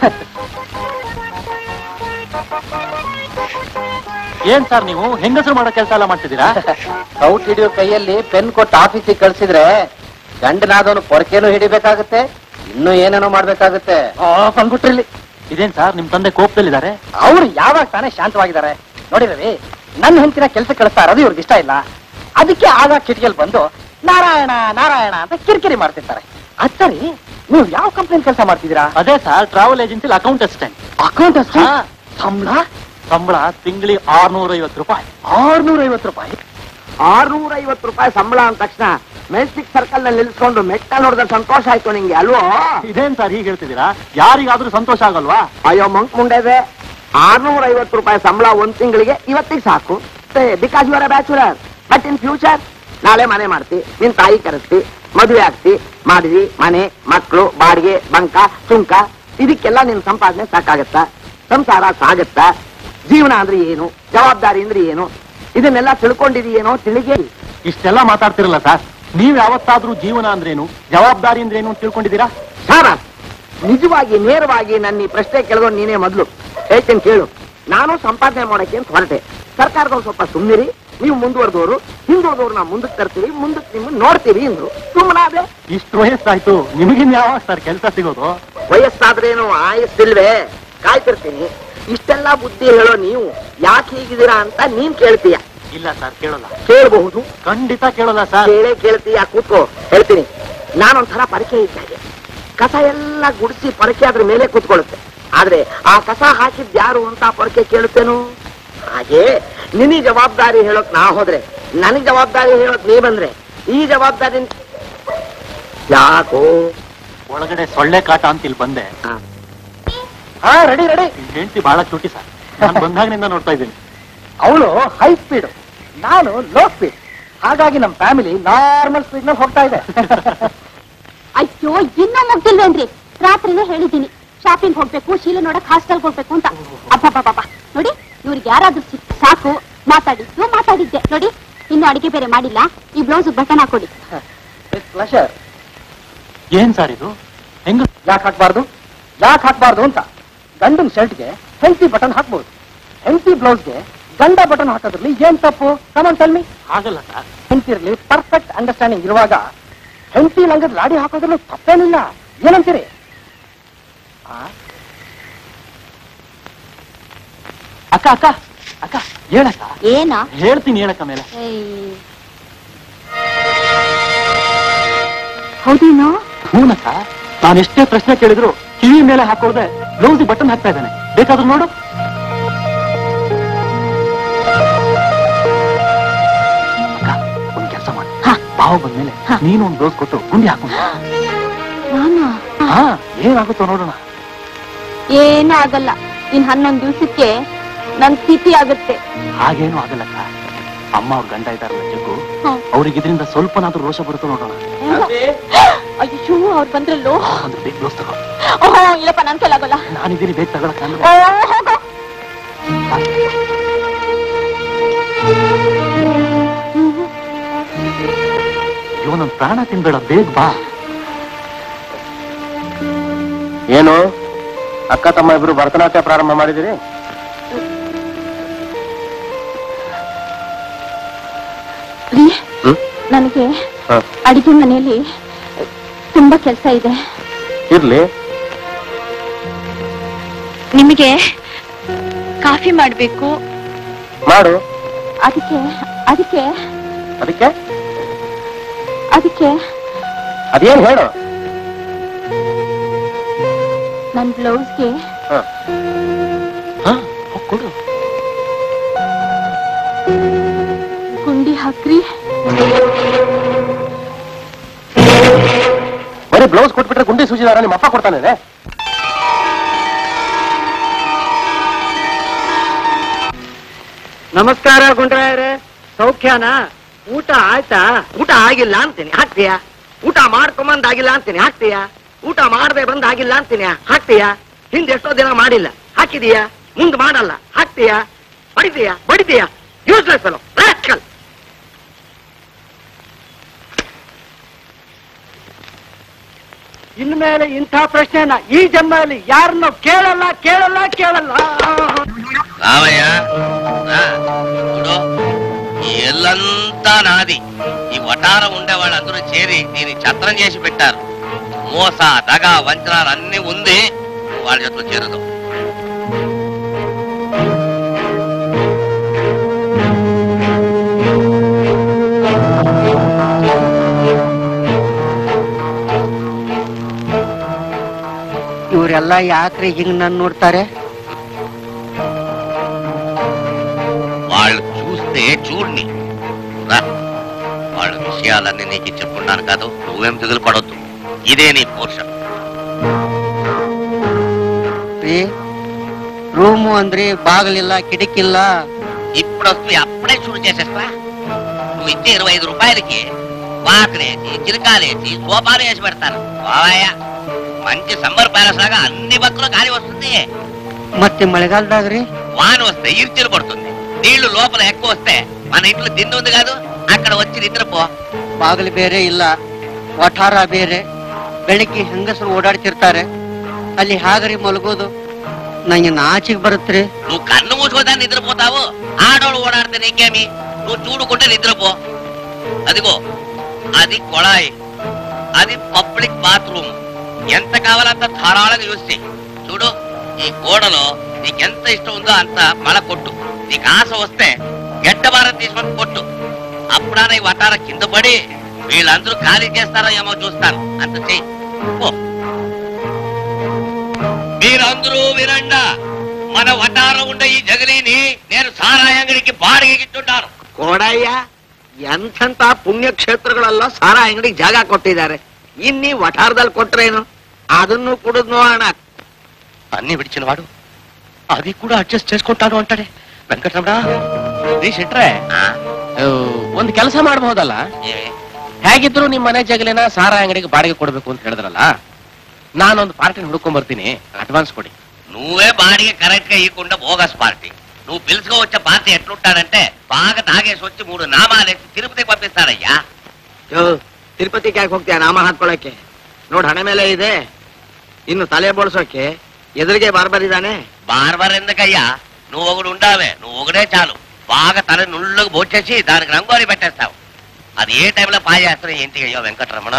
ಏನ್ ಸರ್ ನೀವು ಹೆಂಗಸರು ಮಾಡೋ ಕೆಲಸ ಎಲ್ಲ ಮಾಡ್ತಿದ್ದೀರಾ ಔಟ್ ಹಿಡಿಯೋ ಕೈಯಲ್ಲಿ ಪೆನ್ ಕೊಟ್ಟು ಆಫೀಸಿಗೆ ಕಳ್ಸಿದ್ರೆ ಗಂಡನಾದವನು ಪೊರಕೆನೂ ಹಿಡಿಬೇಕಾಗುತ್ತೆ ಇನ್ನು ಏನೇನೋ ಮಾಡ್ಬೇಕಾಗುತ್ತೆ ಬಂದ್ಬಿಟ್ರಿಲ್ಲಿ ಇದೇನ್ ಸರ್ ನಿಮ್ ತಂದೆ ಕೋಪದಲ್ಲಿದ್ದಾರೆ ಅವ್ರು ಯಾವಾಗ ತಾನೇ ಶಾಂತವಾಗಿದ್ದಾರೆ ನೋಡಿ ರವಿ ನನ್ನ ಹೆಂಡತಿನ ಕೆಲಸ ಕಳಿಸ್ತಾ ಇರೋದು ಇವ್ರಿಗೆ ಇಷ್ಟ ಇಲ್ಲ ಅದಕ್ಕೆ ಆಗ ಕಿಟಕಿಯಲ್ಲಿ ಬಂದು ನಾರಾಯಣ ನಾರಾಯಣ ಅಂತ ಕಿರಿಕಿರಿ ಮಾಡ್ತಿರ್ತಾರೆ ಅತ್ತರಿ ನೀವು ಯಾವ ಕಂಪ್ನಿ ಕೆಲಸ ಮಾಡ್ತಿದ್ದೀರಾ ಅದೇ sir travel agency account assistant account ಅಷ್ಟೇ ಸಂಬಳ ಸಂಬಳ ತಿಂಗಳಿಗೆ ಆರ್ನೂರ ಐವತ್ತು ರೂಪಾಯಿ ಆರ್ನೂರ ಐವತ್ತು ರೂಪಾಯಿ ಆರ್ನೂರ ಐವತ್ತು ರೂಪಾಯಿ ಸಂಬಳ ಅಂದ ತಕ್ಷಣ ಮೆಸ್ಟಿಕ್ ಸರ್ಕಲ್ ನಲ್ಲಿ ನಿಲ್ಸ್ಕೊಂಡು ಮೆಟ್ಟ ನೋಡಿದ ಸಂತೋಷ ಆಯ್ತು ನಿಂಗೆ ಅಲ್ವೋ ಇದೇನ್ ಸರ್ ಹೀಗೆ ಹೇಳ್ತಿದ್ದೀರಾ ಯಾರಿಗಾದ್ರೂ ಸಂತೋಷ ಆಗಲ್ವಾ ಅಯ್ಯೋ ಮಂಕ್ ಮುಂಡೆದೆ ಆರ್ನೂರ ಐವತ್ತು ರೂಪಾಯಿ ಸಂಬಳ ಒಂದ್ ತಿಂಗಳಿಗೆ ಇವತ್ತಿಗೆ ಸಾಕು because your bachelor but in future ನಾಳೆ ಮನೆ ಮಾಡ್ತಿ ನಿನ್ ತಾಯಿ ಕರೆಸ್ತಿ ಮದುವೆ ಆಗ್ತಿ ಮಾಡಿದ್ವಿ ಮನೆ ಮಕ್ಕಳು ಬಾಡಿಗೆ ಬಂಕ ಸುಂಕ ಇದಕ್ಕೆಲ್ಲ ನಿನ್ ಸಂಪಾದನೆ ಸಾಕಾಗತ್ತಾ ಸಂಸಾರ ಸಾಗತ್ತಾ ಜೀವನ ಅಂದ್ರೆ ಏನು ಜವಾಬ್ದಾರಿ ಅಂದ್ರೆ ಏನು ಇದನ್ನೆಲ್ಲ ತಿಳ್ಕೊಂಡಿದೀಯೇನೋ ತಿಳಿಗೆ ಇಷ್ಟೆಲ್ಲ ಮಾತಾಡ್ತಿರಲ್ಲ ಸರ್ ನೀವ್ ಯಾವತ್ತಾದ್ರೂ ಜೀವನ ಅಂದ್ರೇನು ಜವಾಬ್ದಾರಿ ಅಂದ್ರೇನು ಅಂತ ತಿಳ್ಕೊಂಡಿದ್ದೀರಾ ಶಾಬಾಸ್ ನಿಜವಾಗಿ ನೇರವಾಗಿ ನನ್ನ ಈ ಪ್ರಶ್ನೆ ಕೇಳಿದೋದು ನೀನೇ ಮೊದಲು ಹೇಳ್ತೇನೆ ಕೇಳು ನಾನು ಸಂಪಾದನೆ ಮಾಡಕ್ಕೆ ಅಂತ ಹೊರಟೆ ಸರ್ಕಾರದವ್ರು ಸ್ವಲ್ಪ ಸುಮ್ಮನಿರಿ ನೀವು ಮುಂದುವರೆದವರು ಹಿಂದುಳಿದವ್ರು ನಾವು ಮುಂದಕ್ಕೆ ತರ್ತೀವಿ ಮುಂದಕ್ಕೆ ನಿಮ್ಮನ್ನ ನೋಡ್ತೀವಿ ಅಂದ್ರು ಸುಮ್ಮನಾದೆ ಇಷ್ಟು ವಯಸ್ಸಾಯ್ತು ನಿಮಗಿನ್ ಯಾವಾಗ ಸರ್ ಕೆಲಸ ಸಿಗೋದು ವಯಸ್ಸಾದ್ರೇನು ಆಯಸ್ಸಿಲ್ವೇ ಕಾಯ್ತಿರ್ತೀನಿ ಇಷ್ಟೆಲ್ಲ ಬುದ್ಧಿ ಹೇಳೋ ನೀವು ಯಾಕೆ ಹೀಗಿದ್ದೀರಾ ಅಂತ ನೀನ್ ಕೇಳ್ತೀಯ ಇಲ್ಲ ಸರ್ ಕೇಳಲ್ಲ ಕೇಳಬಹುದು ಖಂಡಿತ ಕೇಳಲ್ಲ ಸರ್ ಕೇಳೇ ಕೇಳ್ತೀಯ ಕೂತ್ಕೋ ಹೇಳ್ತೀನಿ ನಾನೊಂಥರ ಪರಕೆ ಇದ್ದಾಗೆ ಕಸ ಎಲ್ಲ ಗುಡಿಸಿ ಪರಕೆ ಅದ್ರ ಮೇಲೆ ಕೂತ್ಕೊಳ್ಳುತ್ತೆ ಆದ್ರೆ ಆ ಕಸ ಹಾಕಿದ್ ಯಾರು ಅಂತ ಪರಕೆ ಕೇಳುತ್ತೇನು ಹಾಗೆ ನಿನಗೆ ಜವಾಬ್ದಾರಿ ಹೇಳೋಕ್ ನಾ ಹೋದ್ರೆ ನನಗ್ ಜವಾಬ್ದಾರಿ ಹೇಳೋಕ್ ನೀ ಬಂದ್ರೆ ಈ ಜವಾಬ್ದಾರಿ ಯಾಕೋ ಒಳಗಡೆ ಸೊಳ್ಳೆ ಕಾಟ ಅಂತ ಇಲ್ಲಿ ಬಂದೆ ಹಾ. ಹಾ ರೆಡಿ ರೆಡಿ ಹೆಂಡತಿ ಬಹಳ ಚುಟಿ ಸರ್ ನಾನು ಬಂದಾಗಿನಿಂದ ನೋಡ್ತಾ ಇದ್ದೀನಿ ಅವಳು ಹೈ ಸ್ಪೀಡ್ ನಾನು ಲೋ ಸ್ಪೀಡ್ ಹಾಗಾಗಿ ನಮ್ಮ ಫ್ಯಾಮಿಲಿ ನಾರ್ಮಲ್ ಸ್ಪೀಡ್ ನಲ್ಲಿ ಹೋಗ್ತಾ ಇದೆ ಅಯ್ಯೋ ಇನ್ನೂ ಮುಗ್ದಿಲ್ವೇನ್ರಿ ರಾತ್ರಿನೇ ಹೇಳಿದ್ದೀನಿ ಶಾಪಿಂಗ್ ಹೋಗ್ಬೇಕು ಶೀಲ ನೋಡಕ್ ಹಾಸ್ಟೆಲ್ ಹೋಗ್ಬೇಕು ಅಂತ ಅಬ್ಬಬ್ಬಬ್ಬ ನೋಡಿ ಇವ್ರಿಗೆ ಯಾರಾದ್ರೂ ಸಿಕ್ ಸಾಕು ಮಾತಾಡಿದ್ದು ಮಾತಾಡಿದ್ದೆ ನೋಡಿ ಇನ್ನು ಅಡಿಗೆ ಬೇರೆ ಮಾಡಿಲ್ಲ ಈ ಬ್ಲೌಸ್ ಬಟನ್ ಹಾಕೊಡಿ ಪ್ಲೆಷರ್ ಏನ್ ಸರ್ ಇದು ಹೆಂಗ ಯಾಕೆ ಹಾಕ್ಬಾರ್ದು ಯಾಕೆ ಹಾಕ್ಬಾರ್ದು ಅಂತ ಗಂಡನ್ ಶರ್ಟ್ಗೆ ಹೆಂಡತಿ ಬಟನ್ ಹಾಕ್ಬೋದು ಹೆಂಡತಿ ಬ್ಲೌಸ್ಗೆ ಗಂಡ ಬಟನ್ ಹಾಕೋದ್ರಲ್ಲಿ ಏನ್ ತಪ್ಪು ಕಮನ್ ಟೆಲ್ ಮಿ ಆಗಲ್ಲ ಸರ್ ಹೆಂಡತಿರ್ಲಿ ಪರ್ಫೆಕ್ಟ್ ಅಂಡರ್ಸ್ಟ್ಯಾಂಡಿಂಗ್ ಇರುವಾಗ ಹೆಂಡತಿ ಲಂಗದ ಲಾಡಿ ಹಾಕೋದ್ರಲ್ಲೂ ತಪ್ಪೇನಿಲ್ಲ ಏನಂತೀರಿ ಆ? ಅಕ್ಕ ಅಕ್ಕ ಅಕ್ಕ ಹೇಳಕ್ಕ ಏನಾ ಹೇಳ್ತೀನಿ ಹೇಳಕ್ಕ ಮೇಲೆ ಏಯ್. ಹೌದೇನೋ ಹೂನಕ್ಕ ನಾನು ಎಷ್ಟೇ ಪ್ರಶ್ನೆ ಕೇಳಿದ್ರು ಕಿವಿ ಮೇಲೆ ಹಾಕೋದೆ ಬ್ಲೌಸ್ ಬಟನ್ ಹಾಕ್ತಾ ಇದ್ದಾನೆ ಬೇಕಾದ್ರೂ ನೋಡು ಅಕ್ಕ ಒಂದ್ ಕೆಲಸ ಮಾಡಿ ಹಾ. ಬಾವ ಬಂದ್ಮೇಲೆ ಹಾ. ನೀನು ಒಂದ್ ಬ್ಲೌಸ್ ಕೊಟ್ಟು ಗುಂಡಿ ಹಾಕೊಂಡು ನಾನಾ ಹಾ ಏನಾಗುತ್ತೋ ನೋಡೋಣ ಏನೂ ಆಗಲ್ಲ ಇನ್ ಹನ್ನೊಂದ್ ದಿವ್ಸಕ್ಕೆ ನನ್ ಸ್ಥಿತಿ ಆಗುತ್ತೆ ಹಾಗೇನು ಆಗಲ್ಲಕ್ಕ ಅಮ್ಮ ಅವ್ರ ಗಂಡ ಇದ್ದಾರಲ್ಲ ಜಗ್ಗು ಹ್ಮ್. ಅವ್ರಿಗೆ ಇದರಿಂದ ಸ್ವಲ್ಪನಾದ್ರೂ ರೋಷ ಬರುತ್ತೋ ನೋಡೋಣ ಅಯ್ಯೋ ಅವ್ರು ಬಂದ್ರಲ್ಲೋ ಒಂದು ಬಿಗ್ ಬ್ಲೌಸ್ ತಗೋ ಓಹೋ ಇಲ್ಲಪ್ಪ ನನ್ ಕೈಲಾಗಲ್ಲ ನಾನಿದ್ದೀನಿ ಬೇಗ ತಗೊಳಕ್ಕ ಅಂದ್ರೆ ಓ, ಹೋಗು. ಅಯ್ಯೋ ನನ್ ಪ್ರಾಣ ತಿನ್ಬೇಡ ಬೇಗ ಬಾ ಏನು ಅಕ್ಕ ತಮ್ಮ ಇಬ್ರು ಭರತನಾಟ್ಯ ಪ್ರಾರಂಭ ಮಾಡಿದಿರಿ ರೀ ಹ್ಮ್? ನನಗೆ ಹ. ಅಡಿಗೆ ಮನೆಯಲ್ಲಿ ತುಂಬಾ ಕೆಲಸ ಇದೆ ಇರ್ಲಿ ನಿಮಗೆ ಕಾಫಿ ಮಾಡ್ಬೇಕು ಮಾಡು ಅದಕ್ಕೆ ಅದಕ್ಕೆ ಅದಕ್ಕೆ ಅದಕ್ಕೆ ಅದೇನ್ ಹೇಳು ನನ್ ಬ್ಲೌಸ್ಗೆ ಹ. ಹಾ ಹೋಗ್ ಕೊಡು ಗುಂಡಿ ಹಾಕ್ರಿ ಬರೀ ಬ್ಲೌಸ್ ಕೊಟ್ಬಿಟ್ರೆ ಗುಂಡಿ ಸೂಚಿದಾರ ನಿಮ್ಮ ಅಪ್ಪ ಕೊಡ್ತಾನೆ ನಮಸ್ಕಾರ ಗುಂಡ್ರಾಯರೇ ಸೌಖ್ಯನಾ ಊಟ ಆಯ್ತಾ ಊಟ ಆಗಿಲ್ಲ ಅಂತೀನಿ ಹಾಕ್ತೀಯಾ ಊಟ ಮಾಡ್ಕೊಂಬಂದ್ ಆಗಿಲ್ಲ ಅಂತೀನಿ ಹಾಕ್ತೀಯಾ ಊಟ ಮಾಡದೆ ಬಂದ್ ಆಗಿಲ್ಲ ಅಂತೀನಿ ಹಾಕ್ತೀಯಾ ಹಿಂದೆ ಎಷ್ಟೋ ದಿನ ಮಾಡಿಲ್ಲ ಹಾಕಿದೀಯಾ ಮುಂದ್ ಮಾಡಲ್ಲ ಹಾಕ್ತೀಯಾ ಬಡಿತೀಯಾ ಬಡಿತೀಯಾ ಯೂಸ್ಲೆಸ್ ಫೆಲೋ ರಾಸ್ಕಲ್ ಇನ್ಮೇಲೆ ಇಂಥ ಪ್ರಶ್ನೆನ ಈ ಜನ್ಮದಲ್ಲಿ ಯಾರನ್ನು ಕೇಳಲ್ಲ ಕೇಳಲ್ಲ ಕೇಳಲ್ಲ రామయ్య రా, చూడు ఈ ఇల్లంతా నాది ఈ వటారం ఉండే వాళ్ళందరూ చేరి దీన్ని ఛత్రం చేసి పెట్టారు మోస దగ వంచనాలు అన్ని ఉంది వాళ్ళ చేతిలో చేరదు ಇವರೆಲ್ಲ ಯಾಕ್ರಿ ಹಿಂಗ್ ನನ್ ನೋಡ್ತಾರೆ వాళ్ళు చూస్తే చూడని రా వాళ్ళ విషయాలన్నీ నీకు చెప్పున్నాను కాదు నువ్వేం దిగులు పడొద్దు ఇదే నీ పోర్షన్ ರೂಮು ಅಂದ್ರೆ ಬಾಗಿಲಿಲ್ಲ ಕಿಟಕಿಲ್ಲ ఇప్పుడు వస్తుంది అప్పుడే చూడు చేసేస్తా నువ్వు ఇచ్చే ఇరవై ఐదు రూపాయలకి వాకలేసి చిరకాలేసి సోఫాలు వేసి పెడతాను బావయ్య మంచి సమ్మర్ ప్యాలెస్ లాగా అన్ని బక్కులు గాలి వస్తుంది ಮತ್ತೆ ಮಳೆಗಾಲದಾಗ್ರಿ వాన వస్తే ఈర్చిలు పడుతుంది నీళ్లు లోపల ఎక్కువ వస్తే మన ఇంట్లో దిండు ఉంది కాదు అక్కడ వచ్చి నిద్రపో ಬಾಗಿಲು ಬೇರೆ ಇಲ್ಲ ವಠಾರ ಬೇರೆ ಬೆಳಗ್ಗೆ ಹೆಂಗಸರು ಓಡಾಡ್ತಿರ್ತಾರೆ ಅಲ್ಲಿ ಹಾಗರಿ ಮಲಗೋದು ನಂಗೆ ನಾಚಿಗೆ ಬರುತ್ತ್ರಿ నువ్వు కన్ను మూసుకోదాన్ని నిద్రపోతావు ఆడోళ్ళు ఓడాడితే నీకేమి నువ్వు చూడుకుంటే నిద్రపో అదిగో అది కొళాయి అది పబ్లిక్ బాత్రూమ్ ఎంత కావాలంత ధారాళంగా యూస్ చేయి చూడు ఈ గోడలో నీకెంత ఇష్టం ఉందో అంత మల కొట్టు నీకు ఆశ వస్తే గడ్డబారం తీసుకొని కొట్టు అప్పుడాన ఈ వటార కింద పడి వీళ్ళందరూ ఖాళీ చేస్తారో ఏమో చూస్తాను అంత చెయ్యి పో మీరందరూ వినండా మన వటారం ఉండే ఈ జగనీని నేను సారాయి అంగడికి బాడిಗೆಗೆ ಕೋಡಯ್ಯ ಎಂಥಂತ ಪುಣ್ಯಕ್ಷೇತ್ರಗಳೆಲ್ಲ ಸಾರ ಅಂಗಡಿಗೆ ಜಾಗ ಕೊಟ್ಟಿದ್ದಾರೆ ಇನ್ನೀ ವಠಾರದಲ್ಲಿ ಕೊಟ್ರೇನು ಅದನ್ನು ಕುಡಿದ್ ನೋಡೋಣ అన్ని విడిచిన వాడు అది కూడా అడ్జస్ట్ చేసుకుంటాను అంటాడే వెంకటరమణ ನೀ ಶೆಟ್ರೆ ಒಂದು ಕೆಲಸ ಮಾಡಬಹುದಲ್ಲ ಹೇಗಿದ್ರು ನಿಮ್ ಮನೆ ಜಗಲಿನ ಸಾರಾ ಅಂಗಡಿಗೆ ಬಾಡಿಗೆ ಕೊಡ್ಬೇಕು ಅಂತ ಹೇಳಿದ್ರಲ್ಲ ನಾನೊಂದು ಪಾರ್ಟಿನ ಹುಡ್ಕೊಂಡ್ ಬರ್ತೀನಿ అడ్వాన్స్ కొడి నువ్వే బాడిగ కరెక్ట్ గా ఇవ్వకుండా బోగస్ పార్టీ నువ్వు పిలుచుకో వచ్చే పార్టీ ఎట్లుంటాడంటే బాగా తాగేసి వచ్చి మూడు నామాలేసి తిరుపతికి పంపిస్తాడయ్యా ಯೋ ತಿರುಪತಿಗೆ ಯಾಕೆ ಹೋಗ್ತೀಯ ನಾಮ ಹಾಕೊಳ್ಳಕ್ಕೆ ನೋಡ್ ಹಣೆ ಮೇಲೆ ಇದೆ ಇನ್ನು ತಲೆ ಬೋಳ್ಸೋಕೆ ಎದುರಿಗೆ ಬಾರ್ಬರಿದಾನೆ బార్బర్ ఎందుకయ్యా నువ్వు ఒకడు ఉండావే నువ్వు ఒకడే చాలు బాగా తల నుళ్ళకు బొచ్చేసి దానికి రంగోలి పెట్టేస్తావు అది ఏ టైంలో పాయ చేస్తావు ఏంటి అయ్యో వెంకటరమణ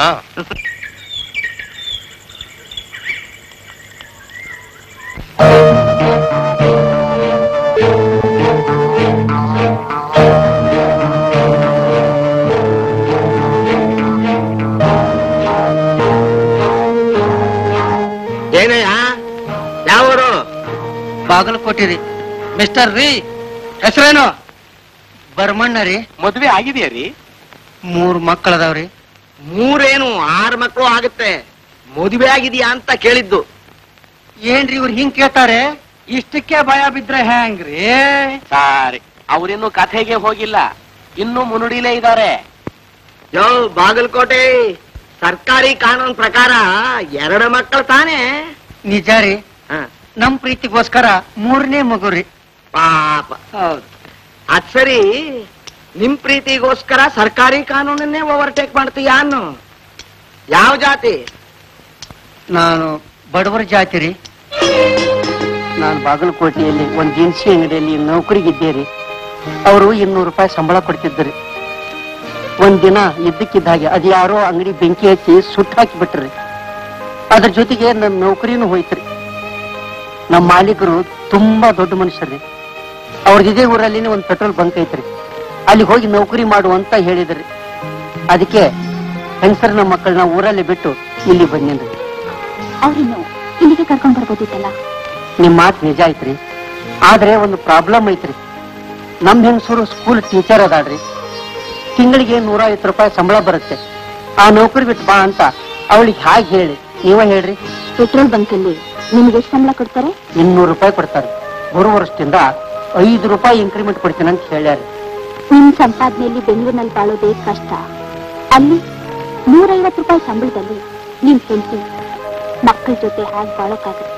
ಏನಯ್ಯ ಯಾವೂರು ಬಾಗಲಕೋಟೆ ಮಿಸ್ಟರ್ ರೀ ಹೆಸರೇನು ಬರ್ಮಣ್ಣ ರೀ ಮದ್ವೆ ಆಗಿದೆಯಾ ರೀ ಮೂರ್ ಮಕ್ಕಳದಾವ್ರಿ ಮೂರೇನು ಆರು ಮಕ್ಕಳು ಆಗುತ್ತೆ ಮದುವೆ ಆಗಿದ್ಯಾ ಅಂತ ಕೇಳಿದ್ದು ಏನ್ರಿ ಇವ್ರು ಹಿಂಗ್ ಕೇಳ್ತಾರೆ ಇಷ್ಟಕ್ಕೆ ಭಯ ಬಿದ್ರೆ ಹೆಂಗ್ರಿ ಸಾರಿ ಅವರಿನ್ನು ಕಥೆಗೆ ಹೋಗಿಲ್ಲ ಇನ್ನು ಮುನುಡಿಲೇ ಇದ್ದಾರೆ ಯೋ ಬಾಗಲಕೋಟೆ ಸರ್ಕಾರಿ ಕಾನೂನ್ ಪ್ರಕಾರ ಎರಡು ಮಕ್ಕಳು ತಾನೇ ನಿಜ ರೀ ಹ, ನಮ್ ಪ್ರೀತಿಗೋಸ್ಕರ ಮೂರನೇ ಮಗು ರೀ ಪಾಪ ಹೌದು ಅದ್ ಸರಿ ನಿಮ್ ಪ್ರೀತಿಗೋಸ್ಕರ ಸರ್ಕಾರಿ ಕಾನೂನನ್ನೇ ಓವರ್ಟೇಕ್ ಮಾಡ್ತೀಯ ಅನ್ನು ಯಾವ ಜಾತಿ ನಾನು ಬಡವರ ಜಾತಿ ರೀ ನಾನು ಬಾಗಲಕೋಟೆಯಲ್ಲಿ ಒಂದ್ ದಿನಸಿ ಅಂಗಡಿಯಲ್ಲಿ ನೌಕರಿಗಿದ್ದೆ ರೀ ಅವರು ಇನ್ನೂರು ರೂಪಾಯಿ ಸಂಬಳ ಕೊಡ್ತಿದ್ದರು ಒಂದ್ ದಿನ ಇದ್ದಕ್ಕಿದ್ದ ಹಾಗೆ ಅದು ಯಾರೋ ಅಂಗಡಿ ಬೆಂಕಿ ಹಚ್ಚಿ ಸುಟ್ಟು ಹಾಕಿ ಬಿಟ್ರಿ ಅದ್ರ ಜೊತೆಗೆ ನನ್ನ ನೌಕರಿನೂ ಹೋಯ್ತ್ರಿ ನಮ್ಮ ಮಾಲೀಕರು ತುಂಬಾ ದೊಡ್ಡ ಮನುಷ್ಯರ್ರಿ ಅವ್ರದ್ದು ಇದೇ ಊರಲ್ಲಿನೇ ಒಂದು ಪೆಟ್ರೋಲ್ ಬಂಕ್ ಐತ್ರಿ ಅಲ್ಲಿ ಹೋಗಿ ನೌಕರಿ ಮಾಡು ಅಂತ ಹೇಳಿದ್ರಿ ಅದಕ್ಕೆ ಹೆಂಗಸರ ನಮ್ಮ ಮಕ್ಕಳನ್ನ ಊರಲ್ಲಿ ಬಿಟ್ಟು ಇಲ್ಲಿ ಬಂದೇನ್ರಿ ಅವ್ರನ್ನು ಇಲ್ಲಿಗೆ ಕರ್ಕೊಂಡ್ ಬರ್ಬೋದಿತ್ತಲ್ಲ ನಿಮ್ ಮಾತು ನಿಜ ಐತ್ರಿ ಆದ್ರೆ ಒಂದು ಪ್ರಾಬ್ಲಮ್ ಐತ್ರಿ ನಮ್ ಹೆಂಗಸರು ಸ್ಕೂಲ್ ಟೀಚರ್ ಅದಾಳ್ರಿ ತಿಂಗಳಿಗೆ ನೂರ ಐವತ್ತು ರೂಪಾಯಿ ಸಂಬಳ ಬರುತ್ತೆ ಆ ನೌಕರಿ ಬಿಟ್ಟು ಬಾ ಅಂತ ಅವಳಿಗೆ ಹಾಗೆ ಹೇಳಿ ನೀವೇ ಹೇಳ್ರಿ ಪೆಟ್ರೋಲ್ ಬಂಕಲ್ಲಿ ನಿಮ್ಗೆ ಎಷ್ಟು ಸಂಬಳ ಕೊಡ್ತಾರೆ ಇನ್ನೂರು ರೂಪಾಯಿ ಕೊಡ್ತಾರೆ ಬರುವ ವರ್ಷದಿಂದ ಐದು ರೂಪಾಯಿ ಇನ್ಕ್ರಿಮೆಂಟ್ ಕೊಡ್ತೀನಿ ಅಂತ ಹೇಳ್ಯಾರ ನಿಮ್ ಸಂಪಾದನೆಯಲ್ಲಿ ಬೆಂಗಳೂರಿನಲ್ಲಿ ಬಾಳೋದೇ ಕಷ್ಟ ಅಲ್ಲಿ ನೂರೈವತ್ತು ರೂಪಾಯಿ ಸಂಬಳದಲ್ಲಿ ನಿಮ್ ಹೆಂಡತಿ ಮಕ್ಕಳ ಜೊತೆ ಹೇಗೆ ಬಾಳೋಕ್ಕಾಗುತ್ತೆ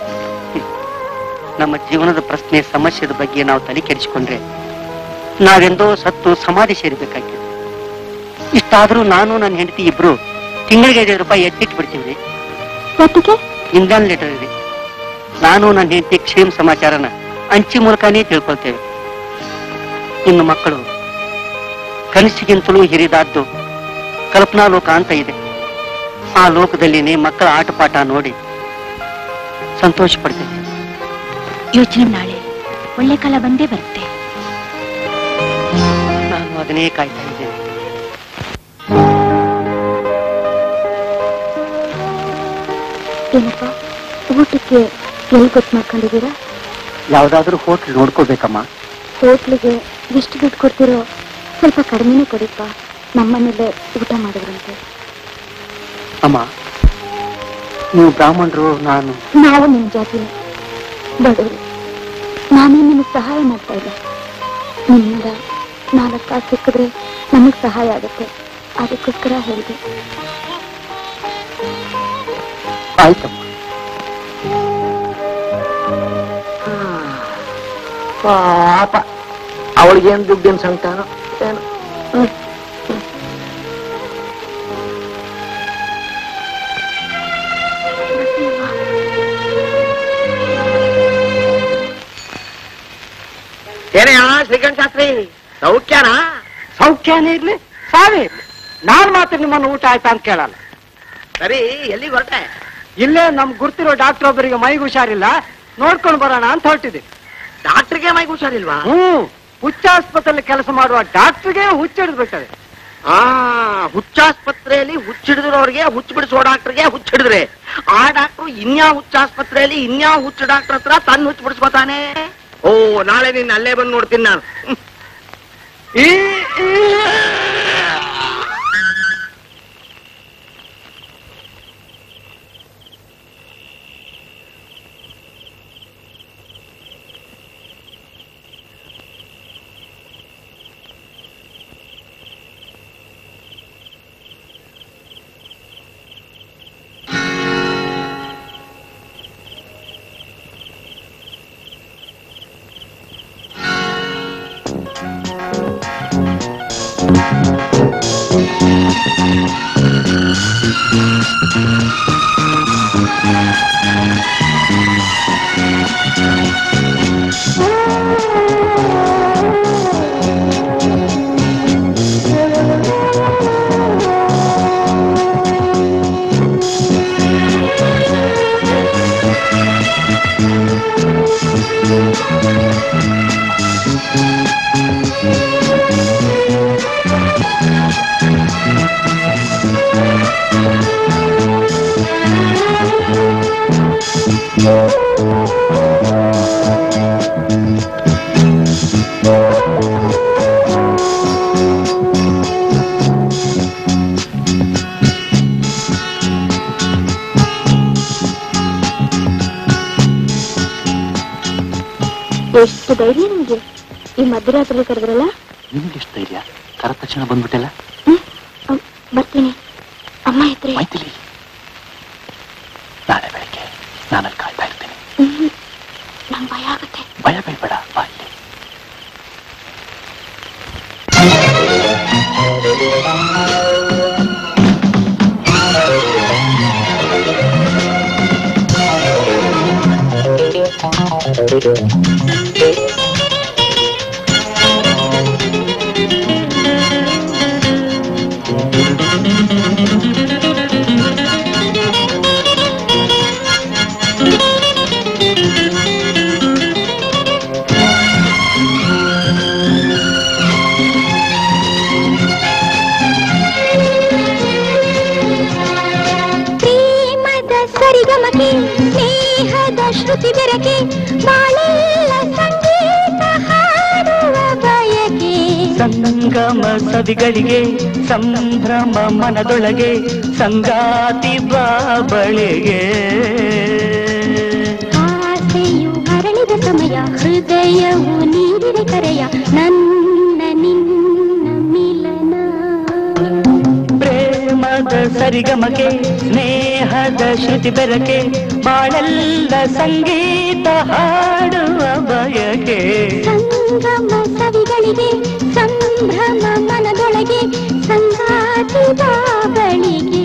ನಮ್ಮ ಜೀವನದ ಪ್ರಶ್ನೆ ಸಮಸ್ಯೆದ ಬಗ್ಗೆ ನಾವು ತಲೆ ಕೆಡಿಸಿಕೊಂಡ್ರೆ ನಾವೆಂದೋ ಸತ್ತು ಸಮಾಧಿ ಸೇರ್ಬೇಕಾಗ್ತದೆ ಇಷ್ಟಾದ್ರೂ ನಾನು ನನ್ನ ಹೆಂಡತಿ ಇಬ್ರು ತಿಂಗಳಿಗೆ ಐದೈದು ರೂಪಾಯಿ ಎತ್ತಿಟ್ಟು ಬಿಡ್ತೀವಿ ಯಾತಕ್ಕೆ ಇಂಧನ ಲೆಟರ್ ಇದೆ ನಾನು ನನ್ನ ಹೆಂಡತಿ ಕ್ಷೇಮ ಸಮಾಚಾರನ ಅಂಚಿ ಮೂಲಕನೇ ತಿಳ್ಕೊಳ್ತೇವೆ ಇನ್ನು ಮಕ್ಕಳು ಕನಸಿಗಿಂತಲೂ ಹಿರಿದಾದ್ದು ಕಲ್ಪನಾ ಲೋಕ ಅಂತ ಇದೆ ಆ ಲೋಕದಲ್ಲಿನೇ ಮಕ್ಕಳ ಆಟಪಾಠ ನೋಡಿ ಸಂತೋಷ ಪಡ್ತೇವೆ ಯೋಚನೆ ನಾಳೆ ಒಳ್ಳೆ ಕಾಲ ಬಂದೇ ಬರುತ್ತೆ ನಾನು ಅದನ್ನೇ ಕಾಯ್ತಾ ಇದ್ದೇನೆ ಏನಪ್ಪ ಊಟಕ್ಕೆ ಎಲ್ಲಿ ಗೊತ್ತು ಮಾಡ್ಕೊಂಡಿದ್ದೀರಾ ಯಾವ್ದಾದ್ರೂ ಹೋಟ್ಲ್ ನೋಡ್ಕೋಬೇಕಮ್ಮ ಹೋಟ್ಲಿಗೆ ಎಷ್ಟು ದುಡ್ಡು ಕೊಡ್ತೀರೋ ಸ್ವಲ್ಪ ಕಡಿಮೆನೇ ಕೊಡಿಪ್ಪ ನಮ್ಮನೇಲೆ ಊಟ ಮಾಡಿದ್ರಂತೆ ಅಮ್ಮ ನೀವು ಬ್ರಾಹ್ಮಣರು ನಾನು ನಾವು ನಿಮ್ ಜಾತಿನೇ ಬಡವರು ನಾನೇ ನಿಮಗೆ ಸಹಾಯ ಮಾಡ್ತಾ ಇಲ್ಲ ನಿಮ್ಮಿಂದ ನಾಲ್ಕು ಕಾಸು ಸಿಕ್ಕಿದ್ರೆ ನಮಗ್ ಸಹಾಯ ಆಗುತ್ತೆ ಅದಕ್ಕೋಸ್ಕರ ಹೇಳಿದೆ ಆಯ್ತಮ್ಮ ಪಾಪ ಅವಳಿಗೇನ್ ದುಡ್ಡಿನ ಸಂಕಟನೋ ಏನು ಹ್ಮ್. ಏನಯ್ಯ ಶ್ರೀಕಂಠ ಶಾಸ್ತ್ರಿ ಸೌಖ್ಯನಾ ಸೌಖ್ಯನೇ ಇರ್ಲಿ ಸಾವೇ ಇರ್ಲಿ ನಾನ್ ಮಾತ್ರ ನಿಮ್ಮನ್ನು ಊಟ ಆಯ್ತಾ ಅಂತ ಕೇಳಲ್ಲ ಸರಿ ಎಲ್ಲಿಗೆ ಹೊರಟೆ ಇಲ್ಲೇ ನಮ್ ಗುರ್ತಿರೋ ಡಾಕ್ಟರ್ ಒಬ್ಬರಿಗೆ ಮೈಗೆ ಹುಷಾರಿಲ್ಲ ನೋಡ್ಕೊಂಡು ಬರೋಣ ಅಂತ ಹೊರಟಿದೆ ಡಾಕ್ಟ್ರಿಗೆ ಮೈಗೆ ಹುಷಾರಿಲ್ವಾ ಹ್ಮ್ ಹುಚ್ಚಾಸ್ಪತ್ರೆಯಲ್ಲಿ ಕೆಲಸ ಮಾಡುವ ಡಾಕ್ಟರ್ಗೆ ಹುಚ್ಚಿಡಿದು ಬಿಟ್ಟದೆ ಆ ಹುಚ್ಚಾಸ್ಪತ್ರೆಯಲ್ಲಿ ಹುಚ್ಚಿಡಿದ್ರವ್ರಿಗೆ ಹುಚ್ಚು ಬಿಡಿಸೋ ಡಾಕ್ಟರ್ಗೆ ಹುಚ್ಚಿಡಿದ್ರೆ ಆ ಡಾಕ್ಟ್ರು ಇನ್ಯಾವ ಹುಚ್ಚಾಸ್ಪತ್ರೆಯಲ್ಲಿ ಇನ್ಯಾವ ಹುಚ್ಚು ಡಾಕ್ಟರ್ ಹತ್ರ ತನ್ನ ಹುಚ್ಚು ಬಿಡಿಸ್ಕೊತಾನೆ ಓ ನಾಳೆ ನಿನ್ನ ಅಲ್ಲೇ ಬಂದು ನೋಡ್ತೀನಿ ನಾನು ಹ್ಮ್. ಈ, ಈ. ಎಷ್ಟು ಧೈರ್ಯ ನಿಮ್ಗೆ ಈ ಮಧ್ಯರಾತ್ರಿ ಕರೆದ್ರಲ್ಲ ನಿಮ್ಗೆ ಎಷ್ಟು ಧೈರ್ಯ ಕರ ತಕ್ಷಣ ಬಂದ್ಬಿಟ್ಟೆಲ್ಲ ಹ್ಮ್ ಅಮ್, ಬರ್ತೀನಿ ಅಮ್ಮ ಇದ್ರೆ ಮೈಥಿಲಿ ನಾಳೆ ಬೆಳಿಗ್ಗೆ ನಾನಲ್ಲಿ ಕಾಯ್ತಾ ಇರ್ತೀನಿ ಹ್ಮ್ ನಂಗ್ ಭಯ ಆಗುತ್ತೆ ಭಯ ಬೀಳ್ಬೇಡ ಬಾ ಇಲ್ಲಿ ಪ್ರೇಮದ ಸರಿಗಮಕೆ ಸ್ನೇಹದ ಶ್ರುತಿ ಬೆರಕೆ ಬಾಳೆಲ್ಲ ಸಂಗೀತ ಹಾಡುವ ಬಯಕೆ ಸಂಗಮ ಸವಿಗಳಿಗೆ ಸಂಭ್ರಮ ಮನದೊಳಗೆ ಸಂಗಾತಿ ಬಾಬಳಿಗೆ ಆಸೆಯು ಹರಳಿದ ಸಮಯ ಹೃದಯವು ನೀಡಿದ ಕರೆಯ ನನ್ನ ನಿನ್ನ ಮಿಲನ ಪ್ರೇಮದ ಸರಿಗಮಕೆ ಸ್ನೇಹದ ಶ್ರುತಿ ಬೆರಕೆ ಬಾಳೆಲ್ಲ ಸಂಗೀತ ಹಾಡುವ ಬಯಕೆ ಸಂಗಮ ಸವಿಗಳಿಗೆ ಸಂಭ್ರಮ ಮನದೊಳಗೆ ಸಂಗಾತಿ ಬಾಬಳಿಗೆ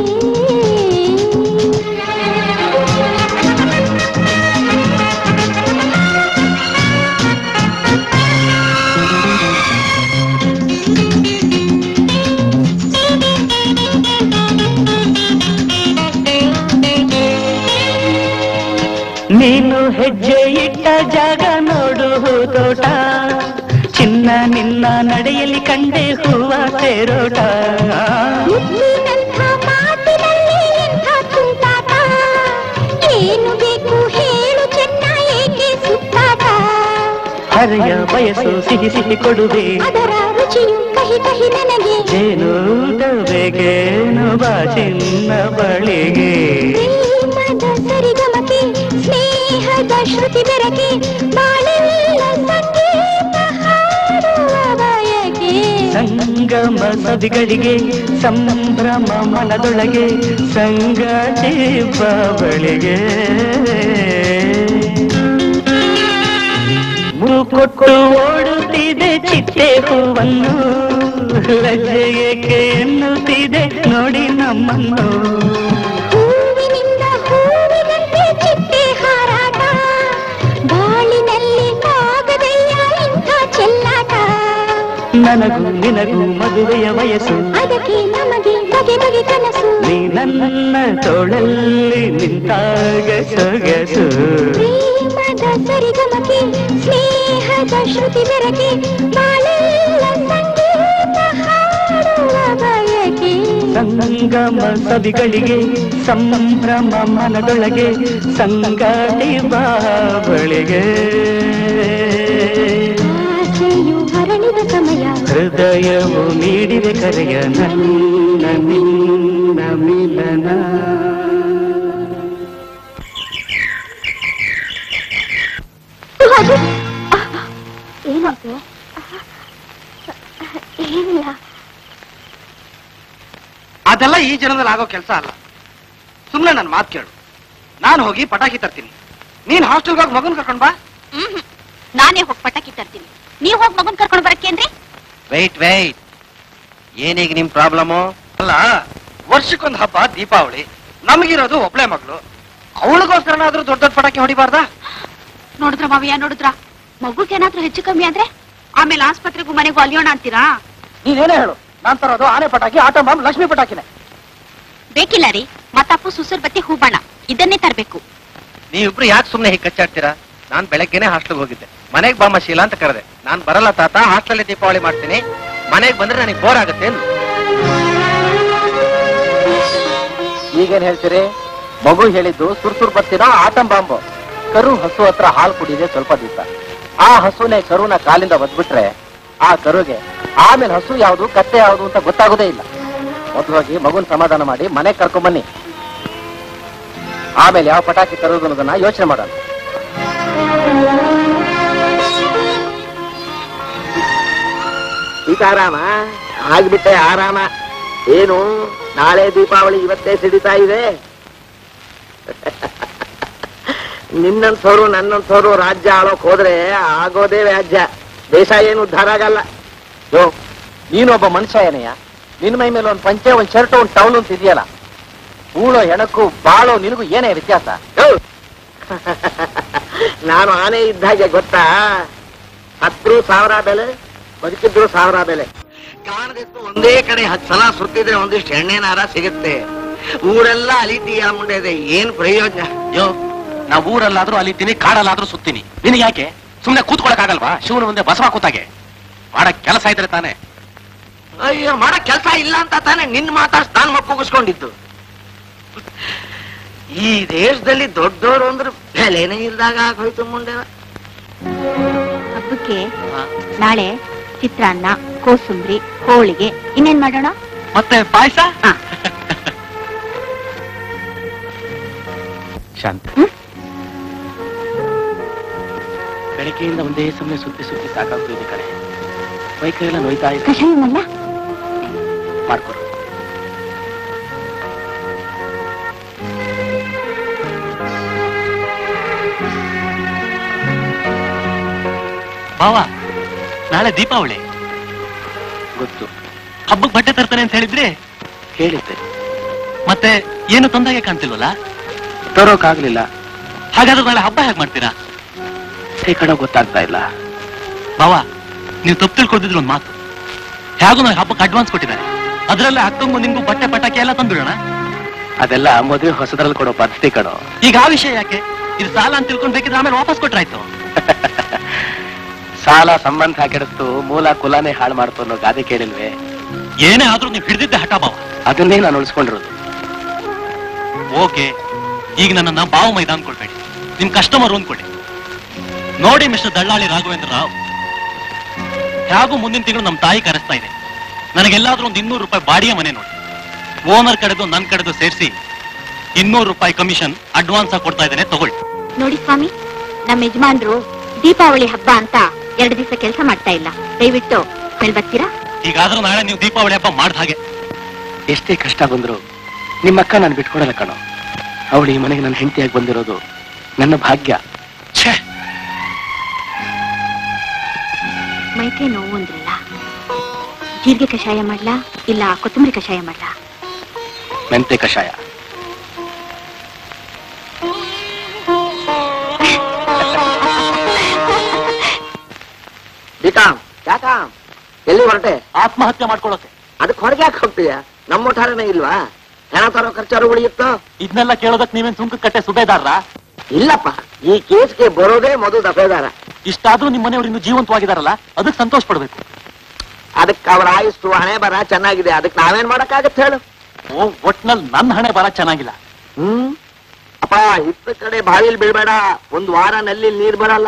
ನೀನು ಹೆಜ್ಜೆ ಇಟ್ಟ ಜಾಗ ನೋಡು ತೋಟ ಚಿನ್ನ ನಿನ್ನ ನಡೆಯಲಿ ಕಂಡೆ ಹೂವ ಸೇರೋಟ ಮುತ್ತಿನಂಥ ಮಾತಿನಲ್ಲಿ ಎಂಥ ತುಂಟಾಟ ಏನು ಬೇಕು ಹೇಳು ಚೆನ್ನ ಏಕೆ ಸುತ್ತಾಟ ಹರೆಯ ಬಯಸು ಸಿಹಿ ಸಿಹಿ ಕೊಡುವೆ ಅದರ ರುಚಿಯು ಕಹಿ ಕಹಿ ನನಗೆ ಜೇನೂಟ ಬೇಕೇನು ಬಾ ಚಿನ್ನ ಬಳಿಗೆ ಪ್ರೇಮದ ಸರಿಗಮಕೆ ಸ್ನೇಹದ ಶ್ರುತಿ ಬೆರಕೆ ಬಾಳೆಲ್ಲ ಸಂಗೀತ ಹಾಡುವ ಬಯಕೆ ಸಂಗಮ ಸವಿಗಳಿಗೆ ಸಂಭ್ರಮ ಮನದೊಳಗೆ ಸಂಗಾತಿ ಬಳಿಗೆ ಕೊಟ್ಟು ಓಡುತ್ತಿದೆ ಚಿಟ್ಟೆ ಹೂವನ್ನು ಲಜ್ಜೆ ಏಕೆ ಎನ್ನುತ್ತಿದೆ ನೋಡಿ ನಮ್ಮನ್ನು ಹೂವಿನಿಂದ ಹೂವಿನಂತೆ ಚಿಟ್ಟೆ ಹಾರಾಟ ಬಾಳಿನಲ್ಲಿ ಆಗದೆಯ ಇಂಥ ಚೆಲ್ಲಾಟ ನನಗೂ ನಿನಗೂ ಮದುವೆಯ ವಯಸ್ಸು ಅದಕ್ಕೆ ನಮಗೆ ಬಗೆ ಬಗೆ ಕನಸು ನೀ ನನ್ನ ತೋಳಲ್ಲಿ ನಿಂತಾಗ ಸೊಗಸು ಪ್ರೇಮದ ಸರಿಗಮಕೆ ಸ್ನೇಹದ ಶ್ರುತಿ ಬೆರಕೆ ಬಾಳೆಲ್ಲ ಸಂಗೀತ ಹಾಡುವ ಬಯಕೆ ಸಂಗಮ ಸವಿಗಳಿಗೆ ಸಂಭ್ರಮ ಮನದೊಳಗೆ ಸಂಗಾತಿ ಬಾಬಳಿಗೆ ಆಸೆಯು ಹರಳಿದ ಸಮಯ ಹೃದಯವು ನೀಡಿದೆ ಕರೆಯ ನನ್ನ ನಿನ್ನ ಮಿಲನ ಏನಾಯ್ತು ಏನಿಲ್ಲ ಅದೆಲ್ಲ ಈ ಜನದಲ್ಲಿ ಆಗೋ ಕೆಲಸ ಅಲ್ಲ ಸುಮ್ಮನೆ ನನ್ನ ಮಾತು ಕೇಳು ನಾನು ಹೋಗಿ ಪಟಾಕಿ ತರ್ತೀನಿ ನೀನ್ ಹಾಸ್ಟೆಲ್ಗೆ ಹೋಗಿ ಮಗನ್ ಕರ್ಕೊಂಡ್ ಬಾ ಹ್ಮ್ ನಾನೇ ಹೋಗಿ ಪಟಾಕಿ ತರ್ತೀನಿ ನೀವ್ ಹೋಗಿ ಮಗನ್ ಕರ್ಕೊಂಡು ಬರಕ್ಕೆ ಅಂದ್ರೆ ವೈಟ್ ವೈಟ್ ಏನೀಗ ನಿಮ್ ಪ್ರಾಬ್ಲಮು ಅಲ್ಲ ವರ್ಷಕ್ಕೊಂದು ಹಬ್ಬ ದೀಪಾವಳಿ ನಮಗಿರೋದು ಒಬ್ಳೆ ಮಗಳು ಅವಳಿಗೋಸ್ಕರನಾದ್ರೂ ದೊಡ್ಡ ದೊಡ್ಡ ಪಟಾಕಿ ಹೊಡಿಬಾರ್ದಾ ನೋಡಿದ್ರ ಮಾವಯ್ಯ ನೋಡಿದ್ರ ಮಗುಗೇನಾದ್ರೂ ಹೆಚ್ಚು ಕಮ್ಮಿ ಆದ್ರೆ ಆಮೇಲೆ ಆಸ್ಪತ್ರೆಗೂ ಮನೆಗೂ ಅಲಿಯೋಣ ಅಂತೀರಾ ನೀನೇನೇ ಹೇಳು ನಾನ್ ತರೋದು ಆನೆ ಪಟಾಕಿ ಆಟೋ ಬಾಂಬ್ ಲಕ್ಷ್ಮಿ ಪಟಾಕಿನೇ ಬೇಕಿಲ್ಲ ರೀ ಮತ್ತಪ್ಪು ಸುಸರ್ ಬತ್ತಿ ಹೂಬಣ್ಣ ಇದನ್ನೇ ತರ್ಬೇಕು ನೀವಿಬ್ರು ಯಾಕೆ ಸುಮ್ನೆ ಹೀಗೆ ಕಚ್ಚಾಡ್ತೀರಾ ನಾನ್ ಬೆಳಗ್ಗೆನೆ ಹಾಸ್ಟೆಲ್ಗೆ ಹೋಗಿದ್ದೆ ಮನೆಗ್ ಬಾಮ್ಮ ಶೀಲಾ ಅಂತ ಕರೆದೆ ನಾನ್ ಬರಲ್ಲ ತಾತ ಹಾಸ್ಟೆಲ್ ದೀಪಾವಳಿ ಮಾಡ್ತೀನಿ ಮನೆಗ್ ಬಂದ್ರೆ ನನಗೆ ಬೋರ್ ಆಗುತ್ತೆ ಅಂದ್ಲು. ಈಗೇನ್ ಹೇಳ್ತೀರಿ ಮಗು ಹೇಳಿದ್ದು ಸುರ್ಸುರ್ ಬರ್ತೀನೋ ಆಟಂ ಬಾಂಬು ಕರು ಹಸು ಹತ್ರ ಹಾಲು ಕುಡಿದೆ ಸ್ವಲ್ಪ ದಿವಸ ಆ ಹಸುನೆ ಕರುನ ಕಾಲಿಂದ ಒದ್ಬಿಟ್ರೆ ಆ ಕರುಗೆ ಆಮೇಲೆ ಹಸು ಯಾವುದು ಕತ್ತೆ ಯಾವುದು ಅಂತ ಗೊತ್ತಾಗೋದೇ ಇಲ್ಲ ಮೊದ್ಲು ಹೋಗಿ ಮಗುನ್ ಸಮಾಧಾನ ಮಾಡಿ ಮನೆ ಕರ್ಕೊಂಬನ್ನಿ ಆಮೇಲೆ ಯಾವ ಪಟಾಕಿ ತರೋದು ಅನ್ನೋದನ್ನ ಯೋಚನೆ ಮಾಡೋಣ ಸೀತಾರಾಮ ಆಗ್ಬಿಟ್ಟೆ ಆರಾಮ ಏನು ನಾಳೆ ದೀಪಾವಳಿ ಇವತ್ತೇ ಸಿಡಿತಾ ಇದೆ ನಿನ್ನಂಥವ್ರು ನನ್ನಂಥವ್ರು ರಾಜ್ಯ ಆಳೋಕ್ ಹೋದ್ರೆ ಆಗೋದೇ ವ್ಯಾಜ್ಯ ದೇಶ ಏನು ಉದ್ಧಾರ ಆಗಲ್ಲ ಯೋ ನೀನೊಬ್ಬ ಮನುಷ್ಯ ಏನಯ್ಯ ನಿನ್ ಮೈ ಮೇಲೆ ಒಂದ್ ಪಂಚೆ ಒಂದ್ ಶರ್ಟ್ ಒಂದ್ ಟೌನ್ ಅಂತ ಇದೆಯಲ್ಲ ಊಳೋ ಹೆಣಕ್ಕೂ ಬಾಳೋ ನಿನಗೂ ಏನೇ ವ್ಯತ್ಯಾಸ ಯೋ! ನಾನು ಆನೆ ಇದ್ದಾಗೆ ಗೊತ್ತಾ ಹತ್ತು ಸಾವಿರ ಬೆಲೆ ಬದುಕಿದ್ರು ಸಾವಿರ ಬೆಲೆ ಕಾಣದಿತ್ತು ಒಂದೇ ಕಡೆ ಹತ್ತು ಸಲ ಸುತ್ತಿದ್ರೆ ಒಂದಿಷ್ಟು ಎಣ್ಣೆನಾರ ಸಿಗುತ್ತೆ ಊರೆಲ್ಲ ಅಲಿತೀಯ ಮುಂದೆ ಏನ್ ಪ್ರಯೋಜನ ಯೋ ನಾ ಊರಲ್ಲಾದ್ರೂ ಅಲಿತೀನಿ ಕಾಡಲ್ಲಾದ್ರೂ ಸುತ್ತೀನಿ ನಿನಗೆ ಯಾಕೆ ಸುಮ್ನೆ ಕೂತ್ಕೊಳಕ್ ಆಗಲ್ವಾ ಶಿವನ ಮುಂದೆ ಬಸವ ಕೂತಾಗೆ ಮಾಡಕ್ ಕೆಲಸ ಇದ್ರೆ ತಾನೆ ಅಯ್ಯೋ ಮಾಡೋ ಕೆಲಸ ಇಲ್ಲ ಅಂತ ತಾನೇ ನಿನ್ ಮಾತಾಡ್ಸ್ ನಾನು ಮಕ್ಕಳಿಸ್ಕೊಂಡಿದ್ದು ಈ ದೇಶದಲ್ಲಿ ದೊಡ್ಡೋರು ಅಂದ್ರೆ ಬೆಲೆನೇ ಇಲ್ದಾಗ ಆಗೋಯ್ತು ಮುಂದೆ ಹಬ್ಬಕ್ಕೆ ನಾಳೆ ಚಿತ್ರಾನ್ನ ಕೋಸಂಬರಿ ಹೋಳಿಗೆ ಇನ್ನೇನ್ ಮಾಡೋಣ ಮತ್ತೆ ಪಾಯಸ ಹಾ. ಶಾಂತ ಬೆಳಗ್ಗೆಯಿಂದ ಒಂದೇ ಸಮಯ ಸುತ್ತಿ ಸುತ್ತಿ ಸಾಕಾಗ್ತಿದೆ ಕಡೆ ಮೈಕೈ ಎಲ್ಲ ನೋಯ್ತಾ ಇದೆ ಕಷಾಯ ಮಲ್ಲ ಮಾಡ್ಕೊಡು ಬಾವ ನಾಳೆ ದೀಪಾವಳಿ ಗೊತ್ತು ಹಬ್ಬಕ್ಕೆ ಬಟ್ಟೆ ತರ್ತಾನೆ ಅಂತ ಹೇಳಿದ್ರೆ ಹೇಳಿದ್ದೆ ಮತ್ತೆ ಏನು ತೊಂದರೆ ಕಾಣ್ತಿಲ್ವಲ್ಲ ತರೋಕಾಗ್ಲಿಲ್ಲ ಹಾಗಾದ್ರೆ ನಾಳೆ ಹಬ್ಬ ಹೇಗೆ ಮಾಡ್ತೀರಾ ಈ ಕಡೆ ಗೊತ್ತಾಗ್ತಾ ಇಲ್ಲ ಬಾವ ನೀವು ತಪ್ಪು ತಿಳ್ಕೊಳ್ತಿದ್ರು ಒಂದು ಮಾತು ಹೇಗೂ ನನಗೆ ಹಬ್ಬಕ್ಕೆ ಅಡ್ವಾನ್ಸ್ ಕೊಟ್ಟಿದ್ದಾರೆ ಅದರಲ್ಲೇ ಅಕ್ಕಂಗು ನಿಮ್ಗೂ ಬಟ್ಟೆ ಪಟಾಕಿ ಎಲ್ಲ ತಂದ್ಬಿಡೋಣ ಅದೆಲ್ಲ ಮದುವೆ ಹೊಸದ್ರಲ್ಲಿ ಕೊಡೋ ಪದ್ಧತಿ ಕಣೋ ಈಗ ಆ ವಿಷಯ ಯಾಕೆ ಇದು ಸಾಲ ಅಂತ ತಿಳ್ಕೊಂಡ್ ಬೇಕಿದ್ರೆ ಆಮೇಲೆ ವಾಪಸ್ ಕೊಟ್ರಾಯ್ತು ಸಾಲ ಸಂಬಂಧ ಕೆಡಿಸ್ತು ಮೂಲ ಕುಲಾನೇ ಹಾಳು ಮಾಡ್ತು ಅನ್ನೋ ಗಾದೆ ಕೇಳಿಲ್ವೇ ಏನೇ ಆದ್ರೂ ನೀವು ಹಿಡಿದಿದ್ದೆ ಹಠ ಬಾವ ಅದನ್ನೇ ನಾನು ಉಳಿಸ್ಕೊಂಡಿರೋದು ಓಕೆ ಈಗ ನನ್ನನ್ನ ಬಾವು ಮೈದ ಅನ್ಕೊಳ್ಬೇಡಿ ನಿಮ್ ಕಸ್ಟಮರ್ ಅಂದ್ಕೊಳ್ಳಿ ನೋಡಿ ಮಿಸ್ಟರ್ ದಳ್ಳಾಳಿ ರಾಘವೇಂದ್ರ ರಾವ್ ಹೇಗೂ ಮುಂದಿನ ತಿಂಗಳು ನಮ್ಮ ತಾಯಿ ಕರೆಸ್ತಾ ಇದೆ ನನಗೆಲ್ಲಾದ್ರೂ ಒಂದು ಇನ್ನೂರು ರೂಪಾಯಿ ಬಾಡಿಗೆ ಮನೆ ನೋಡಿ ಓನರ್ ಕಡೆದು ನನ್ ಕಡೆದು ಸೇರಿಸಿ ಇನ್ನೂರು ರೂಪಾಯಿ ಕಮಿಷನ್ ಅಡ್ವಾನ್ಸ್ ಆಗಿ ಕೊಡ್ತಾ ಇದ್ದೇನೆ ತಗೊಳ್ಳಿ ನೋಡಿ ಸ್ವಾಮಿ ನಮ್ಮ ಯಜಮಾನ್ರು ದೀಪಾವಳಿ ಹಬ್ಬ ಅಂತ ಎರಡು ದಿವಸ ಕೆಲಸ ಮಾಡ್ತಾ ಇಲ್ಲ ದಯವಿಟ್ಟು ಮೇಲ್ ಬರ್ತೀರಾ ಈಗಾದ್ರೂ ನಾಳೆ ನೀವು ದೀಪಾವಳಿ ಹಬ್ಬ ಮಾಡ್ದ ಹಾಗೆ ಎಷ್ಟೇ ಕಷ್ಟ ಬಂದ್ರು ನಿಮ್ಮಕ್ಕ ನಾನು ಬಿಟ್ಕೊಡಲ್ಲ ಕಣೋ ಅವಳು ಈ ಮನೆಗೆ ನನ್ನ ಹೆಂಡತಿಯಾಗಿ ಬಂದಿರೋದು ನನ್ನ ಭಾಗ್ಯ ಛೇ ಮೈಕೈ ನೋವು ಅಂದ್ರಲ್ಲ ಜೀರಿಗೆ ಕಷಾಯ ಮಾಡ್ಲಾ ಇಲ್ಲ ಕೊತ್ತಂಬರಿ ಕಷಾಯ ಮಾಡ್ಲಾ ಮೆಂತೆ ಕಷಾಯ ಶ್ರೀಕಾಮ್ ಯಾಕಾಮ್ ಎಲ್ಲಿ ಹೊರಟೆ ಆತ್ಮಹತ್ಯೆ ಮಾಡ್ಕೊಳ್ಳೋಕೆ ಅದಕ್ಕೆ ಹೊರಗೆ ಯಾಕೆ ಹೋಗ್ತೀಯ ನಮ್ಮ ಠಾರನೇ ಇಲ್ವಾ ಹೆಣ ತರೋ ಖರ್ಚಾರು ಉಳಿಯುತ್ತೋ ಇದನ್ನೆಲ್ಲ ಕೇಳೋದಕ್ ನೀವೇನ್ ಸುಂಕ ಕಟ್ಟೆ ಸುಬೇದಾರ ಇಲ್ಲಪ್ಪ ಈ ಕೇಸ್ಗೆ ಬರೋದೇ ಮೊದಲು ದಫೇದಾರ ಇಷ್ಟಾದ್ರೂ ನಿಮ್ ಮನೆಯವರು ಇನ್ನು ಜೀವಂತವಾಗಿದಾರಲ್ಲ ಅದಕ್ಕೆ ಸಂತೋಷ ಪಡ್ಬೇಕು ಅದಕ್ಕೆ ಅವರ ಆಯುಸ್ಸು ಹಣೆ ಬರ ಚೆನ್ನಾಗಿದೆ ಅದಕ್ಕೆ ನಾವೇನ್ ಮಾಡಕ್ಕಾಗತ್ತೆ ಹೇಳು ಓ ಒಟ್ನಲ್ಲಿ ನನ್ನ ಹಣೆ ಬರ ಚೆನ್ನಾಗಿಲ್ಲ ಹ್ಮ್ ಅಪ್ಪ ಇತ್ತ ಕಡೆ ಬಾವಿಲ್ ಬೀಳ್ಬೇಡ ಒಂದ್ ವಾರ ನಲ್ಲಿ ನೀರ್ ಬರಲ್ಲ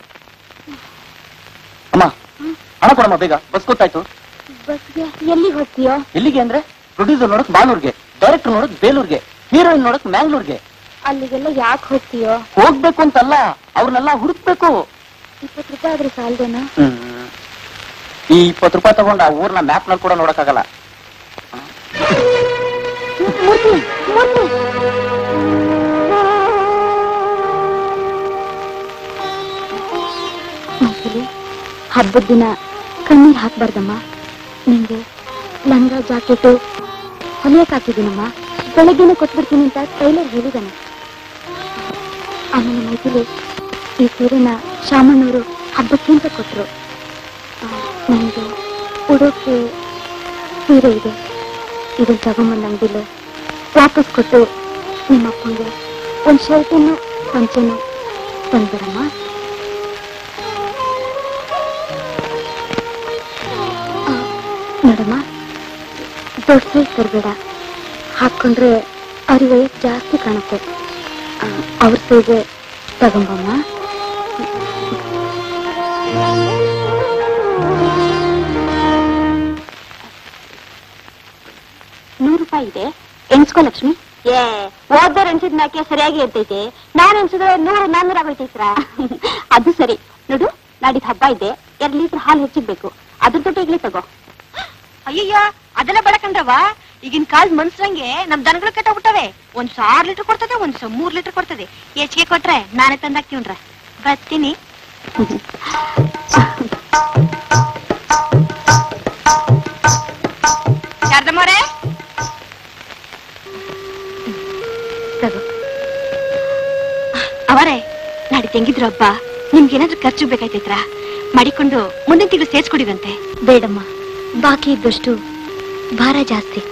ಅಮ್ಮ ಹಣ ಕೊಡಮ್ಮ ಬೇಗ ಬಸ್ ಗೊತ್ತಾಯ್ತು ಬಸ್ಗೆ ಎಲ್ಲಿ ಹೋಗ್ತೀಯೋ ಎಲ್ಲಿಗೆ ಅಂದ್ರೆ ಪ್ರೊಡ್ಯೂಸರ್ ನೋಡಕ್ ಬಾಲೂರ್ಗೆ ಡೈರೆಕ್ಟರ್ ನೋಡಕ್ ಬೇಲೂರ್ಗೆ ಹೀರೋಯಿನ್ ನೋಡಕ್ ಮ್ಯಾಂಗ್ಳೂರ್ಗೆ ಅಲ್ಲಿಗೆಲ್ಲ ಯಾಕೆ ಹೋಗ್ತೀಯೋ ಹೋಗ್ಬೇಕು ಅಂತಲ್ಲ ಅವ್ರನ್ನೆಲ್ಲ ಹುಡುಕ್ಬೇಕು ಇಪ್ಪತ್ತು ರೂಪಾಯಿ ಆದ್ರೆ ಸಾಲ್ದೇನೋ ಈ ಇಪ್ಪತ್ತು ರೂಪಾಯಿ ತಗೊಂಡು ಆ ಊರ್ನ ಮ್ಯಾಪ್ ನಲ್ಲಿ ಕೂಡ ನೋಡಕ್ಕಾಗಲ್ಲ ಮೂರ್ತಿ ಮೂರ್ತಿ ಮೈಥಿಲಿ ಹಬ್ಬದ ದಿನ ಕಣ್ಣೀರ್ ಹಾಕ್ಬಾರ್ದಮ್ಮ ನಿಂಗೆ ಲಂಗ ಜಾಕೆಟು ಹೊಲಿಯಕ್ ಹಾಕಿದ್ದೀನಮ್ಮ ಬೆಳಗ್ಗೆನೆ ಕೊಟ್ಬಿಡ್ತೀನಿ ಅಂತ ಟೈಲರ್ ಹೇಳಿದಾನೆ ಆಮೇಲೆ ಮೈಥಿಲಿ ಈ ಸೀರೆನ ಶಾಮಣ್ಣವರು ಹಬ್ಬಕ್ಕೆ ಅಂತ ಕೊಟ್ರು ಆ, ನನಗೆ ಉಡೋಕೆ ಸೀರೆ ಇದೆ ಇದನ್ನ ತಗೊಂಬಂದ ಅಂಗಡಿಲು ವಾಪಸ್ ಕೊಟ್ಟು ನಿಮ್ಮ ಅಪ್ಪಂಗೆ ಒಂದು ಶರ್ಟನ್ನು ಪಂಚೆನು ಬಂದ್ಬಿಡಮ್ಮ ಆ, ನೋಡಮ್ಮ ದೊಡ್ಡ ಸೈಜ್ ತರಬೇಡ ಹಾಕೊಂಡ್ರೆ ಅವ್ರಿಗೆ ವಯಸ್ಸು ಜಾಸ್ತಿ ಕಾಣುತ್ತೆ ಆ, ಅವ್ರ ಸೈಜ್ ತಗೊಂಬಮ್ಮ ನೂರು ರೂಪಾಯಿ ಇದೆ ಎಣ್ಸ್ಕೋ ಲಕ್ಷ್ಮಿ ಏ ಓದೋರ್ ಎಣ್ಸಿದ್ ಮ್ಯಾಕೆ ಸರಿಯಾಗಿ ಇರ್ತೈತೆ ನಾನ್ ಎಣ್ಸಿದ್ರೆ ನೂರು ನಾನ್ನೂರ ಆಗೋಯ್ತೈತ್ರ ಅದು ಸರಿ ನೋಡು ನಾಡಿದ್ ಹಬ್ಬ ಇದೆ ಎರಡ್ ಲೀಟರ್ ಹಾಲು ಹೆಚ್ಚಿಗ್ಬೇಕು ಅದ್ರ ದುಡ್ಡು ಈಗ್ಲೇ ತಗೋ ಅಯ್ಯಯ್ಯ ಅದೆಲ್ಲ ಬೆಳಕಂಡ್ರವ ಈಗಿನ ಕಾಲ್ ಮನ್ಸಂಗೆ ನಮ್ ದನಗಳು ಕೆಟ್ಟೋಗ್ಬಿಟ್ಟವೆ ಒಂದ್ ಆರ್ ಲೀಟರ್ ಕೊಡ್ತದೆ ಒಂದ್ ಸ ಮೂರ್ ಲೀಟರ್ ಕೊಡ್ತದೆ ಹೆಚ್ಚಿಗೆ ಕೊಟ್ರೆ ನಾನೇ ತಂದಾಕ್ತೀವ್ರ ಬರ್ತೀನಿ ಶಾರದಮ್ಮವ್ರೆ ತಗೋ ಅವರೇ ನಾಡಿದ್ದು ಹೆಂಗಿದ್ರು ಹಬ್ಬ ನಿಮ್ಗೇನಾದ್ರೂ ಖರ್ಚು ಬೇಕಾಯ್ತೈತ್ರ ಮಾಡಿಕೊಂಡು ಮುಂದಿನ ತಿಂಗಳು ಸೇರ್ಸ್ಕೊಡಿರಂತೆ ಬೇಡಮ್ಮ ಬಾಕಿ ಇದ್ದಷ್ಟು ಭಾರ ಜಾಸ್ತಿ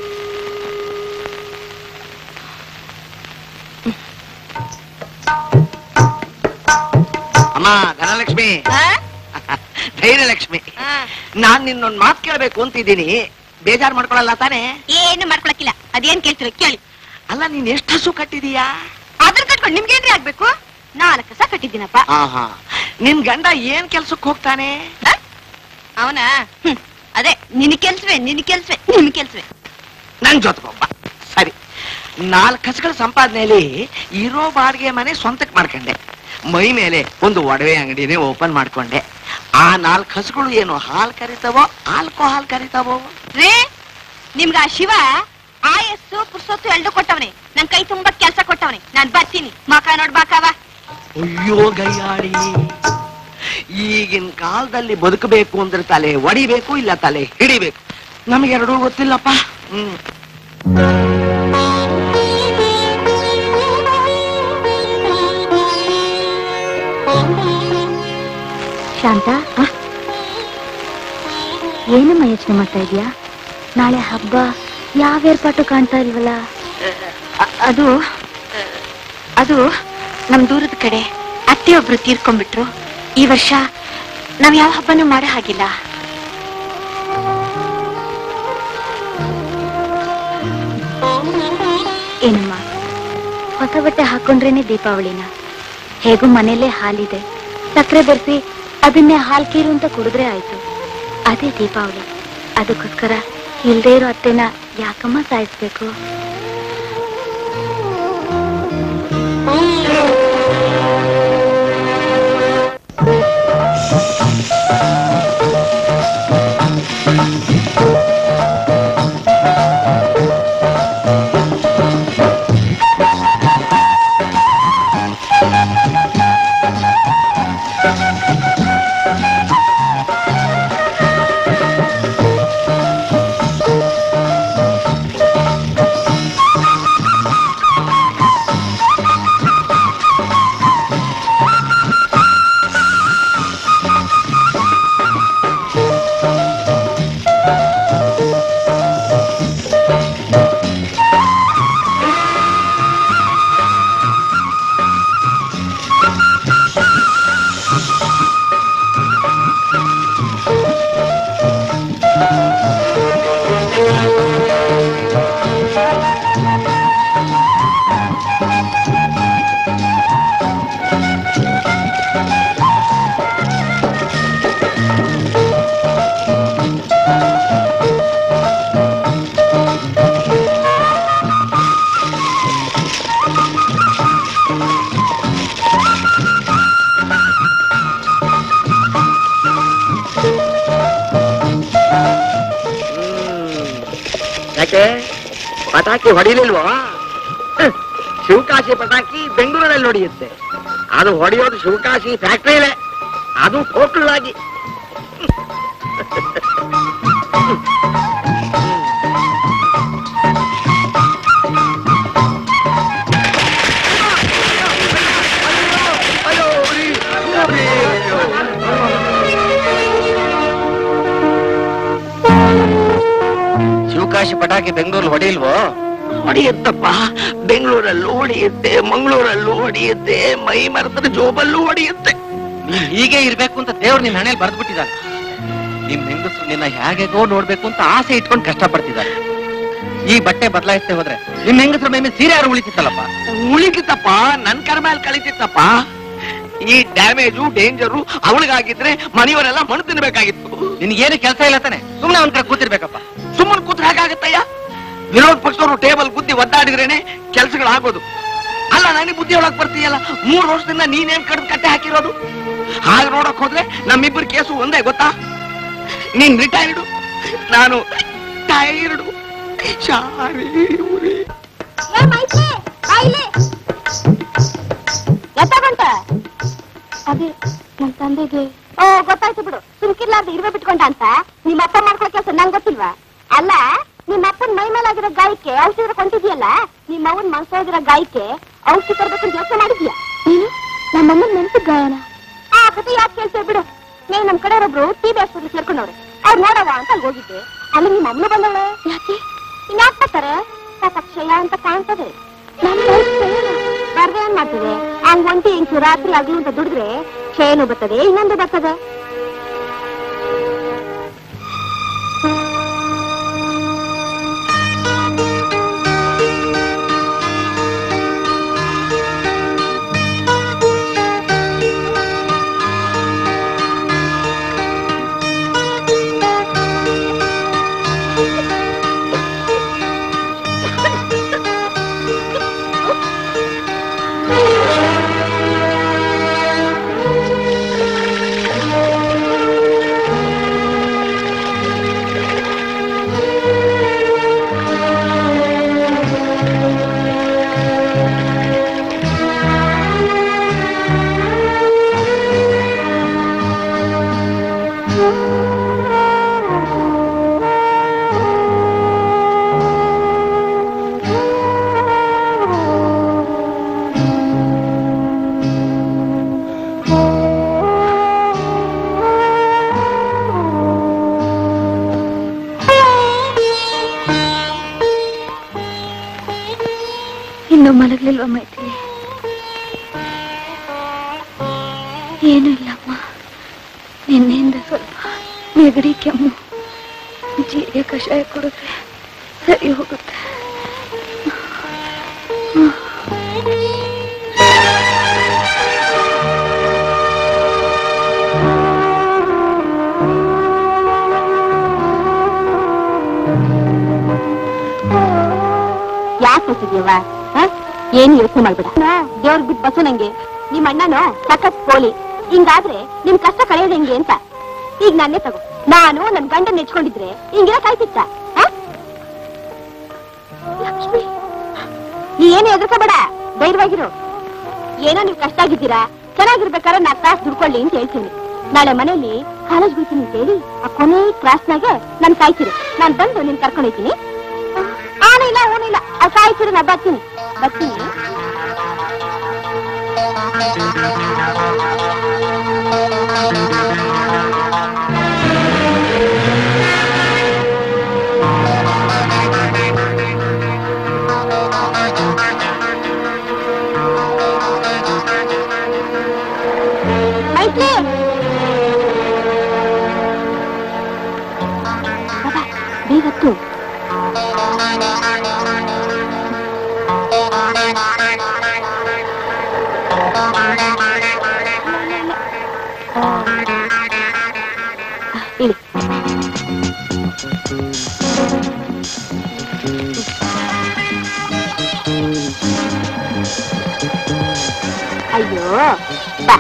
ಅಮ್ಮ ಧನಲಕ್ಷ್ಮಿ ಧೈರ್ಯಲಕ್ಷ್ಮಿ ನಾನ್ ನಿನ್ನೊಂದ್ ಮಾತು ಕೇಳ್ಬೇಕು ಅಂತಿದ್ದೀನಿ ಬೇಜಾರ್ ಮಾಡ್ಕೊಳಲ್ಲ ತಾನೇ ಏನು ಮಾಡ್ಕೊಳಕಿಲ್ಲ ಅದೇನ್ ಕೇಳ್ತೀರ ಕೇಳಿ ಅಲ್ಲ ನೀನ್ ಎಷ್ಟು ಹಸು ಕಟ್ಟಿದೀಯಾ ಅದ್ರ ಕಟ್ಕೊಂಡು ನಿಮ್ಗೇನ್ರಿ ಆಗ್ಬೇಕು ನಾಲ್ಕು ಕಸ ಕಟ್ಟಿದ್ದೀನಪ್ಪ ಆಹಾ ನಿನ್ ಗಂಡ ಏನ್ ಕೆಲ್ಸಕ್ಕೆ ಹೋಗ್ತಾನೆ ಅವನ ಅದೇ ನಿನ್ ಕೆಲ್ಸವೇ ನಿನ್ ಕೆಲ್ಸವೇ ನಿನ್ ಕೆಲ್ಸವೇ ನನ್ ಜೊತೆಗೊಬ್ಬ ಸರಿ ನಾಲ್ಕು ಹಸುಗಳ ಸಂಪಾದನೆಯಲ್ಲಿ ಇರೋ ಬಾಡಿಗೆ ಮನೆ ಸ್ವಂತಕ್ಕೆ ಮಾಡ್ಕೊಂಡೆ ಮೈ ಮೇಲೆ ಒಂದು ಒಡವೆ ಅಂಗಡಿನೇ ಓಪನ್ ಮಾಡ್ಕೊಂಡೆ ಆ ನಾಲ್ಕು ಹಸುಗಳು ಏನು ಹಾಲ್ ಕರಿತಾವೋ ಆಲ್ಕೋಹಾಲ್ ಕರಿತಾವೋ ರೇ ನಿಮ್ಗ ಆ ಶಿವ ಆಯಸ್ಸು ಪುರ್ಸೊತ್ತು ಎಲ್ಡು ಕೊಟ್ಟವನೆ ನನ್ ಕೈ ತುಂಬಾ ಕೆಲ್ಸ ಕೊಟ್ಟವನೆ ನಾನ್ ಬರ್ತೀನಿ ಮಕ ನೋಡ್ಬಾಕವ ಅಯ್ಯೋ ಗಯ್ಯಾಡಿ ಈಗಿನ ಕಾಲದಲ್ಲಿ ಬದುಕಬೇಕು ಅಂದ್ರೆ ತಲೆ ಒಡಿಬೇಕು ಇಲ್ಲ ತಲೆ ಹಿಡಿಬೇಕು ನಮಗೆರಡೂ ಗೊತ್ತಿಲ್ಲಪ್ಪ ಹ್ಮ್ ಶಾಂತ ಏನಮ್ಮ ಯೋಚನೆ ಮಾಡ್ತಾ ಇದೀಯಾ ನಾಳೆ ಹಬ್ಬ ಯಾವ ಏರ್ಪಾಟು ಕಾಣ್ತಾ ಇಲ್ವಲ್ಲ ಅ- ಅದು ಅದು ನಮ್ ದೂರದ ಕಡೆ ಅತ್ತೆಯೊಬ್ರು ತೀರ್ಕೊಂಡ್ಬಿಟ್ರು ಈ ವರ್ಷ ನಾವ್ ಯಾವ ಹಬ್ಬನೂ ಮಾಡೋ ಹಾಗಿಲ್ಲ ಏನಮ್ಮ ಹೊಸ ಬಟ್ಟೆ ಹಾಕೊಂಡ್ರೇನೆ ದೀಪಾವಳಿನ ಹೇಗೂ ಮನೇಲೆ ಹಾಲಿದೆ ಸಕ್ಕರೆ ಬೆರೆಸಿ ಅದನ್ನೇ ಹಾಲ್ ಕೀರು ಅಂತ ಕುಡಿದ್ರೆ ಆಯ್ತು ಅದೇ ದೀಪಾವಳಿ ಅದಕ್ಕೋಸ್ಕರ ಇಲ್ದೇ ಇರೋ ಅತ್ತೆನ ಯಾಕಮ್ಮ ಸಾಯಿಸ್ಬೇಕು ಯಾಕೆ ಪಟಾಕಿ ಹೊಡಿಲಿಲ್ವಾ ಹ್ಮ್. ಶಿವಕಾಶಿ ಪಟಾಕಿ ಬೆಂಗಳೂರಲ್ಲಿ ಹೊಡೆಯುತ್ತೆ ಅದು ಹೊಡೆಯೋದು ಶಿವಕಾಶಿ ಫ್ಯಾಕ್ಟ್ರಿಲೇ ಅದು ಟೋಟಲ್ ಆಗಿ ಶಿವಕಾಶಿ ಪಟಾಕಿ ಬೆಂಗಳೂರು ಹೊಡಿಲ್ವೋ ಹೊಡೆಯುತ್ತಪ್ಪ ಬೆಂಗಳೂರಲ್ಲೂ ಹೊಡೆಯುತ್ತೆ ಮಂಗಳೂರಲ್ಲೂ ಹೊಡೆಯುತ್ತೆ ಮೈ ಮರೆತರ ಜೋಬಲ್ಲೂ ಹೊಡೆಯುತ್ತೆ ನೀನ್ ಹೀಗೆ ಇರ್ಬೇಕು ಅಂತ ದೇವ್ರು ನಿನ್ ಹಣೆಯಲ್ಲಿ ಬರ್ದ್ಬಿಟ್ಟಿದ್ದಾರೆ ನಿಮ್ ಹೆಂಗಸರು ನಿನ್ನ ಹೇಗೆಗೋ ನೋಡ್ಬೇಕು ಅಂತ ಆಸೆ ಇಟ್ಕೊಂಡು ಕಷ್ಟಪಡ್ತಿದ್ದಾರೆ ಈ ಬಟ್ಟೆ ಬದಲಾಯಿಸ್ತೇ ಹೋದ್ರೆ ನಿಮ್ ಹೆಂಗಸರ ಮೇಲೆ ಸೀರೆ ಯಾರು ಉಳಿತಿತ್ತಲ್ಲಪ್ಪ ಉಳಿತಿತ್ತಪ್ಪ ನನ್ ಕರ ಮೇಲೆ ಕಳಿತಿತ್ತಪ್ಪ ಈ ಡ್ಯಾಮೇಜು ಡೇಂಜರು ಅವಳಿಗಾಗಿದ್ರೆ ಮನೆಯವರೆಲ್ಲ ಮಣ್ಣು ತಿನ್ಬೇಕಾಗಿತ್ತು ನಿನ್ಗೇನು ಕೆಲಸ ಇಲ್ಲ ತಾನೆ ಸುಮ್ನೆ ಒಂದ್ ಕಡೆ ಕೂತಿರ್ಬೇಕಪ್ಪ ಸುಮ್ಮನೆ ಕೂತ್ರೆ ಹೇಗಾಗತ್ತಯ್ಯ ವಿರೋಧ ಪಕ್ಷದವರು ಟೇಬಲ್ ಗುದ್ದಿ ಒದ್ದಾಡಿದ್ರೇನೆ ಕೆಲ್ಸಗಳಾಗೋದು ಅಲ್ಲ ನನಗೆ ಬುದ್ಧಿ ಒಳಗ್ ಬರ್ತೀಯಲ್ಲ ಮೂರ್ ವರ್ಷದಿಂದ ನೀನೇನ್ ಕಡ್ದು ಕಟ್ಟೆ ಹಾಕಿರೋದು ಹಾಗೆ ನೋಡಕ್ ಹೋದ್ರೆ ನಮ್ಮಿಬ್ಬರ ಕೇಸು ಒಂದೇ ಗೊತ್ತಾ ನೀನ್ ರಿಟೈರ್ಡು ನಾನು ಟೈರ್ಡು ಶಾರಿ ಉರಿ. ಎತ್ತಾಗಂಟ ಅದೇ ನನ್ ತಂದೆಗೆ ಓ ಗೊತ್ತಾಯ್ತು ಬಿಡು ಸುಮ್ಕಿರ್ಲಾರ್ದು ಇರುವೆ ಬಿಟ್ಕೊಂಡ ಅಂತ ನಿಮ್ಮ ಅಪ್ಪ ಮಾಡ್ಕೊಳ್ಳೋ ಕೆಲಸ ನಂಗೆ ಗೊತ್ತಿಲ್ವಾ ಅಲ್ಲ ನಿಮ್ಮ ಅಪ್ಪನ ಮೈ ಮೇಲಾಗಿರೋ ಗಾಯಕ್ಕೆ ಔಷಧಿ ಕೊಂಟಿದ್ಯಲ್ಲ ನಿಮ್ಮ ಅವನ್ ಮನಸ್ಸಾಗಿರೋ ಗಾಯಕ್ಕೆ ಔಷಧಿ ತರಬೇಕು ಅಂತ ಯೋಚನೆ ಮಾಡಿದ್ಯಾ ನೀನು ನಮ್ಮಮ್ಮನ ನೆನಪು ಗಾಯನ ಆ ಕತೆ ಯಾಕೆ ಕೇಳ್ತೇವೆ ಬಿಡು ನೀವು ನಮ್ ಕಡೆ ಒಬ್ರು ಟಿ ಬಿ ಆಸ್ಪತ್ರೆ ಸೇರ್ಕೊಂಡವ್ರೆ ಅವ್ರು ನೋಡವ ಅಂತ ಅಲ್ಲಿ ಹೋಗಿದ್ದೆ ಅಲ್ಲಿ ನಿಮ್ಮ ಅಮ್ಮ ಬಂದವಳೆ ಯಾಕೆ ಇನ್ಯಾಕ್ ಬರ್ತಾರೆ ಪಾಪ ಕ್ಷಯ ಅಂತ ಕಾಣ್ತದೆ ನನ್ ವಯಸ್ಸು ಕ್ಷಯನ. ಬರ್ದೆ ಏನ್ ಮಾಡ್ತದೆ ಹಂಗ್ ಒಂಟಿ ಇಂಚು ರಾತ್ರಿ ಆಗ್ಲಿ ಅಂತ ದುಡಿದ್ರೆ ಕ್ಷಯನು ಬರ್ತದೆ ಇನ್ನೊಂದು ಬರ್ತದೆ ಇನ್ನು ಮಲಗ್ಲಿಲ್ವ ಮೈತ್ರಿ ಏನೂ ಇಲ್ಲಮ್ಮ ನಿನ್ನೆಯಿಂದ ಸ್ವಲ್ಪ ನೆಗಡಿ ಕೆಮ್ಮು ಜೀರಿಗೆ ಕಷಾಯ ಕುಡಿದ್ರೆ ಸರಿ ಹೋಗುತ್ತೆ ಯಾಕೆ ಕೂತಿದ್ಯವ ಏನು ಯೋಚನೆ ಮಾಡ್ಬೇಡ ದೇವ್ರ ಬಿಟ್ಟು ಬಸು ನಂಗೆ ನಿಮ್ ಅಣ್ಣನು ಸಖತ್ ಪೋಲಿ ಹಿಂಗಾದ್ರೆ ನಿಮ್ ಕಷ್ಟ ಕಳೆಯೋದು ಹೆಂಗೆ ಅಂತ ಈಗ ನಾನೇ ತಗೋ ನಾನು ನನ್ ಗಂಡನ್ ನೆಚ್ಕೊಂಡಿದ್ರೆ ಹಿಂಗಿರೋ ಕಾಯ್ತಿತ್ತ ಲಕ್ಷ್ಮಿ ನೀ ಏನು ಹೆದರ್ಕೋಬೇಡ ಧೈರ್ಯವಾಗಿರು ಏನೋ ನೀವು ಕಷ್ಟ ಆಗಿದ್ದೀರಾ ಚೆನ್ನಾಗಿರ್ಬೇಕಾದ್ರೆ ನಾ ಕ್ಲಾಸ್ ದುಡ್ಕೊಳ್ಳಿ ಅಂತ ಹೇಳ್ತೀನಿ ನಾಳೆ ಮನೇಲಿ ಕಾಲೇಜ್ ಹೋಗ್ತೀನಿ ಅಂತ ಹೇಳಿ ಆ ಕೊನೆ ಕ್ಲಾಸ್ನಾಗೆ ನನ್ ಕಾಯ್ತೀರಿ ನಾನ್ ಬಂದು ನಿನ್ ಕರ್ಕೊಂಡು ಹೋಗ್ತೀನಿ ಆನು ಇಲ್ಲ ಊನು ಇಲ್ಲ ಅದು ಕಾಯ್ತೀರಿ ನಾ ಬರ್ತೀನಿ ಬರ್ತೀನಿ ಮೈತ್ರಿ ಬಾಬಾ, ಬೇಗ ಹತ್ತು. ಇಳಿ ಅಯ್ಯೋ ಬಾ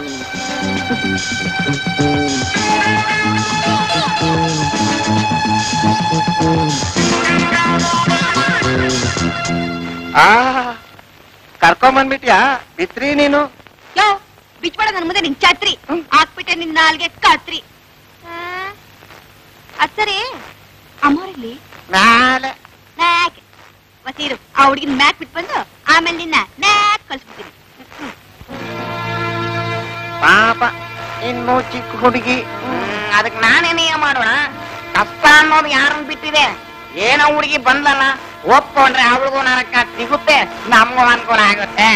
ಆ ಕರ್ಕೊಂಬಂದ್ಬಿಟ್ಯಾ ಬಿತ್ರಿ ನೀನು ಯೋ ಬಿಚ್ಬೇಡ ನನ್ ಮುಂದೆ ನಿನ್ ಛತ್ರಿ ಹಾಕ್ಬಿಟ್ಟೆ ನಿನ್ ನಾಲ್ಗೆ ಕತ್ರಿ ಆ, ಅದ್ ಸರಿ ಅಮ್ಮವ್ರಲ್ಲಿ ನಾಳೆ ನ್ಯಾಕ್ ವಸೀರು ಆ ಹುಡುಗಿನ ಮ್ಯಾಕ್ ಬಿಟ್ಟು ಬಂದು ಆಮೇಲೆ ನಿನ್ನ ನ್ಯಾಕ್ ಕಳ್ಸ್ಬಿಡ್ತೀನಿ ಪಾಪ ಇನ್ನು ಚಿಕ್ಕ ಹುಡುಗಿ ಅದಕ್ಕೆ ನಾನೇನೇ ಮಾಡೋಣ ಕಷ್ಟ ಅನ್ನೋದು ಯಾರನ್ನ ಬಿಟ್ಟಿದೆ ಏನೋ ಹುಡುಗಿ ಬಂದಲ್ಲ ಒಪ್ಕೊಂಡ್ರೆ ಅವಳಿಗೂ ನರಕ ಸಿಗುತ್ತೆ ನಮಗೂ ಅನುಕೂಲ ಆಗುತ್ತೆ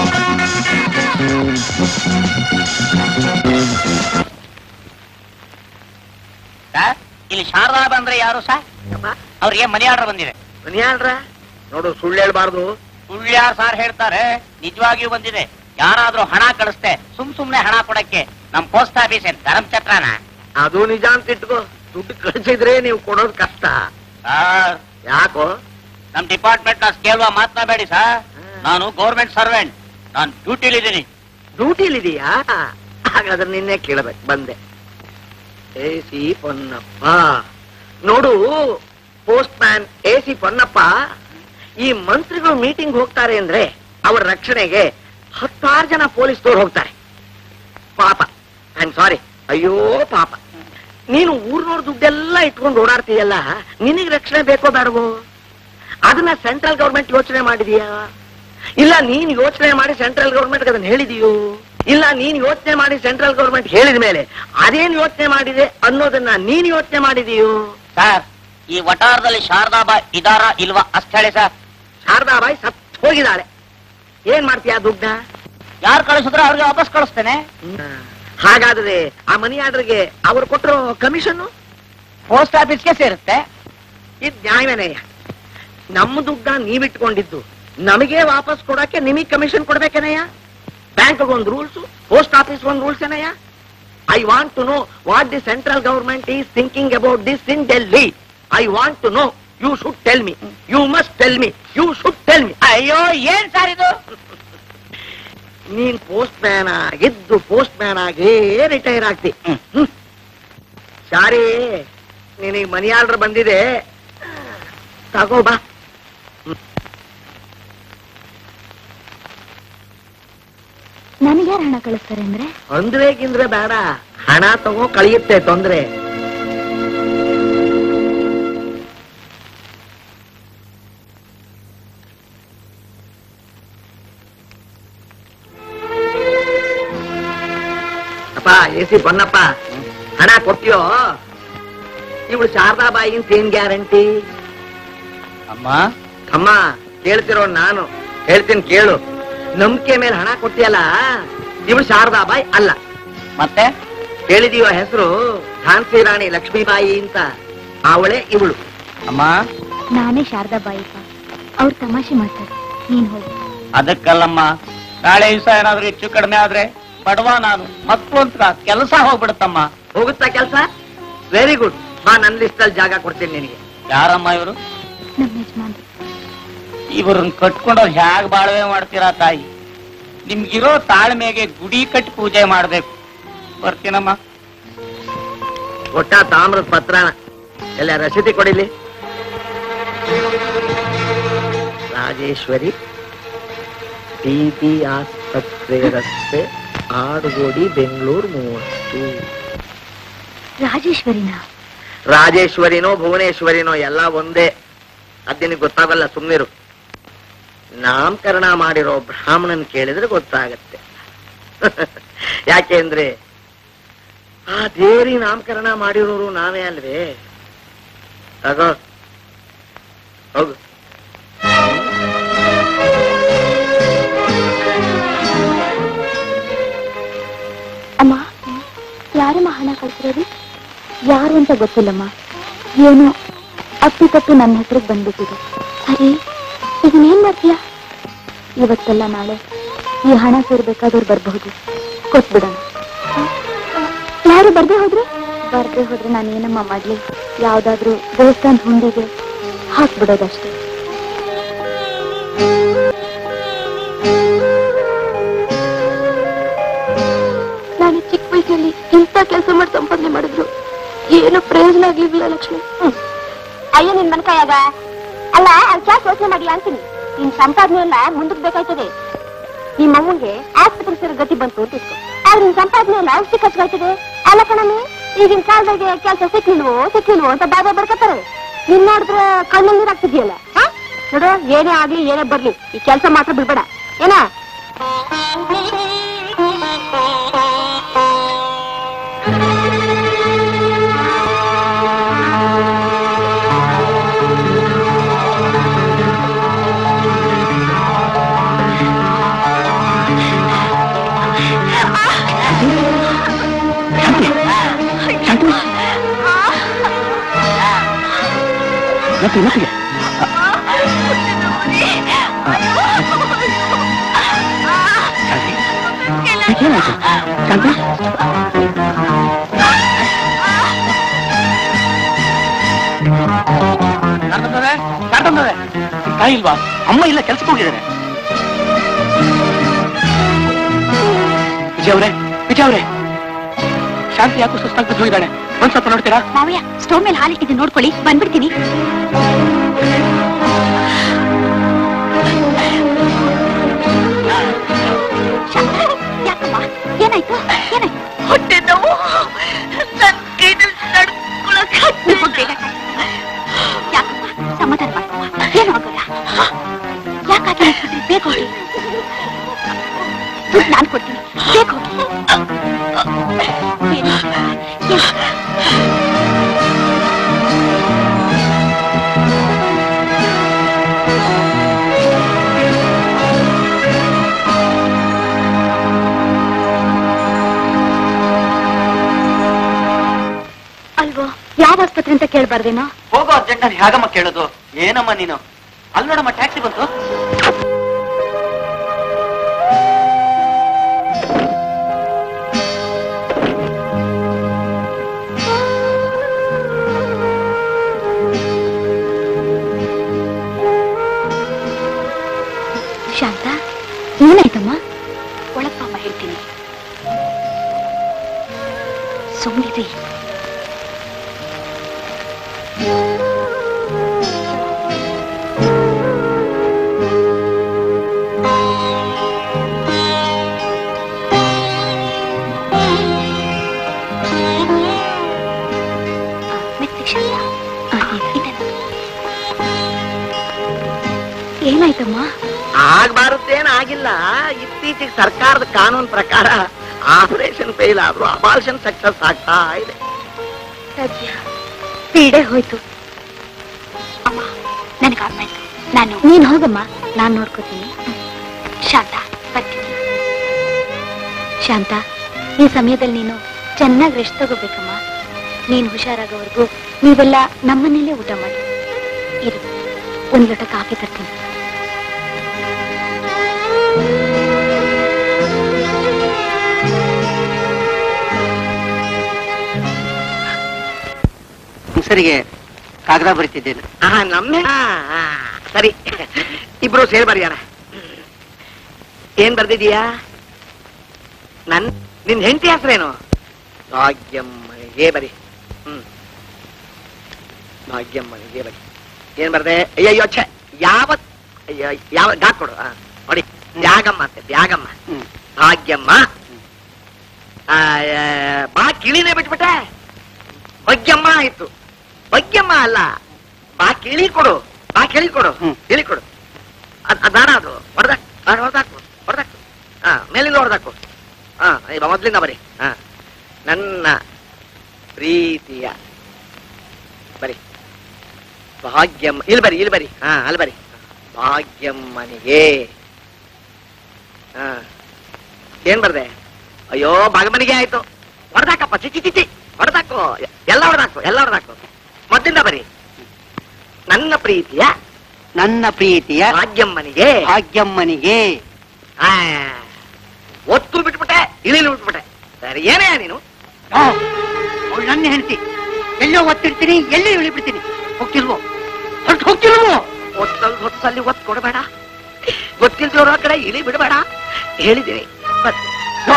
ಸರ್ ಇಲ್ಲಿ ಶಾರದಾ ಬಂದ್ರೆ ಯಾರು ಸರ್ ಅವ್ರಿಗೆ ಮನಿ ಆರ್ಡರ್ ಬಂದಿದೆ ಮನಿಯಾಳ್ರ ನೋಡು ಸುಳ್ಳು ಹೇಳ್ಬಾರ್ದು ಸುಳ್ಳು ಯಾರು ಸಾರ್ ಹೇಳ್ತಾರೆ ನಿಜವಾಗಿಯೂ ಬಂದಿದೆ ಯಾರಾದ್ರೂ ಹಣ ಕಳಿಸ್ತೆ ಸುಮ್ ಸುಮ್ನೆ ಹಣ ಕೊಡಕ್ಕೆ ನಮ್ ಪೋಸ್ಟ್ ಆಫೀಸ್ ಏನ್ ಧರ್ಮಛತ್ರನ ಅದು ನಿಜ ಅಂತ ಇಟ್ಕೋ ದುಡ್ಡು ಕಳಿಸಿದ್ರೆ ನೀವು ಕೊಡೋದು ಕಷ್ಟ ಸರ್ ಯಾಕೋ ನಮ್ ಡಿಪಾರ್ಟ್ಮೆಂಟ್ ನ ಕೇಳುವ ಮಾತನಾಡಬೇಡಿ ಸರ್ ನಾನು ಗೌರ್ಮೆಂಟ್ ಸರ್ವೆಂಟ್ ನಾನು ಡ್ಯೂಟಿಲಿದ್ದೀನಿ ಡ್ಯೂಟಿಲಿದೀಯಾ ಹಾಗಾದ್ರೆ ನಿನ್ನೆ ಕೇಳಬೇಕು ಬಂದೆ ಎ ಸಿ ಪೊನ್ನಪ್ಪ ನೋಡು postman A C Ponnappa ಈ ಮಂತ್ರಿಗಳು ಮೀಟಿಂಗ್ ಹೋಗ್ತಾರೆ ಅಂದ್ರೆ ಅವರ ರಕ್ಷಣೆಗೆ ಹತ್ತಾರು ಜನ ಪೊಲೀಸ್ದವ್ರು ಹೋಗ್ತಾರೆ ಪಾಪ ಐ ಆಮ್ ಸಾರಿ ಅಯ್ಯೋ ಪಾಪ ನೀನು ಊರ್ನೋರ್ ದುಡ್ಡೆಲ್ಲ ಇಟ್ಕೊಂಡು ಓಡಾಡ್ತೀಯಲ್ಲ ನಿನಗೆ ರಕ್ಷಣೆ ಬೇಕೋ ಬೇಡವೋ ಅದನ್ನ ಸೆಂಟ್ರಲ್ ಗೌರ್ಮೆಂಟ್ ಯೋಚನೆ ಮಾಡಿದೀಯಾ ಇಲ್ಲ ನೀನ್ ಯೋಚನೆ ಮಾಡಿ ಸೆಂಟ್ರಲ್ ಗೌರ್ಮೆಂಟ್ ಅದನ್ನ ಹೇಳಿದೀಯೋ ಇಲ್ಲ ನೀನ್ ಯೋಚನೆ ಮಾಡಿ ಸೆಂಟ್ರಲ್ ಗೌರ್ಮೆಂಟ್ ಹೇಳಿದ ಮೇಲೆ ಅದೇನ್ ಯೋಚನೆ ಮಾಡಿದೆ ಅನ್ನೋದನ್ನ ನೀನ್ ಯೋಚನೆ ಮಾಡಿದೀಯೋ ಸರ್ ಈ ವಟಾರದಲ್ಲಿ ಶಾರದಾಬಾ ಇದಾರ ಇಲ್ವಾ ಅಷ್ಟ್ ಹೇಳಿ ಸರ್ ಶಾರದಾಬಾಯಿ ಸತ್ ಹೋಗಿದ್ದಾಳೆ ಏನ್ ಮಾಡ್ತೀಯ ದುಡ್ಡ ಯಾರು ಕಳಿಸಿದ್ರೆ ಅವ್ರಿಗೆ ವಾಪಸ್ ಕಳಿಸ್ತೇನೆ ಹಾಗಾದ್ರೆ ಆ ಮನಿ ಆರ್ಡರ್ಗೆ ಅವ್ರು ಕೊಟ್ಟರು ಕಮಿಷನ್ ಪೋಸ್ಟ್ ಆಫೀಸ್ಗೆ ಸೇರುತ್ತೆ ಇದ್ ನ್ಯಾಯವೇನಯ್ಯ ನಮ್ಮ ದುಡ್ಡ ನೀವಿಟ್ಕೊಂಡಿದ್ದು ನಮಗೆ ವಾಪಸ್ ಕೊಡಕ್ಕೆ ನಿಮಗ್ ಕಮಿಷನ್ ಕೊಡ್ಬೇಕೇನಯ್ಯ ಬ್ಯಾಂಕ್ ಒಂದ್ ರೂಲ್ಸ್ ಪೋಸ್ಟ್ ಆಫೀಸ್ ಒಂದ್ ರೂಲ್ಸ್ ಏನಯ್ಯ I want to know what the central government is thinking about this in Delhi I want to know you should tell me you must tell me you should tell me ಅಯ್ಯೋ ಏನ್ ಸರ್ ಇದು ನೀನ್ ಪೋಸ್ಟ್ ಮ್ಯಾನ್ ಆಗಿದ್ದು ಪೋಸ್ಟ್ ಮ್ಯಾನ್ ಆಗೇ ರಿಟೈರ್ ಆಗ್ತಿ ಹ್ಮ್. ಸಾರಿ ನಿನಗೆ ಮನಿ ಆರ್ಡರ್ ಬಂದಿದೆ ತಗೋ ಬಾ ನನಗೆ ಯಾರು ಹಣ ಕಳಿಸ್ತಾರೆ ಅಂದ್ರೆ ತೊಂದ್ರೆ ಗಿಂದ್ರೆ ಬೇಡ ಹಣ ತಗೋ ಕಳಿಯುತ್ತೆ ತೊಂದ್ರೆ ಅಪ್ಪ ಎ ಸಿ ಬನ್ನಪ್ಪ ಹಣ ಕೊಟ್ಟಿಯೋ ಇವಳು ಶಾರದಾಬಾಯಿ ಅಂತ ಏನ್ ಗ್ಯಾರಂಟಿ ಅಮ್ಮ ಅಮ್ಮ ಕೇಳ್ತಿರೋ ನಾನು ಹೇಳ್ತೀನಿ ಕೇಳು ನಂಬಿಕೆ ಮೇಲೆ ಹಣ ಕೊಟ್ಟಿಯಲ್ಲ ಇವಳು ಶಾರದಾಬಾಯಿ ಅಲ್ಲ ಮತ್ತೆ ಕೇಳಿದೀವ ಹೆಸರು ಝಾನ್ಸಿ ರಾಣಿ ಲಕ್ಷ್ಮೀಬಾಯಿ ಅಂತ ಅವಳೇ ಇವಳು ಅಮ್ಮ ನಾನೇ ಶಾರದಾಬಾಯಿಪ್ಪ ಅವ್ರು ತಮಾಷೆ ಮಾಡ್ತಾರೆ ನೀನ್ ಹೋಗಿ ಅದಕ್ಕಲ್ಲಮ್ಮ ನಾಳೆ ದಿವಸ ಏನಾದ್ರೂ ಹೆಚ್ಚು ಕಡಿಮೆ ಆದ್ರೆ ಬಡವ ನಾನು ಮಕ್ಕಳು ಅಂತ ಕೆಲಸ ಹೋಗ್ಬಿಡುತ್ತಮ್ಮ ಹೋಗುತ್ತಾ ಕೆಲಸ ವೆರಿ ಗುಡ್ ಬಾ ನನ್ನ ಲಿಸ್ಟ್ ಅಲ್ಲಿ ಜಾಗ ಕೊಡ್ತೀನಿ ನಿನಗೆ ಯಾರಮ್ಮ ಇವರು ನಮ್ಮ ಯಜಮಾನ್ರು ಇವ್ರನ್ನ ಕಟ್ಕೊಂಡವ್ರು ಹೇಗ್ ಬಾಳ್ವೆ ಮಾಡ್ತೀರಾ ತಾಯಿ ನಿಮ್ಗಿರೋ ತಾಳ್ಮೆಗೆ ಗುಡಿ ಕಟ್ಟಿ ಪೂಜೆ ಮಾಡ್ಬೇಕು ಬರ್ತೀನಮ್ಮ ಕೊಟ್ಟ ತಾಮ್ರದ ಪತ್ರನ ಎಲ್ಲ ರಸೀದಿ ಕೊಡಿಲಿ ರಾಜೇಶ್ವರಿ ಟಿಬಿ ಆಸ್ಪತ್ರೆ ರಸ್ತೆ ಆಡುಗೋಡಿ ಬೆಂಗಳೂರು ಮೂವತ್ತು ರಾಜೇಶ್ವರಿನಾ ರಾಜೇಶ್ವರಿನೋ ಭುವನೇಶ್ವರಿನೋ ಎಲ್ಲ ಒಂದೇ ಅದೇನಿಗೆ ಗೊತ್ತಾಗಲ್ಲ ಸುಮ್ಮನಿರು ನಾಮಕರಣ ಮಾಡಿರೋ ಬ್ರಾಹ್ಮಣನ್ ಕೇಳಿದ್ರೆ ಗೊತ್ತಾಗತ್ತೆ ಯಾಕೆಂದ್ರೆ ಆ ದೇವರಿ ನಾಮಕರಣ ಮಾಡಿರೋರು ನಾವೇ ಅಲ್ವೇ ತಗೋ ಹೋಗು ಅಮ್ಮ ಯಾರಮ್ಮ ಹಣ ಕಳ್ಸಿರೋದು ಯಾರು ಅಂತ ಗೊತ್ತಿಲ್ಲಮ್ಮ ಏನೋ ಅಪ್ಪಿ ತಪ್ಪಿ ನನ್ನ ಹೆಸರಿಗೆ ಬಂದ್ಬಿಟ್ಟಿದೆ ಸರಿ ಇದನ್ನೇನ್ ಮಾಡ್ತೀಯ ಇವತ್ತೆಲ್ಲ ನಾಳೆ ಈ ಹಣ ಸೇರ್ಬೇಕಾದವ್ರು ಬರಬಹುದು ಕೊಟ್ಬಿಡೋಣ ಯಾರು ಬರ್ದೇ ಹೋದ್ರೆ ಬರ್ದೇ ಹೋದ್ರೆ ನಾನು ಏನಮ್ಮ ಮಾಡ್ಲಿ ಯಾವ್ದಾದ್ರೂ ದೇವಸ್ಥಾನ ಹುಂಡಿಗೆ ಹಾಕ್ಬಿಡೋದಷ್ಟೇ ನಾನು ಚಿಕ್ಕ ವಯಸ್ಸಲ್ಲಿ ಇಂಥ ಕೆಲಸ ಮಾಡಿ ಸಂಪಾದನೆ ಮಾಡಿದ್ರು ಏನು ಪ್ರಯೋಜನ ಆಗ್ಲಿಲ್ಲ ಲಕ್ಷ್ಮಿ ಅಯ್ಯೋ ನಿನ್ ಮನ್ಕಾಯಾಗ ಅಲ್ಲ ಅದ್ ಯಾಕೆ ಯೋಚನೆ ಮಾಡಿಲ್ಲ ಅಂತೀನಿ ನಿನ್ ಸಂಪಾದನೆ ಎಲ್ಲ ಮುಂದಕ್ಕೆ ಬೇಕಾಯ್ತದೆ ನಿಮ್ಮ ಅವ್ವನ್ಗೆ ಆಸ್ಪತ್ರೆ ಸೇರೋ ಗತಿ ಬಂತು ಅಂತ ಇಟ್ಕೊ ಆದ್ರೆ ನಿನ್ ಸಂಪಾದನೆ ಎಲ್ಲ ಔಷಧಿ ಖರ್ಚಾಗ್ತದೆ ಅಲ್ಲ ಕಣಮ್ಮಿ ಈಗಿನ ಕಾಲದಾಗೆ ಕೆಲಸ ಸಿಕ್ಲಿಲ್ವೋ ಸಿಕ್ಲಿಲ್ವೋ ಅಂತ ಬಾಬಾ ಬರ್ಕತ್ತಾರೆ ನಿನ್ ನೋಡಿದ್ರೆ ಕಣ್ಣಲ್ಲಿ ನೀರ್ ಆಗ್ತಿದ್ಯಲ್ಲ ಹಾ ನೋಡು ಏನೇ ಆಗ್ಲಿ ಏನೇ ಬರ್ಲಿ ಈ ಕೆಲಸ ಮಾತ್ರ ಬಿಡ್ಬೇಡ ಏನ ಮೆತ್ತಿಗೆ ಮೆತ್ತಿಗೆ ಶಾಂತಿ ಏನಾಯ್ತು ಶಾಂತಿ ಶಾರದಮ್ಮನವ್ರೆ, ಶಾರದಮ್ಮನವ್ರೆ, ನಿಮ್ ತಾಯಿ ಇಲ್ವಾ ಅಮ್ಮ ಇಲ್ಲ ಕೆಲ್ಸಕ್ಕೆ ಹೋಗಿದ್ದಾರೆ ವಿಜಯ್ ಅವರೇ ವಿಜಯ್ ಅವರೇ ಶಾಂತಿ ಯಾಕೋ ಸುಸ್ತಾಗ್ಬಿಟ್ಟು ಹೋಗಿದ್ದಾಳೆ ಒಂದ್ ಸ್ವಲ್ಪ ನೋಡ್ತೀರಾ ಮಾವಯ್ಯ ಸ್ಟೋವ್ ಮೇಲೆ ಹಾಲಿಟ್ಟಿದ್ದು ನೋಡ್ಕೊಳ್ಳಿ ಬಂದ್ಬಿಡ್ತೀನಿ ಶಾಂತ, ಯಾಕಮ್ಮ ಏನಾಯ್ತು ಏನಾಯ್ತು ಹೊಟ್ಟೆ ನೋವು ಯಾಕಮ್ಮ ಸಮಾಧಾನ ಮಾಡ್ಕೊಮ್ಮ ಏನು ಆಗೋಲ್ಲ ಯಾಕಾಗಿ ಬೇಗ ಹೋಗಿ ದುಡ್ಡು ನಾನು ಕೊಡ್ತೀನಿ ಬೇಗ ಹೋಗಿ ಏನು? ಏನು? ಅಲ್ವೋ ಯಾವ ಆಸ್ಪತ್ರೆ ಅಂತ ಕೇಳ್ಬಾರ್ದೇನೋ ಹೋಗೋ ಅರ್ಜೆಂಟ್ ನಾನು ಹೇಗಮ್ಮ ಕೇಳೋದು ಏನಮ್ಮ ನೀನು ಅಲ್ಲಿ ನೋಡಮ್ಮ ಟ್ಯಾಕ್ಸಿ ಬಂತು ಶಾಂತ ಏನಾಯ್ತಮ್ಮ ಒಳಗ್ ಪಾಪ ಹೇಳ್ತೀನಿ ಸುಮ್ಮನಿದೆ ಮೆತ್ತಿಗೆ ಶಾಂತ ಇದೆ ನೋಡಿ. ಏನಾಯ್ತಮ್ಮ ಆಗ್ಬಾರದ್ದೇನ್ ಆಗಿಲ್ಲ ಇತ್ತೀಚೆಗೆ ಸರ್ಕಾರದ ಕಾನೂನು ಪ್ರಕಾರ ಆಪರೇಷನ್ ಫೇಲ್ ಆದ್ರೂ ಅಬಾಲ್ಷನ್ ಸಕ್ಸಸ್ ಆಗ್ತಾ ಇದೆ ಸದ್ಯ ಪೀಡೆ ಹೋಯ್ತು ಅಮ್ಮ ನನಗೆ ಆರ್ಮಾಯ್ತು ನಾನು ನೀನ್ ಹೋಗಮ್ಮ ನಾನ್ ನೋಡ್ಕೋತೀನಿ ಶಾಂತ ಬರ್ತೀನಿ ಶಾಂತ ಈ ಸಮಯದಲ್ಲಿ ನೀನು ಚೆನ್ನಾಗಿ ರೆಸ್ಟ್ ತಗೋಬೇಕಮ್ಮ ನೀನ್ ಹುಷಾರಾಗೋವರೆಗೂ ನೀವೆಲ್ಲ ನಮ್ಮನೇಲೆ ಊಟ ಮಾಡಿ ಇರು ಒಂದ್ ಲೋಟ ಕಾಫಿ ತರ್ತೀನಿ ಹೆಸರಿಗೆ ಕಾಗದ ಬರೀತಿದ್ದೇನೆ ಆ, ನಮ್ಮ ಆ, ಆ, ಸರಿ ಇಬ್ರು ಸೇರಿ ಬರೆಯೋಣ ಏನ್ ಬರ್ದಿದೀಯಾ ನನ್ ನಿನ್ ಹೆಂಡತಿ ಹೆಸರೇನು ಭಾಗ್ಯಮ್ಮನಿಗೆ ಬರಿ ಹ್ಮ್ ಭಾಗ್ಯಮ್ಮನಿಗೆ ಬರಿ ಏನ್ ಬರ್ದೆ ಅಯ್ಯಯ್ಯೋ ಛೆ ಯಾವತ್ ಅಯ್ಯೋ ಯಾವ ಡಾಕ್ ಕೊಡು ಆ, ನೋಡಿ ತ್ಯಾಗಮ್ಮ ಅಂತೆ ತ್ಯಾಗಮ್ಮ ಹ್ಮ್. ಭಾಗ್ಯಮ್ಮ ಆ, ಆ, ಬಾ ಕಿಳಿನೇ ಬಿಟ್ಬಿಟ್ಟೆ ಭಾಗ್ಯಮ್ಮ ಆಯ್ತು ಭಾಗ್ಯಮ್ಮ ಅಲ್ಲ ಬಾ ಕಿಳಿ ಕೊಡು ಬಾ ಕಿಳಿ ಕೊಡು ಹ್ಮ್. ಕಿಳಿ ಕೊಡು ಅದ್ ಅದ್ ಬೇಡ ಅದು ಹೊಡೆದಾಕ್ ಹೊಡೆದಾಕು ಹೊಡೆದಾಕು ಹಾ ಮೇಲಿಂದ ಹೊಡೆದಾಕು ಹಾ ಈಗ ಮೊದ್ಲಿಂದ ಬರಿ ಹಾ ನನ್ನ ಪ್ರೀತಿಯ ಬರಿ ಭಾಗ್ಯಮ್ಮ ಇಲ್ಲಿ ಬರಿ ಇಲ್ಲಿ ಬರಿ ಹಾ ಅಲ್ಲಿ ಬರಿ ಭಾಗ್ಯಮ್ಮನಿಗೆ ಹಾ ಏನ್ ಬರ್ದೆ ಅಯ್ಯೋ ಭಾಗಮನಿಗೆ ಆಯ್ತು ಹೊಡೆದಾಕಪ್ಪ ಚಿಚಿ ಚಿಚಿ ಹೊಡೆದಾಕು ಎಲ್ಲ ಹೊಡೆದಾಕು ಎಲ್ಲ ಹೊಡೆದಾಕು ಮೊದ್ಲಿಂದ ಬರಿ ನನ್ನ ಪ್ರೀತಿಯ ನನ್ನ ಪ್ರೀತಿಯ ಭಾಗ್ಯಮ್ಮನಿಗೆ ಭಾಗ್ಯಮ್ಮನಿಗೆ ಆ, ಒತ್ತು ಬಿಟ್ಬಿಟ್ಟೆ ಇಳಿಲು ಬಿಟ್ಬಿಟ್ಟೆ ಸರಿ ಏನೇ ನೀನು ಅವಳು ನನ್ನ ಹೆಂಡತಿ ಎಲ್ಲೋ ಒತ್ತಿಡ್ತೀನಿ ಎಲ್ಲಿ ಇಳಿಬಿಡ್ತೀನಿ ಹೋಗ್ತಿಲ್ವೋ ಹೊರಟು ಹೋಗ್ತಿಲ್ವೋ ಒತ್ತಲ್ ಹೊತ್ತಲ್ಲಿ ಒತ್ತು ಕೊಡಬೇಡ ಗೊತ್ತಿಲ್ದಿರೋ ಕಡೆ ಇಳಿ ಬಿಡಬೇಡ ಹೇಳಿದ್ದೀನಿ ಬಸ್ ನೋ.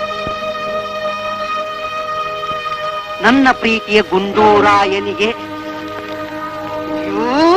ನನ್ನ ಪ್ರೀತಿಯ ಗುಂಡೂರಾಯನಿಗೆ ಅಯ್ಯೋ!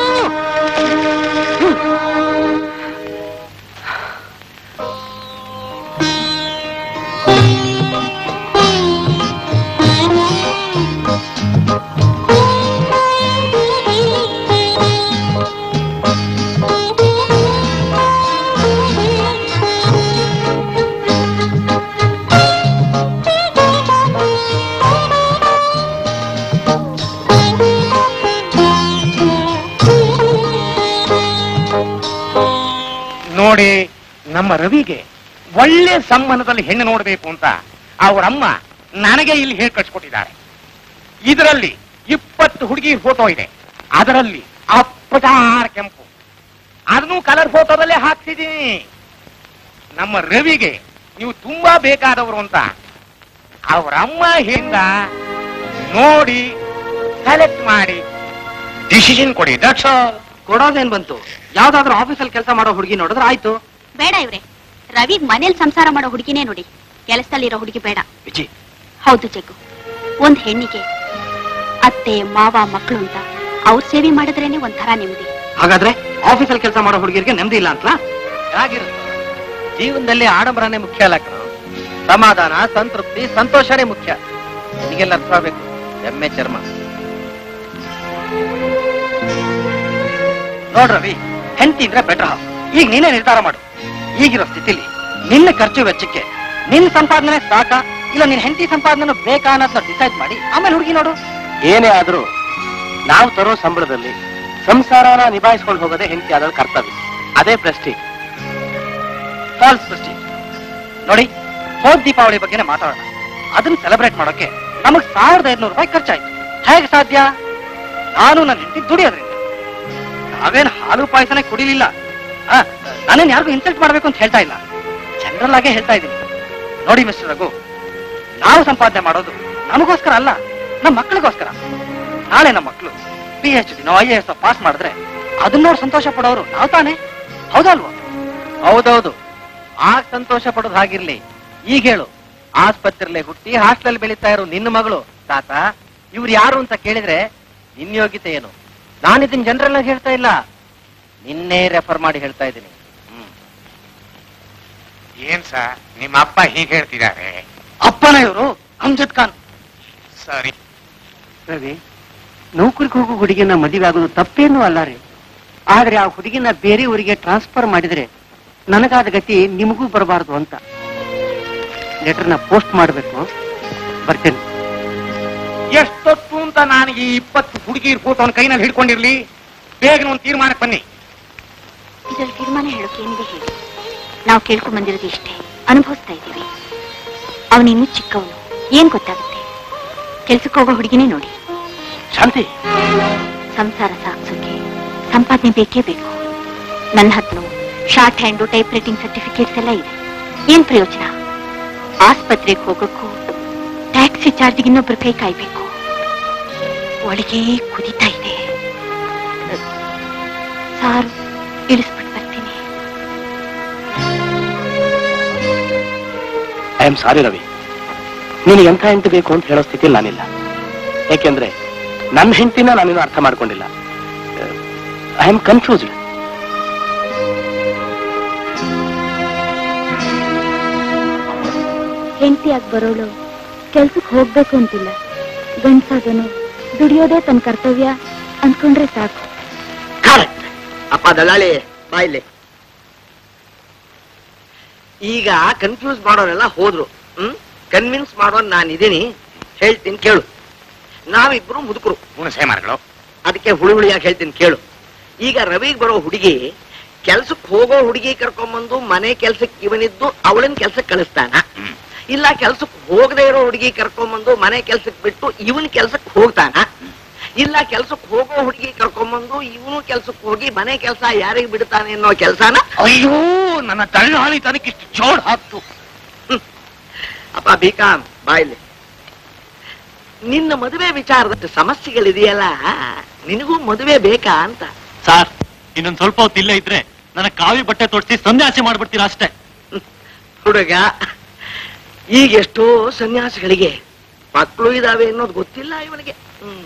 ನೋಡಿ ನಮ್ಮ ರವಿಗೆ ಒಳ್ಳೆ ಸಂಬಂಧದಲ್ಲಿ ಹೆಣ್ಣು ನೋಡಬೇಕು ಅಂತ ಅವರಮ್ಮ ನನಗೆ ಇಲ್ಲಿ ಹೇಳಿ ಕಳ್ಸಿಕೊಟ್ಟಿದ್ದಾರೆ ಇದರಲ್ಲಿ ಇಪ್ಪತ್ತು ಹುಡುಗಿ ಫೋಟೋ ಇದೆ ಅದರಲ್ಲಿ ಅಪ್ಪಟಾರ ಕೆಂಪು ಅದನ್ನು ಕಲರ್ ಫೋಟೋದಲ್ಲೇ ಹಾಕ್ತಿದ್ದೀನಿ ನಮ್ಮ ರವಿಗೆ ನೀವು ತುಂಬಾ ಬೇಕಾದವರು ಅಂತ ಅವ್ರ ಅಮ್ಮ ಹಿಂದ ನೋಡಿ ಸೆಲೆಕ್ಟ್ ಮಾಡಿ ಡಿಸಿಷನ್ ಕೊಡಿ ದಟ್ಸ್ ಆಲ್ ಕೊಡೋದೇನ್ ಬಂತು ಯಾವ್ದಾದ್ರು ಆಫೀಸಲ್ಲಿ ಕೆಲಸ ಮಾಡೋ ಹುಡುಗಿ ನೋಡಿದ್ರೆ ಆಯ್ತು ಬೇಡ ಇವ್ರೆ ರವಿಗ್ ಮನೇಲಿ ಸಂಸಾರ ಮಾಡೋ ಹುಡುಗಿನೇ ನೋಡಿ ಕೆಲಸದಲ್ಲಿರೋ ಹುಡುಗಿ ಬೇಡ ವಿಜಿ ಹೌದು ಜಗ್ಗು ಒಂದ್ ಹೆಣ್ಣಿಗೆ ಅತ್ತೆ ಮಾವ ಮಕ್ಕಳು ಅಂತ ಅವ್ರ ಸೇವೆ ಮಾಡಿದ್ರೇನೆ ಒಂಥರ ನೆಮ್ಮದಿ ಹಾಗಾದ್ರೆ ಆಫೀಸಲ್ಲಿ ಕೆಲಸ ಮಾಡೋ ಹುಡುಗಿಯರಿಗೆ ನೆಮ್ಮದಿ ಇಲ್ಲ ಅಂತಲಾ ಹೇಗಿರುತ್ತೆ ಜೀವನದಲ್ಲಿ ಆಡಂಬರನೇ ಮುಖ್ಯ ಅಲ್ಲ ಕಣೋ. ಸಮಾಧಾನ ಸಂತೃಪ್ತಿ ಸಂತೋಷನೇ ಮುಖ್ಯ ನಿನಗೆಲ್ಲ ಅರ್ಥ ಆಗ್ಬೇಕು ಎಮ್ಮೆ ಚರ್ಮ ನೋಡ್ ರವಿ ಹೆಂಡತಿ ಅಂದ್ರೆ ಬೆಟರ್ ಹಾಫ್ ಈಗ ನೀನೇ ನಿರ್ಧಾರ ಮಾಡು ಈಗಿರೋ ಸ್ಥಿತಿಲಿ ನಿನ್ನ ಖರ್ಚು ವೆಚ್ಚಕ್ಕೆ ನಿನ್ನ ಸಂಪಾದನೆ ಸಾಕ ಇಲ್ಲ ನಿನ್ನ ಹೆಂಡತಿ ಸಂಪಾದನೆ ಬೇಕಾ ಅನ್ನೋದನ್ನ ಡಿಸೈಡ್ ಮಾಡಿ ಆಮೇಲೆ ಹುಡುಗಿ ನೋಡು ಏನೇ ಆದ್ರೂ ನಾವು ತರೋ ಸಂಬಳದಲ್ಲಿ ಸಂಸಾರನ ನಿಭಾಯಿಸ್ಕೊಂಡು ಹೋಗೋದೇ ಹೆಂಡತಿ ಆದಳ ಕರ್ತವ್ಯ ಅದೇ ಪ್ರೆಸ್ಟೀಜ್ ಫಾಲ್ಸ್ ಪ್ರೆಸ್ಟೀಜ್ ನೋಡಿ ಹೋದ್ ದೀಪಾವಳಿ ಬಗ್ಗೆನೇ ಮಾತಾಡೋಣ ಅದನ್ನ ಸೆಲೆಬ್ರೇಟ್ ಮಾಡೋಕೆ ನಮಗ್ ಸಾವಿರದ ಐದ್ನೂರು ರೂಪಾಯಿ ಖರ್ಚಾಯ್ತು ಹೇಗೆ ಸಾಧ್ಯ ನಾನು ನನ್ನ ಹೆಂಡತಿ ದುಡಿಯೋದ್ರಿಂದ ನಾವೇನ್ ಹಾಲು ಪಾಯಸನೇ ಕುಡಿಲಿಲ್ಲ ಆ, ನಾನೇನ್ ಯಾರಿಗೂ ಇನ್ಸಲ್ಟ್ ಮಾಡ್ಬೇಕು ಅಂತ ಹೇಳ್ತಾ ಇಲ್ಲ ಜನರಲ್ ಆಗೇ ಹೇಳ್ತಾ ಇದ್ದೀನಿ ನೋಡಿ ಮಿಸ್ಟರ್ ರಘು ನಾವು ಸಂಪಾದನೆ ಮಾಡೋದು ನಮಗೋಸ್ಕರ ಅಲ್ಲ ನಮ್ಮ ಮಕ್ಕಳಿಗೋಸ್ಕರ ನಾಳೆ ನಮ್ಮ ಮಕ್ಕಳು ಪಿ ಎಚ್ ಡಿನೋ ಐ ಎ ಎಸ್ ಪಾಸ್ ಮಾಡಿದ್ರೆ ಅದನ್ನ ನೋಡಿ ಸಂತೋಷ ಪಡೋರು ನಾವು ತಾನೇ ಹೌದಲ್ವಾ ಹೌದೌದು ಆಗ ಸಂತೋಷ ಪಡೋದು ಹಾಗಿರ್ಲಿ ಈಗ ಹೇಳು ಆಸ್ಪತ್ರೆಲೆ ಹುಟ್ಟಿ ಹಾಸ್ಟೆಲ್ ಬೆಳೀತಾ ಇರೋ ನಿನ್ನ ಮಗಳು ತಾತ ಇವ್ರು ಯಾರು ಅಂತ ಕೇಳಿದ್ರೆ ನಿನ್ ಯೋಗ್ಯತೆ ಏನು ನಾನಿದನ್ ಜನರಲ್ ಹೇಳ್ತಾ ಇಲ್ಲ ನಿನ್ನೆ ರೆಫರ್ ಮಾಡಿ ಹೇಳ್ತಾ ಇದ್ದೀನಿ ಏನ್ ಸರ್ ನಿಮ್ಮ ಅಪ್ಪ ಹೀಗೆ ಹೇಳ್ತಿದ್ದಾರೆ ಅಪ್ಪನ ಇವರು ಅಮ್ಜದ್ ಖಾನ್ ಸರಿ ರವಿ ನೌಕರಿಗೆ ಹೋಗೋ ಹುಡುಗಿನ ಮದುವೆ ಆಗೋದು ತಪ್ಪೇನೂ ಅಲ್ಲ ರೀ ಆದ್ರೆ ಆ ಹುಡುಗಿನ ಬೇರೆ ಊರಿಗೆ ಟ್ರಾನ್ಸ್ಫರ್ ಮಾಡಿದ್ರೆ ನನಗಾದ ಗತಿ ನಿಮಗೂ ಬರಬಾರದು ಅಂತ ಲೆಟರ್ನ ಪೋಸ್ಟ್ ಮಾಡಬೇಕು ಬರ್ತೇನೆ ಎಷ್ಟೊತ್ತು ಅಂತ ನಾನು ಈ ಇಪ್ಪತ್ತು ಹುಡುಗಿರ್ ಫೋಟೋನ ಕೈನಲ್ಲಿ ಹಿಡ್ಕೊಂಡಿರ್ಲಿ ಬೇಗನೆ ಒಂದು ತೀರ್ಮಾನಕ್ಕೆ ಬನ್ನಿ ಇದ್ರಲ್ಲಿ ತೀರ್ಮಾನ ಹೇಳೋಕೆ ಏನಿದೆ ಹೇಳಿ ನಾವು ಕೇಳ್ಕೊಂಡ್ ಬಂದಿರೋದು ಇಷ್ಟೇ ಅನುಭವಿಸ್ತಾ ಇದ್ದೀವಿ ಅವನಿನ್ನೂ ಚಿಕ್ಕವನು ಏನ್ ಗೊತ್ತಾಗುತ್ತೆ ಕೆಲ್ಸಕ್ಕೆ ಹೋಗೋ ಹುಡುಗಿನೇ ನೋಡಿ ಶಾಂತಿ ಸಂಸಾರ ಸಾಗಿಸೋಕೆ ಸಂಪಾದನೆ ಬೇಕೇ ಬೇಕು ನನ್ನ ಹತ್ರ shorthand typewriting certificates ಎಲ್ಲ ಇದೆ ಏನ್ ಪ್ರಯೋಜನ ಆಸ್ಪತ್ರೆಗೆ ಹೋಗೋಕ್ಕೂ ಟ್ಯಾಕ್ಸಿ ಚಾರ್ಜ್ಗೆ ಇನ್ನೊಬ್ರು ಕೈ ಕಾಯ್ಬೇಕು ಒಳಗೆ ಕುದಿತಾ ಇದೆ ಸಾರು ಇಳಿಸ್ಬಿಟ್ಟು ಬರ್ತೀನಿ ಐ ಆಮ್ ಸಾರಿ ರವಿ ನೀನು ಎಂಥ ಹೆಂಡತಿ ಬೇಕು ಅಂತ ಹೇಳೋ ಸ್ಥಿತಿಯಲ್ಲಿ ನಾನಿಲ್ಲ ಯಾಕೆಂದ್ರೆ ನನ್ನ ಹೆಂಡತಿನ ನಾನಿನ್ನು ಅರ್ಥ ಮಾಡ್ಕೊಂಡಿಲ್ಲ ಐ ಆಮ್ ಕನ್ಫ್ಯೂಸ್ಡ್ ಹೆಂಡತಿಯಾಗಿ ಬರೋಳು ಕೆಲ್ಸಕ್ಕೆ ಹೋಗ್ಬೇಕು ಅಂತಿಲ್ಲ ಗಂಡ್ಸಾದನು ದುಡಿಯೋದೇ ತನ್ನ ಕರ್ತವ್ಯ ಅನ್ಕೊಂಡ್ರೆ ಸಾಕು ಕರೆಕ್ಟ್ ಅಪ್ಪ ದಳ್ಳಾಳಿ ಬಾಯಿಲೆ ಈಗ ಕನ್ಫ್ಯೂಸ್ ಮಾಡೋರೆಲ್ಲ ಹೋದ್ರು ಹ್ಮ್ ಕನ್ವಿನ್ಸ್ ಮಾಡೋನ್ ನಾನು ಇದೀನಿ ಹೇಳ್ತೀನಿ ಕೇಳು ನಾವಿಬ್ರು ಮುದುಕರು ಹುಣಸೆ ಮರಗಳು ಅದಕ್ಕೆ ಹುಳಿ ಹುಳಿಯಾಗಿ ಹೇಳ್ತೀನಿ ಕೇಳು ಈಗ ರವಿಗೆ ಬರೋ ಹುಡುಗಿ ಕೆಲ್ಸಕ್ಕೆ ಹೋಗೋ ಹುಡುಗಿ ಕರ್ಕೊಂಬಂದು ಮನೆ ಕೆಲ್ಸಕ್ಕೆ ಇವನಿದ್ದು ಅವಳನ್ನ ಕೆಲ್ಸಕ್ಕೆ ಕಳಿಸ್ತಾನ ಇಲ್ಲ ಕೆಲ್ಸಕ್ಕೆ ಹೋಗದೆ ಇರೋ ಹುಡುಗಿ ಕರ್ಕೊಂಬಂದು ಮನೆ ಕೆಲ್ಸಕ್ಕೆ ಬಿಟ್ಟು ಇವನ್ ಕೆಲ್ಸಕ್ಕೆ ಹೋಗ್ತಾನ ಇಲ್ಲ ಕೆಲ್ಸಕ್ಕೆ ಹೋಗೋ ಹುಡುಗಿ ಕರ್ಕೊಂಬಂದು ಇವನು ಕೆಲ್ಸಕ್ಕೆ ಹೋಗಿ ಮನೆ ಕೆಲಸ ಯಾರಿಗೆ ಬಿಡ್ತಾನೆ ಅನ್ನೋ ಕೆಲ್ಸನ ಅಯ್ಯೋ ನನ್ನ ತಳ್ಳಹಾಳಿ ತನಕಿಷ್ಟು ಜೋಡ್ ಹಾಕ್ತು ಅಪ್ಪ ಬಿಕಾಮ್ ಬಾಯ್ಲಿ ನಿನ್ನ ಮದುವೆ ವಿಚಾರದಷ್ಟು ಸಮಸ್ಯೆಗಳಿದೆಯಲ್ಲ ನಿನಗೂ ಮದುವೆ ಬೇಕಾ ಅಂತ ಸಾರ್ ಇನ್ನೊಂದ್ ಸ್ವಲ್ಪ ಹೊತ್ತು ಇಲ್ಲೇ ಇದ್ರೆ ನನ್ನ ಕಾವಿ ಬಟ್ಟೆ ತೊಡ್ಸಿ ಸನ್ಯಾಸಿ ಮಾಡ್ಬಿಡ್ತೀರಾ ಅಷ್ಟೇ ಹುಡುಗ ಈಗ ಎಷ್ಟೋ ಸನ್ಯಾಸಿಗಳಿಗೆ ಮಕ್ಕಳು ಇದಾವೆ ಅನ್ನೋದು ಗೊತ್ತಿಲ್ಲ ಇವನಿಗೆ ಹ್ಮ್.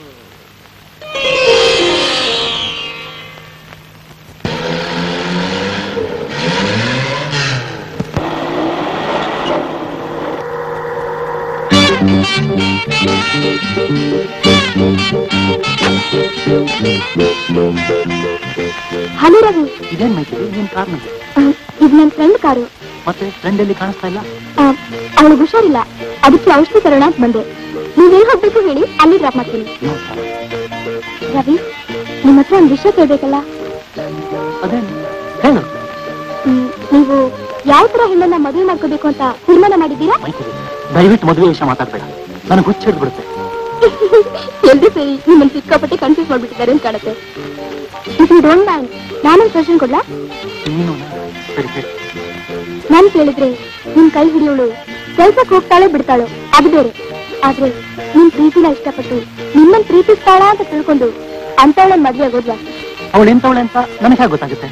ಹಲೋ ರವಿ ಇದೇನ್ ಮೈತ್ರಿ ನಿನ್ ಕಾರ್ನಲ್ಲಿ ಆ, ಇದು ನನ್ನ ಫ್ರೆಂಡ್ ಕಾರು ಮತ್ತೆ ಫ್ರೆಂಡಲ್ಲಿ ಕಾಣಿಸ್ತಾ ಇಲ್ಲ ಅವಳಿಗೆ ಹುಷಾರಿಲ್ಲ ಅದಕ್ಕೆ ಔಷಧಿ ತರೋಣ ಅಂತ ಬಂದೆ ನೀವೇನ್ ಹೋಗ್ಬೇಕು ಹೇಳಿ ಅಲ್ಲಿ ಡ್ರಾಪ್ ಮಾಡ್ತೀನಿ ರವಿ ನಿಮ್ಮ ಹತ್ರ ಒಂದು ವಿಷಯ ಕೇಳ್ಬೇಕಲ್ಲ ಅದೇನು ಹೇಳು ಹ್ಮ್, ನೀವು ಯಾವ ತರ ಹೆಣ್ಣನ್ನ ಮದುವೆ ಮಾಡ್ಕೋಬೇಕು ಅಂತ ತೀರ್ಮಾನ ಮಾಡಿದ್ದೀರಾ ಮೈತ್ರಿ ದಯವಿಟ್ಟು ಮದುವೆ ವಿಷಯ ಮಾತಾಡ್ಬೇಡ ನನಗೆ ಹುಚ್ಚ ಹಿಡ್ಬಿಡುತ್ತೆ ಎಲ್ರು ಸೇರಿ ನಿಮ್ಮನ್ನ ಸಿಕ್ಕಾಪಟ್ಟೆ ಕನ್ಫ್ಯೂಸ್ ಮಾಡ್ಬಿಟ್ಟಿದ್ದಾರೆ ಅಂತ ಕಾಣುತ್ತೆ ಇಫ್ ಯು ಡೋಂಟ್ ಮೈಂಡ್ ನಾನೊಂದು ಸಜೆಷನ್ ಕೊಡ್ಲಾ ನೀನು ಸರಿ ಹೇಳಿ ನಾನ್ ಕೇಳಿದ್ರೆ ನಿನ್ ಕೈ ಹಿಡಿಯೋಳು ಕೆಲ್ಸಕ್ಕೆ ಹೋಗ್ತಾಳೆ ಬಿಡ್ತಾಳೋ ಅದು ಬೇರೆ ಆದ್ರೆ ನಿನ್ ಪ್ರೀತಿನ ಇಷ್ಟಪಟ್ಟು ನಿಮ್ಮನ್ ಪ್ರೀತಿಸ್ತಾಳ ಅಂತ ತಿಳ್ಕೊಂಡು ಅಂತವಳನ್ ಮದ್ವೆ ಆಗೋದ್ವಾ ಅವಳು ಎಂತವಳೆ ಅಂತ ನನಗೆ ಹೇಗೆ ಗೊತ್ತಾಗುತ್ತೆ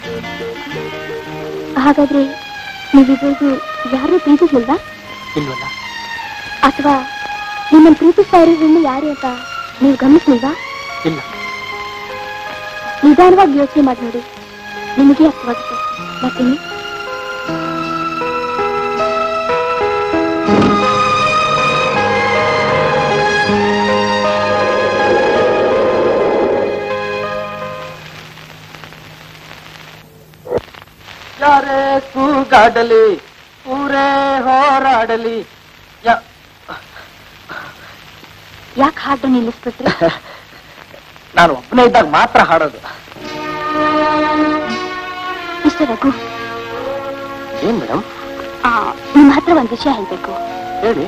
ಹಾಗಾದ್ರೆ ನೀವಿಬ್ಬರಿಗೂ ಯಾರು ಪ್ರೀತಿಸಿಲ್ವಾ ಇಲ್ವಲ್ಲ ಅಥವಾ ನಿಮ್ಮನ್ ಪ್ರೀತಿಸ್ತಾ ಇರೋ ಹೆಣ್ಣು ಯಾರು ಅಂತ ನೀವು ಗಮನಿಸ್ಲಿಲ್ವಾ ಇಲ್ಲ ನಿಧಾನವಾಗಿ ಯೋಚನೆ ಮಾಡಿ ನೋಡಿ ನಿಮಗೆ ಅರ್ಥವಾಗುತ್ತೆ ಮತ್ತೇನು ಯಾರೇ ಕೂಗಾಡಲಿ ಊರೇ ಹೋರಾಡಲಿ ಯಾ- ಯಾಕೆ ಹಾಡು ನಿಲ್ಲಿಸ್ಬಿಟ್ರಿ ನಾನು ಒಬ್ಬನೇ ಇದ್ದಾಗ ಮಾತ್ರ ಹಾಡೋದು ಮಿಸ್ಟರ್ ರಘು ಏನ್ ಮೇಡಮ್ ಆ, ನಿಮ್ ಹತ್ರ ಒಂದ್ ವಿಷಯ ಹೇಳ್ಬೇಕು ಹೇಳಿ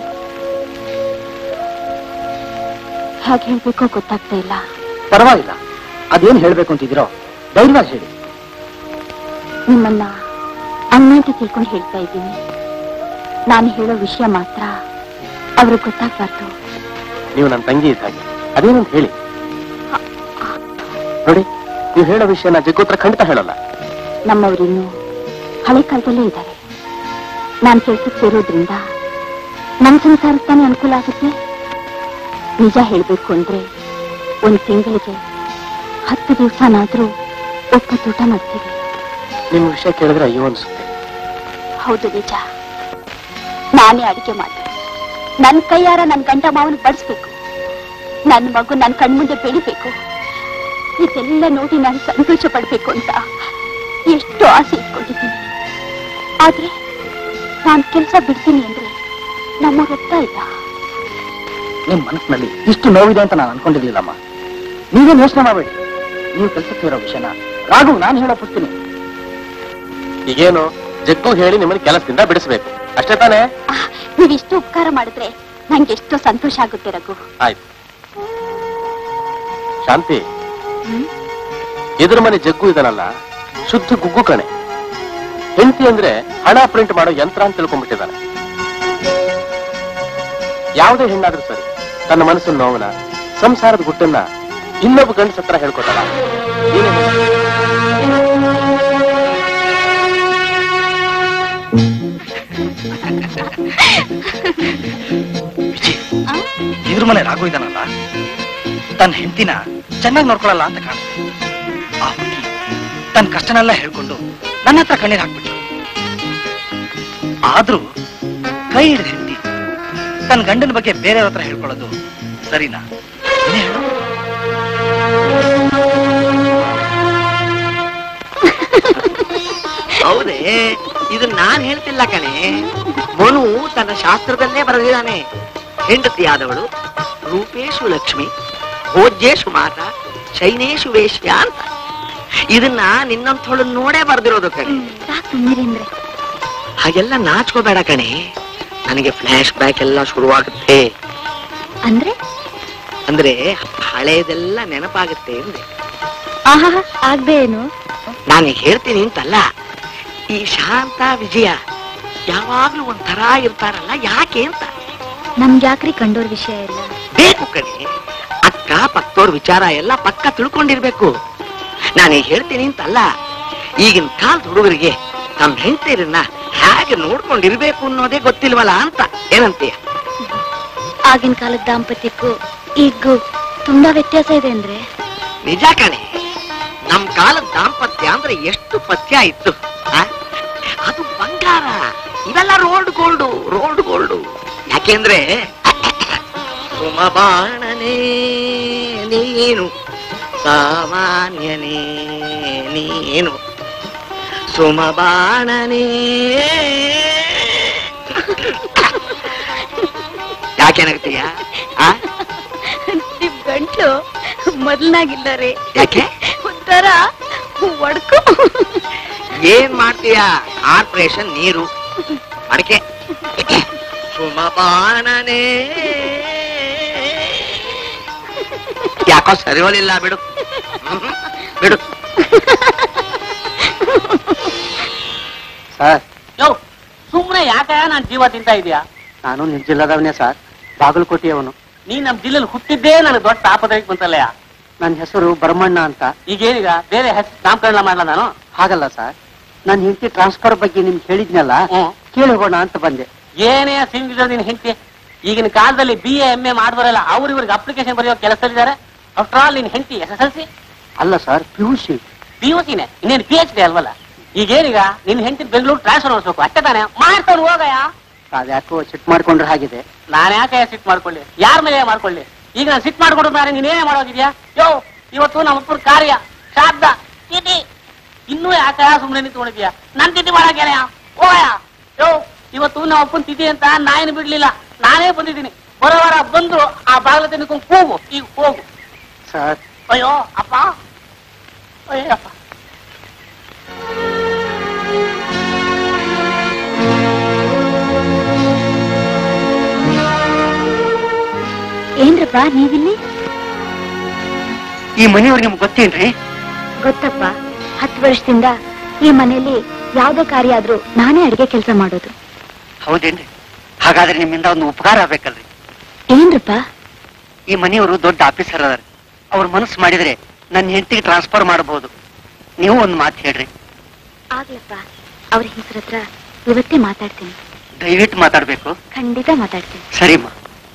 ಹೇಗೆ ಹೇಳ್ಬೇಕೋ ಗೊತ್ತಾಗ್ತಾ ಇಲ್ಲ ಪರವಾಗಿಲ್ಲ ಅದೇನ್ ಹೇಳ್ಬೇಕು ಅಂತಿದ್ದೀರೋ ಧೈರ್ಯವಾಗಿ ಹೇಳಿ ನಿಮ್ಮನ್ನ ಅಣ್ಣಾಟಿ ತಿಳ್ಕೊಂಡು ಹೇಳ್ತಾ ಇದ್ದೀನಿ ನಾನು ಹೇಳೋ ವಿಷಯ ಮಾತ್ರ ಅವ್ರಿಗೆ ಗೊತ್ತಾಗ್ಬಾರ್ದು ನೀವು ನನ್ನ ತಂಗಿ ಇದ್ದ ಹಾಗೆ ಅದೇನಂತ ಹೇಳಿ ನೋಡಿ ನೀವು ಹೇಳೋ ವಿಷಯನ ಜಗ್ಗೋತ್ರ ಖಂಡಿತ ಹೇಳಲ್ಲ ನಮ್ಮವರಿನ್ನು ಹಳೆ ಕಾಲದಲ್ಲೇ ಇದ್ದಾರೆ ನಾನು ಕೆಲ್ಸಕ್ಕೆ ಸೇರೋದ್ರಿಂದ ನಮ್ಮ ಸಂಸಾರಕ್ಕೆ ತಾನೇ ಅನುಕೂಲ ಆಗುತ್ತೆ ನಿಜ ಹೇಳ್ಬೇಕು ಅಂದ್ರೆ ಒಂದ್ ತಿಂಗಳಿಗೆ ಹತ್ತು ದಿವಸನಾದ್ರೂ ಒಪ್ಪತ್ತೂಟ ಮಾಡ್ತೀವಿ ನಿಮ್ಮ ವಿಷಯ ಕೇಳಿದ್ರೆ ಅಯ್ಯೋ ಅನ್ಸುತ್ತೆ ಹೌದು ನಿಜ ನಾನೇ ಅಡಿಗೆ ಮಾಡಿ ನನ್ ಕೈಯಾರ ನನ್ ಗಂಡ ಮಾವನ ಬಡಿಸ್ಬೇಕು ನನ್ ಮಗು ನನ್ ಕಣ್ಮುಂದೆ ಬೆಳಿಬೇಕು ಇದೆಲ್ಲ ನೋಡಿ ನಾನು ಸಂತೋಷ ಪಡ್ಬೇಕು ಅಂತ ಎಷ್ಟು ಆಸೆ ಇಟ್ಕೊಂಡಿದ್ದೀನಿ ಆದ್ರೆ ನಾನ್ ಕೆಲಸ ಬಿಡ್ತೀನಿ ಅಂದ್ರೆ ನಮ್ಮ ಗೊತ್ತಾ ಇಲ್ಲ ನಿಮ್ ಮನಸ್ಸಿನಲ್ಲಿ ಇಷ್ಟು ನೋವಿದೆ ಅಂತ ನಾನು ಅನ್ಕೊಂಡಿರ್ಲಿಲ್ಲಮ್ಮ ನೀವೇನ್ ಯೋಚನೆ ಮಾಡಬೇಡಿ ನೀವು ಕೆಲಸಕ್ಕೆ ಇರೋ ವಿಷಯನ ರಾಘು ನಾನು ಹೇಳೋಪಿಸ್ತೀನಿ ಈಗೇನು ಜಗ್ಗು ಹೇಳಿ ನಿಮ್ಮನ್ನ ಕೆಲಸದಿಂದ ಬಿಡಿಸ್ಬೇಕು ಅಷ್ಟೇ ತಾನೇ ಆಹ್, ನೀವಿಷ್ಟು ಉಪಕಾರ ಮಾಡಿದ್ರೆ ನಂಗೆ ಎಷ್ಟೋ ಸಂತೋಷ ಆಗುತ್ತೆ ರಘು ಆಯ್ತು ಶಾಂತಿ ಹ್ಮ್? ಎದುರು ಮನೆ ಜಗ್ಗು ಇದನಲ್ಲ ಶುದ್ಧ ಗುಗ್ಗು ಕಣೆ ಹೆಂಡತಿ ಅಂದ್ರೆ ಹಣ ಪ್ರಿಂಟ್ ಮಾಡೋ ಯಂತ್ರ ಅಂತ ತಿಳ್ಕೊಂಡ್ಬಿಟ್ಟಿದ್ದಾನೆ ಯಾವುದೇ ಹೆಣ್ಣಾದ್ರೂ ಸರಿ ತನ್ನ ಮನಸ್ಸಿನ ನೋವನ್ನ ಸಂಸಾರದ ಗುಟ್ಟನ್ನ ಇನ್ನೊಬ್ಬ ಗಂಡಸ ಹತ್ರ ಹೇಳ್ಕೊತಾಳ ನೀನೇ ಹೇಳು. ಇದ್ರ ಮನೆ ರಾಘು ಇದ್ದಾನಲ್ಲ ತನ್ನ ಹೆಂಡತಿನ ಚೆನ್ನಾಗಿ ನೋಡ್ಕೊಳಲ್ಲ ಅಂತ ಕಾಣುತ್ತೆ ಆ ಹುಡುಗಿ ತನ್ನ ಕಷ್ಟನೆಲ್ಲ ಹೇಳ್ಕೊಂಡು ನನ್ನ ಹತ್ರ ಕಣ್ಣೀರ್ ಹಾಕ್ಬಿಟ್ರು ಆದ್ರೂ ಕೈ ಹಿಡಿದ ಹೆಂಡತಿ ತನ್ನ ಗಂಡನ ಬಗ್ಗೆ ಬೇರೆಯವ್ರ ಹತ್ರ ಹೇಳ್ಕೊಳ್ಳೋದು ಸರಿನಾ ನೀನೇ ಹೇಳು ಹೌದೇ ಇದು ನಾನ್ ಹೇಳ್ತಿಲ್ಲ ಕಣೆ ಮನು ತನ್ನ ಶಾಸ್ತ್ರದಲ್ಲೇ ಬರೆದಿದ್ದಾನೆ ಹೆಂಡತಿಯಾದವಳು ರೂಪೇಶು ಲಕ್ಷ್ಮಿ ಭೋಜ್ಯೇಶು ಮಾತ ಶೈನೇಶು ವೇಶ್ಯ ಅಂತ ಇದನ್ನ ನಿನ್ನಂಥವಳು ನೋಡೇ ಬರ್ದಿರೋದು ಕಣೆ ಸಾಕು ಸುಮ್ಮನಿರೇಂದ್ರೆ ಹಾಗೆಲ್ಲ ನಾಚ್ಕೋಬೇಡ ಕಣೆ ನನಗೆ ಫ್ಲಾಶ್ ಬ್ಯಾಕ್ ಎಲ್ಲ ಶುರುವಾಗುತ್ತೆ ಅಂದ್ರೆ ಅಂದ್ರೆ ಹಳೇದೆಲ್ಲ ನೆನಪಾಗುತ್ತೆ ಅಂದೆ ಆಹಾ ಆಗ್ದೆ ಏನು ನಾನು ಹೇಳ್ತೀನಿ ಅಂತಲ್ಲ ಈ ಶಾಂತ ವಿಜಯ ಯಾವಾಗ್ಲೂ ಒಂಥರ ಇರ್ತಾರಲ್ಲ ಯಾಕೆ ಅಂತ ನಮ್ಗೆ ಯಾಕ್ರಿ ಕಂಡೋರ್ ವಿಷಯ ಎಲ್ಲ ಬೇಕು ಕಣೆ ಅಕ್ಕ ಪಕ್ಕದವ್ರ ವಿಚಾರ ಎಲ್ಲ ಪಕ್ಕ ತಿಳ್ಕೊಂಡಿರ್ಬೇಕು ನಾನು ಹೇಳ್ತೀನಿ ಅಂತಲ್ಲ ಈಗಿನ ಕಾಲದ ಹುಡುಗರಿಗೆ ತಮ್ಮ ಹೆಂಡತಿರನ್ನ ಹೇಗೆ ನೋಡ್ಕೊಂಡಿರ್ಬೇಕು ಅನ್ನೋದೇ ಗೊತ್ತಿಲ್ವಲ್ಲ ಅಂತ ಏನಂತೀಯ ಆಗಿನ ಕಾಲದ ದಾಂಪತ್ಯಕ್ಕೂ ಈಗೂ ತುಂಬಾ ವ್ಯತ್ಯಾಸ ಇದೆ ಅಂದ್ರೆ ನಿಜ ಕಣೆ ನಮ್ ಕಾಲದ ದಾಂಪತ್ಯ ಅಂದ್ರೆ ಎಷ್ಟು ಪಥ್ಯ ಇತ್ತು ಆ? ಅದು ಬಂಗಾರ ಇವೆಲ್ಲ ರೋಲ್ಡ್ ಗೋಲ್ಡು ರೋಲ್ಡ್ ಗೋಲ್ಡು ಯಾಕೆಂದ್ರೆ ಸುಮಬಾಣನೇ ನೀನು ಸಾಮಾನ್ಯನೇ ನೀನು ಸುಮಬಾಣನೇ ಯಾಕೆನಾಗ್ತೀಯ ಆ ನಿಮ್ ಗಂಟ್ಲು ಮೊದಲಾಗಿಲ್ಲ ರೀ ಯಾಕೆ ಒಂಥರ ಒಡ್ಕೊ ಏನ್ ಮಾಡ್ತೀಯ ಕಾರ್ಪೊರೇಷನ್ ನೀರು ಅಡಕೆ ಸುಮಪಾನನೇ ಯಾಕೋ ಸರಿ ಹೋಲಿಲ್ಲ ಬಿಡು ಹ್ಮ್. ಬಿಡು ಸರ್ ಯೋ ಸುಮ್ನೆ ಯಾಕ ನಾನ್ ಜೀವ ತಿಂತ ಇದೀಯಾ ನಾನು ನಿಮ್ ಜಿಲ್ಲಾದವನೇ ಸರ್ ಬಾಗಲಕೋಟೆಯವನು ನೀ ನಮ್ ಜಿಲ್ಲೆಲಿ ಹುಟ್ಟಿದ್ದೇ ನನಗೆ ದೊಡ್ಡ ಆಪದಕ್ಕೆ ಬಂತಲ್ಲಯ್ಯ ನನ್ನ ಹೆಸರು ಭರಮಣ್ಣ ಅಂತ ಈಗೇನೀಗ ಬೇರೆ ಹೆಸರು ನಾಮಕರಣ ಮಾಡಲ ನಾನು ಹಾಗಲ್ಲ ಸರ್ ನನ್ನ ಹೆಂಡತಿ ಟ್ರಾನ್ಸ್ಫರ್ ಬಗ್ಗೆ ನಿಮ್ಗೆ ಹೇಳಿದ್ನಲ್ಲ ಹ್ಮ್. ಕೇಳಿ ಹೋಗೋಣ ಅಂತ ಬಂದೆ ಏನೇ ಸಿಂಗಿದ ನಿನ್ ಹೆಂಡತಿ ಈಗಿನ ಕಾಲದಲ್ಲಿ ಬಿ ಎ ಎಂ ಎ ಮಾಡಿದ್ರಲ್ಲ ಅವ್ರು ಇವ್ರಿಗೆ ಅಪ್ಲಿಕೇಶನ್ ಬರೆಯೋ ಕೆಲಸದಲ್ಲಿದ್ದಾರೆ ಆಫ್ಟರ್ ಆಲ್ ನಿನ್ ಹೆಂಡತಿ ಎಸ್ ಎಸ್ ಎಲ್ ಸಿ ಅಲ್ಲ sir P U C P U ಸಿನೇ ಇನ್ನೇನು ಪಿ ಎಚ್ ಡಿ ಅಲ್ವಲ್ಲ ಈಗೇನೀಗ ನಿನ್ ಹೆಂಡತಿ ಬೆಂಗಳೂರು ಟ್ರಾನ್ಸ್ಫರ್ ಮಾಡಿಸ್ಬೇಕು ಅಷ್ಟೇ ತಾನೇ ಮಾಡ್ತಾನೆ ಹೋಗಯ್ಯ ಅದ್ಯಾಕೋ ಸಿಟ್ ಮಾಡ್ಕೊಂಡ್ರೆ ಹಾಗಿದೆ ನಾನು ಯಾಕೆ ಸಿಟ್ ಮಾಡ್ಕೊಳ್ಳಿ ಯಾರ ಮೇಲೆ ಮಾಡ್ಕೊಳ್ಳಿ ಈಗ ನಾನು ಸಿಟ್ ಮಾಡ್ಕೊಂಡು ನಾನು ನೀನೇನೇ ಮಾಡೋಗಿದ್ಯಾ ಯೋ ಇವತ್ತು ನಮ್ಮ ಅಪ್ಪನ ಕಾರ್ಯ ಶ್ರಾದ್ದ ತಿಥಿ ಇನ್ನೂ ಯಾಕೆ ಸುಮ್ಮನೆ ನಿಂತ್ಕೊಂಡಿದ್ಯಾ ನನ್ ತಿಥಿ ಮಾಡಕ್ಯಾರ ಹೋಗಯ್ಯ ಯೋ ಇವತ್ತು ನಮ್ಮ ಅಪ್ಪನ ತಿಥಿ ಅಂತ ನಾಯನ್ ಬಿಡ್ಲಿಲ್ಲ ನಾನೇ ಬಂದಿದ್ದೀನಿ ಬರೋ ವಾರ ಬಂದು ಆ ಬಾಗಿಲ ತಿನ್ಕೊಂಡು ಕೂಗು ಈಗ ಹೋಗು ಸರ್ ಅಯ್ಯೋ ಅಪ್ಪ ಅಯ್ಯಪ್ಪ ಏನ್ರಪ್ಪ ನೀವಿಲ್ಲಿ ಈ ಮನೆಯವ್ರು ನಿಮ್ಗೆ ಗೊತ್ತೇನ್ರಿ ಗೊತ್ತಪ್ಪ ಹತ್ತು ವರ್ಷದಿಂದ ಈ ಮನೆಯಲ್ಲಿ ಯಾವ್ದೇ ಕಾರ್ಯ ಆದ್ರೂ ನಾನೇ ಅಡಿಗೆ ಕೆಲಸ ಮಾಡೋದು ಹೌದೇನ್ರಿ ಹಾಗಾದ್ರೆ ನಿಮ್ಮಿಂದ ಒಂದು ಉಪಕಾರ ಆಗ್ಬೇಕಲ್ರಿ ಏನ್ರಪ್ಪ ಈ ಮನೆಯವರು ದೊಡ್ಡ ಆಫೀಸರ್ ಅದಾರ ಅವ್ರ ಮನಸ್ಸು ಮಾಡಿದ್ರೆ ನನ್ನ ಹೆಂಡತಿಗೆ ಟ್ರಾನ್ಸ್ಫರ್ ಮಾಡಬಹುದು ನೀವು ಒಂದು ಮಾತು ಹೇಳ್ರಿ ಆಗ್ಲಪ್ಪ ಅವ್ರ ಹೆಸರ ಹತ್ರ ಇವತ್ತೇ ಮಾತಾಡ್ತೀನಿ ದಯವಿಟ್ಟು ಮಾತಾಡ್ಬೇಕು ಖಂಡಿತ ಮಾತಾಡ್ತೀನಿ ಸರಿಮ್ಮ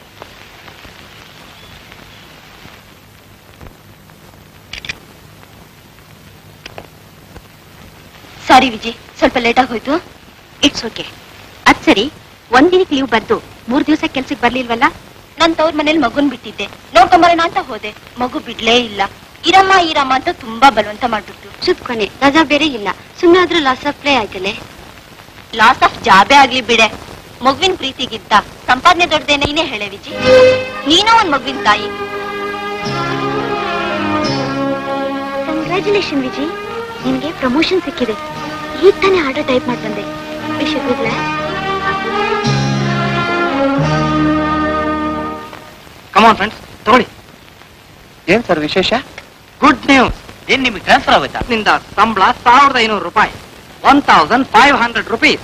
ಸಾರಿ ವಿಜಯ್ ಸ್ವಲ್ಪ ಲೇಟ್ ಆಗೋಯ್ತು ಇಟ್ಸ್ ಓಕೆ ಅದ್ ಸರಿ ಒಂದ್ ದಿನಕ್ಕೆ ಲೀವ್ ಬಂದು ಮೂರ್ ದಿವಸ ಕೆಲ್ಸಕ್ಕೆ ಬರ್ಲಿಲ್ವಲ್ಲ ನಾನ್ ತವ್ರ ಮನೇಲಿ ಮಗುನ್ ಬಿಟ್ಟಿದ್ದೆ ನೋಡ್ಕೊಂಬರೋಣ ಅಂತ ಹೋದೆ ಮಗು ಬಿಡ್ಲೇ ಇಲ್ಲ ಇರಮ್ಮ ಇರಮ್ಮ ಅಂತ ತುಂಬಾ ಬಲವಂತ ಮಾಡ್ಬಿಟ್ಟು ಸುತ್ಕೊನೆ ರಜಾ ಬೇರೆ ಇಲ್ಲ ಸುಮ್ಮನೆ ಆದ್ರೂ ಲಾಸ್ ಆಫ್ ಪ್ಲೇ ಆಯ್ತಲೆ ಲಾಸ್ ಆಫ್ ಜಾಬೇ ಆಗ್ಲಿ ಬಿಡೆ ಮಗುವಿನ ಪ್ರೀತಿಗಿಂತ ಸಂಪಾದನೆ ದೊಡ್ಡದೇನೆ ನೀನೇ ಹೇಳೆ ವಿಜಿ ನೀನೋ ಒಂದ್ ಮಗುವಿನ ತಾಯಿ ಕಂಗ್ರ್ಯಾಚುಲೇಷನ್ ವಿಜಯ್ ನಿನಗೆ ಪ್ರಮೋಷನ್ ಸಿಕ್ಕಿದೆ ಈಗ ತಾನೇ ಆರ್ಡರ್ ಟೈಪ್ ಮಾಡಿ ಬಂದೆ ವಿಶ್ ಗುಡ್ ಕಮಾನ್ ಫ್ರೆಂಡ್ಸ್ ತಗೊಳ್ಳಿ ಏನ್ ಸರ್ ವಿಶೇಷ ಗುಡ್ ನ್ಯೂಸ್ ಏನ್ ನಿಮ್ಗೆ ಟ್ರಾನ್ಸ್ಫರ್ ಆಗೋಯ್ತಾ ನಿಂದ ಸಂಬಳ ಸಾವಿರದ ಐನೂರು ರೂಪಾಯಿ one thousand five hundred rupees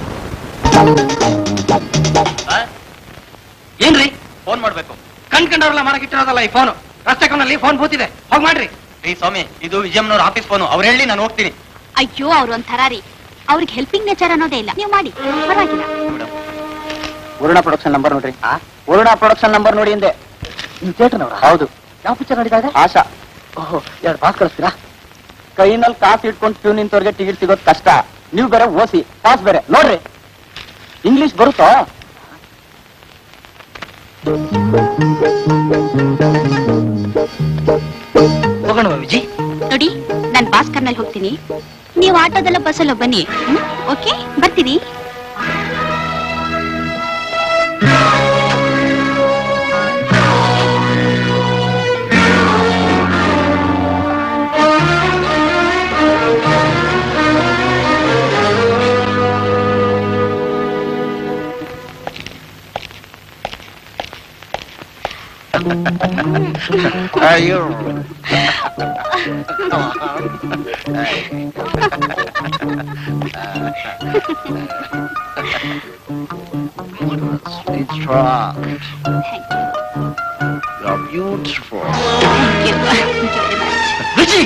ಏನ್ರಿ ಫೋನ್ ಮಾಡ್ಬೇಕು ಕಣ್ಕಂಡವ್ರೆಲ್ಲ ಮಾಡಕ್ಕಿಟ್ಟಿರೋದಲ್ಲ ಈ ಫೋನ್ ರಸ್ತೆ ಕೊನಲ್ಲಿ ಫೋನ್ ಬೂತಿದೆ ಹೋಗ್ ಮಾಡ್ರಿ ರೀ ಸ್ವಾಮಿ ಇದು ವಿಜಯಮ್ನವ್ರ ಆಫೀಸ್ ಫೋನು ಅವ್ರು ಹೇಳಿ ನಾನು ಹೋಗ್ತೀನಿ ಅಯ್ಯೋ ಅವ್ರು ಒಂಥರ ರೀ ಅವ್ರಿಗೆ ಹೆಲ್ಪಿಂಗ್ ನೇಚರ್ ಅನ್ನೋದೇ ಇಲ್ಲ ನೀವು ಮಾಡಿ ಪರವಾಗಿಲ್ಲ ವರುಣ ಪ್ರೊಡಕ್ಷನ್ ನಂಬರ್ ನೋಡ್ರಿ ವರುಣ ಪ್ರೊಡಕ್ಷನ್ ನಂಬರ್ ನೋಡಿ ಹಿಂದೆ ನಿಮ್ ಥಿಯೇಟರ್ನವ್ರ ಹೌದು ಯಾವ ಪಿಕ್ಚರ್ ನೋಡಿದಾಗ ಆಶಾ ಓಹೋ ಎರಡು ಪಾಸ್ ಕಳಿಸ್ತೀರಾ ಕೈನಲ್ಲಿ ಕಾಸು ಇಟ್ಕೊಂಡು ಕ್ಯೂ ನಿಂತವ್ರಿಗೆ ಟಿಕೆಟ್ ಸಿಗೋದು ಕಷ್ಟ ನೀವು ಬೇರೆ ಓಸಿ ಪಾಸ್ ಬೇರೆ ನೋಡ್ರಿ ಇಂಗ್ಲಿಷ್ ಬರುತ್ತೋ ಹೋಗೋಣ ವಿಜಿ ನೋಡಿ ನಾನ್ ಭಾಸ್ಕರ್ನಲ್ಲಿ ಹೋಗ್ತೀನಿ ನೀವು ಆಟೋದೆಲ್ಲ ಬಸ್ಸಲ್ಲ ಬನ್ನಿ ಓಕೆ ಬರ್ತೀನಿ ಅಯ್ಯೋ It's strong. You're beautiful. Viji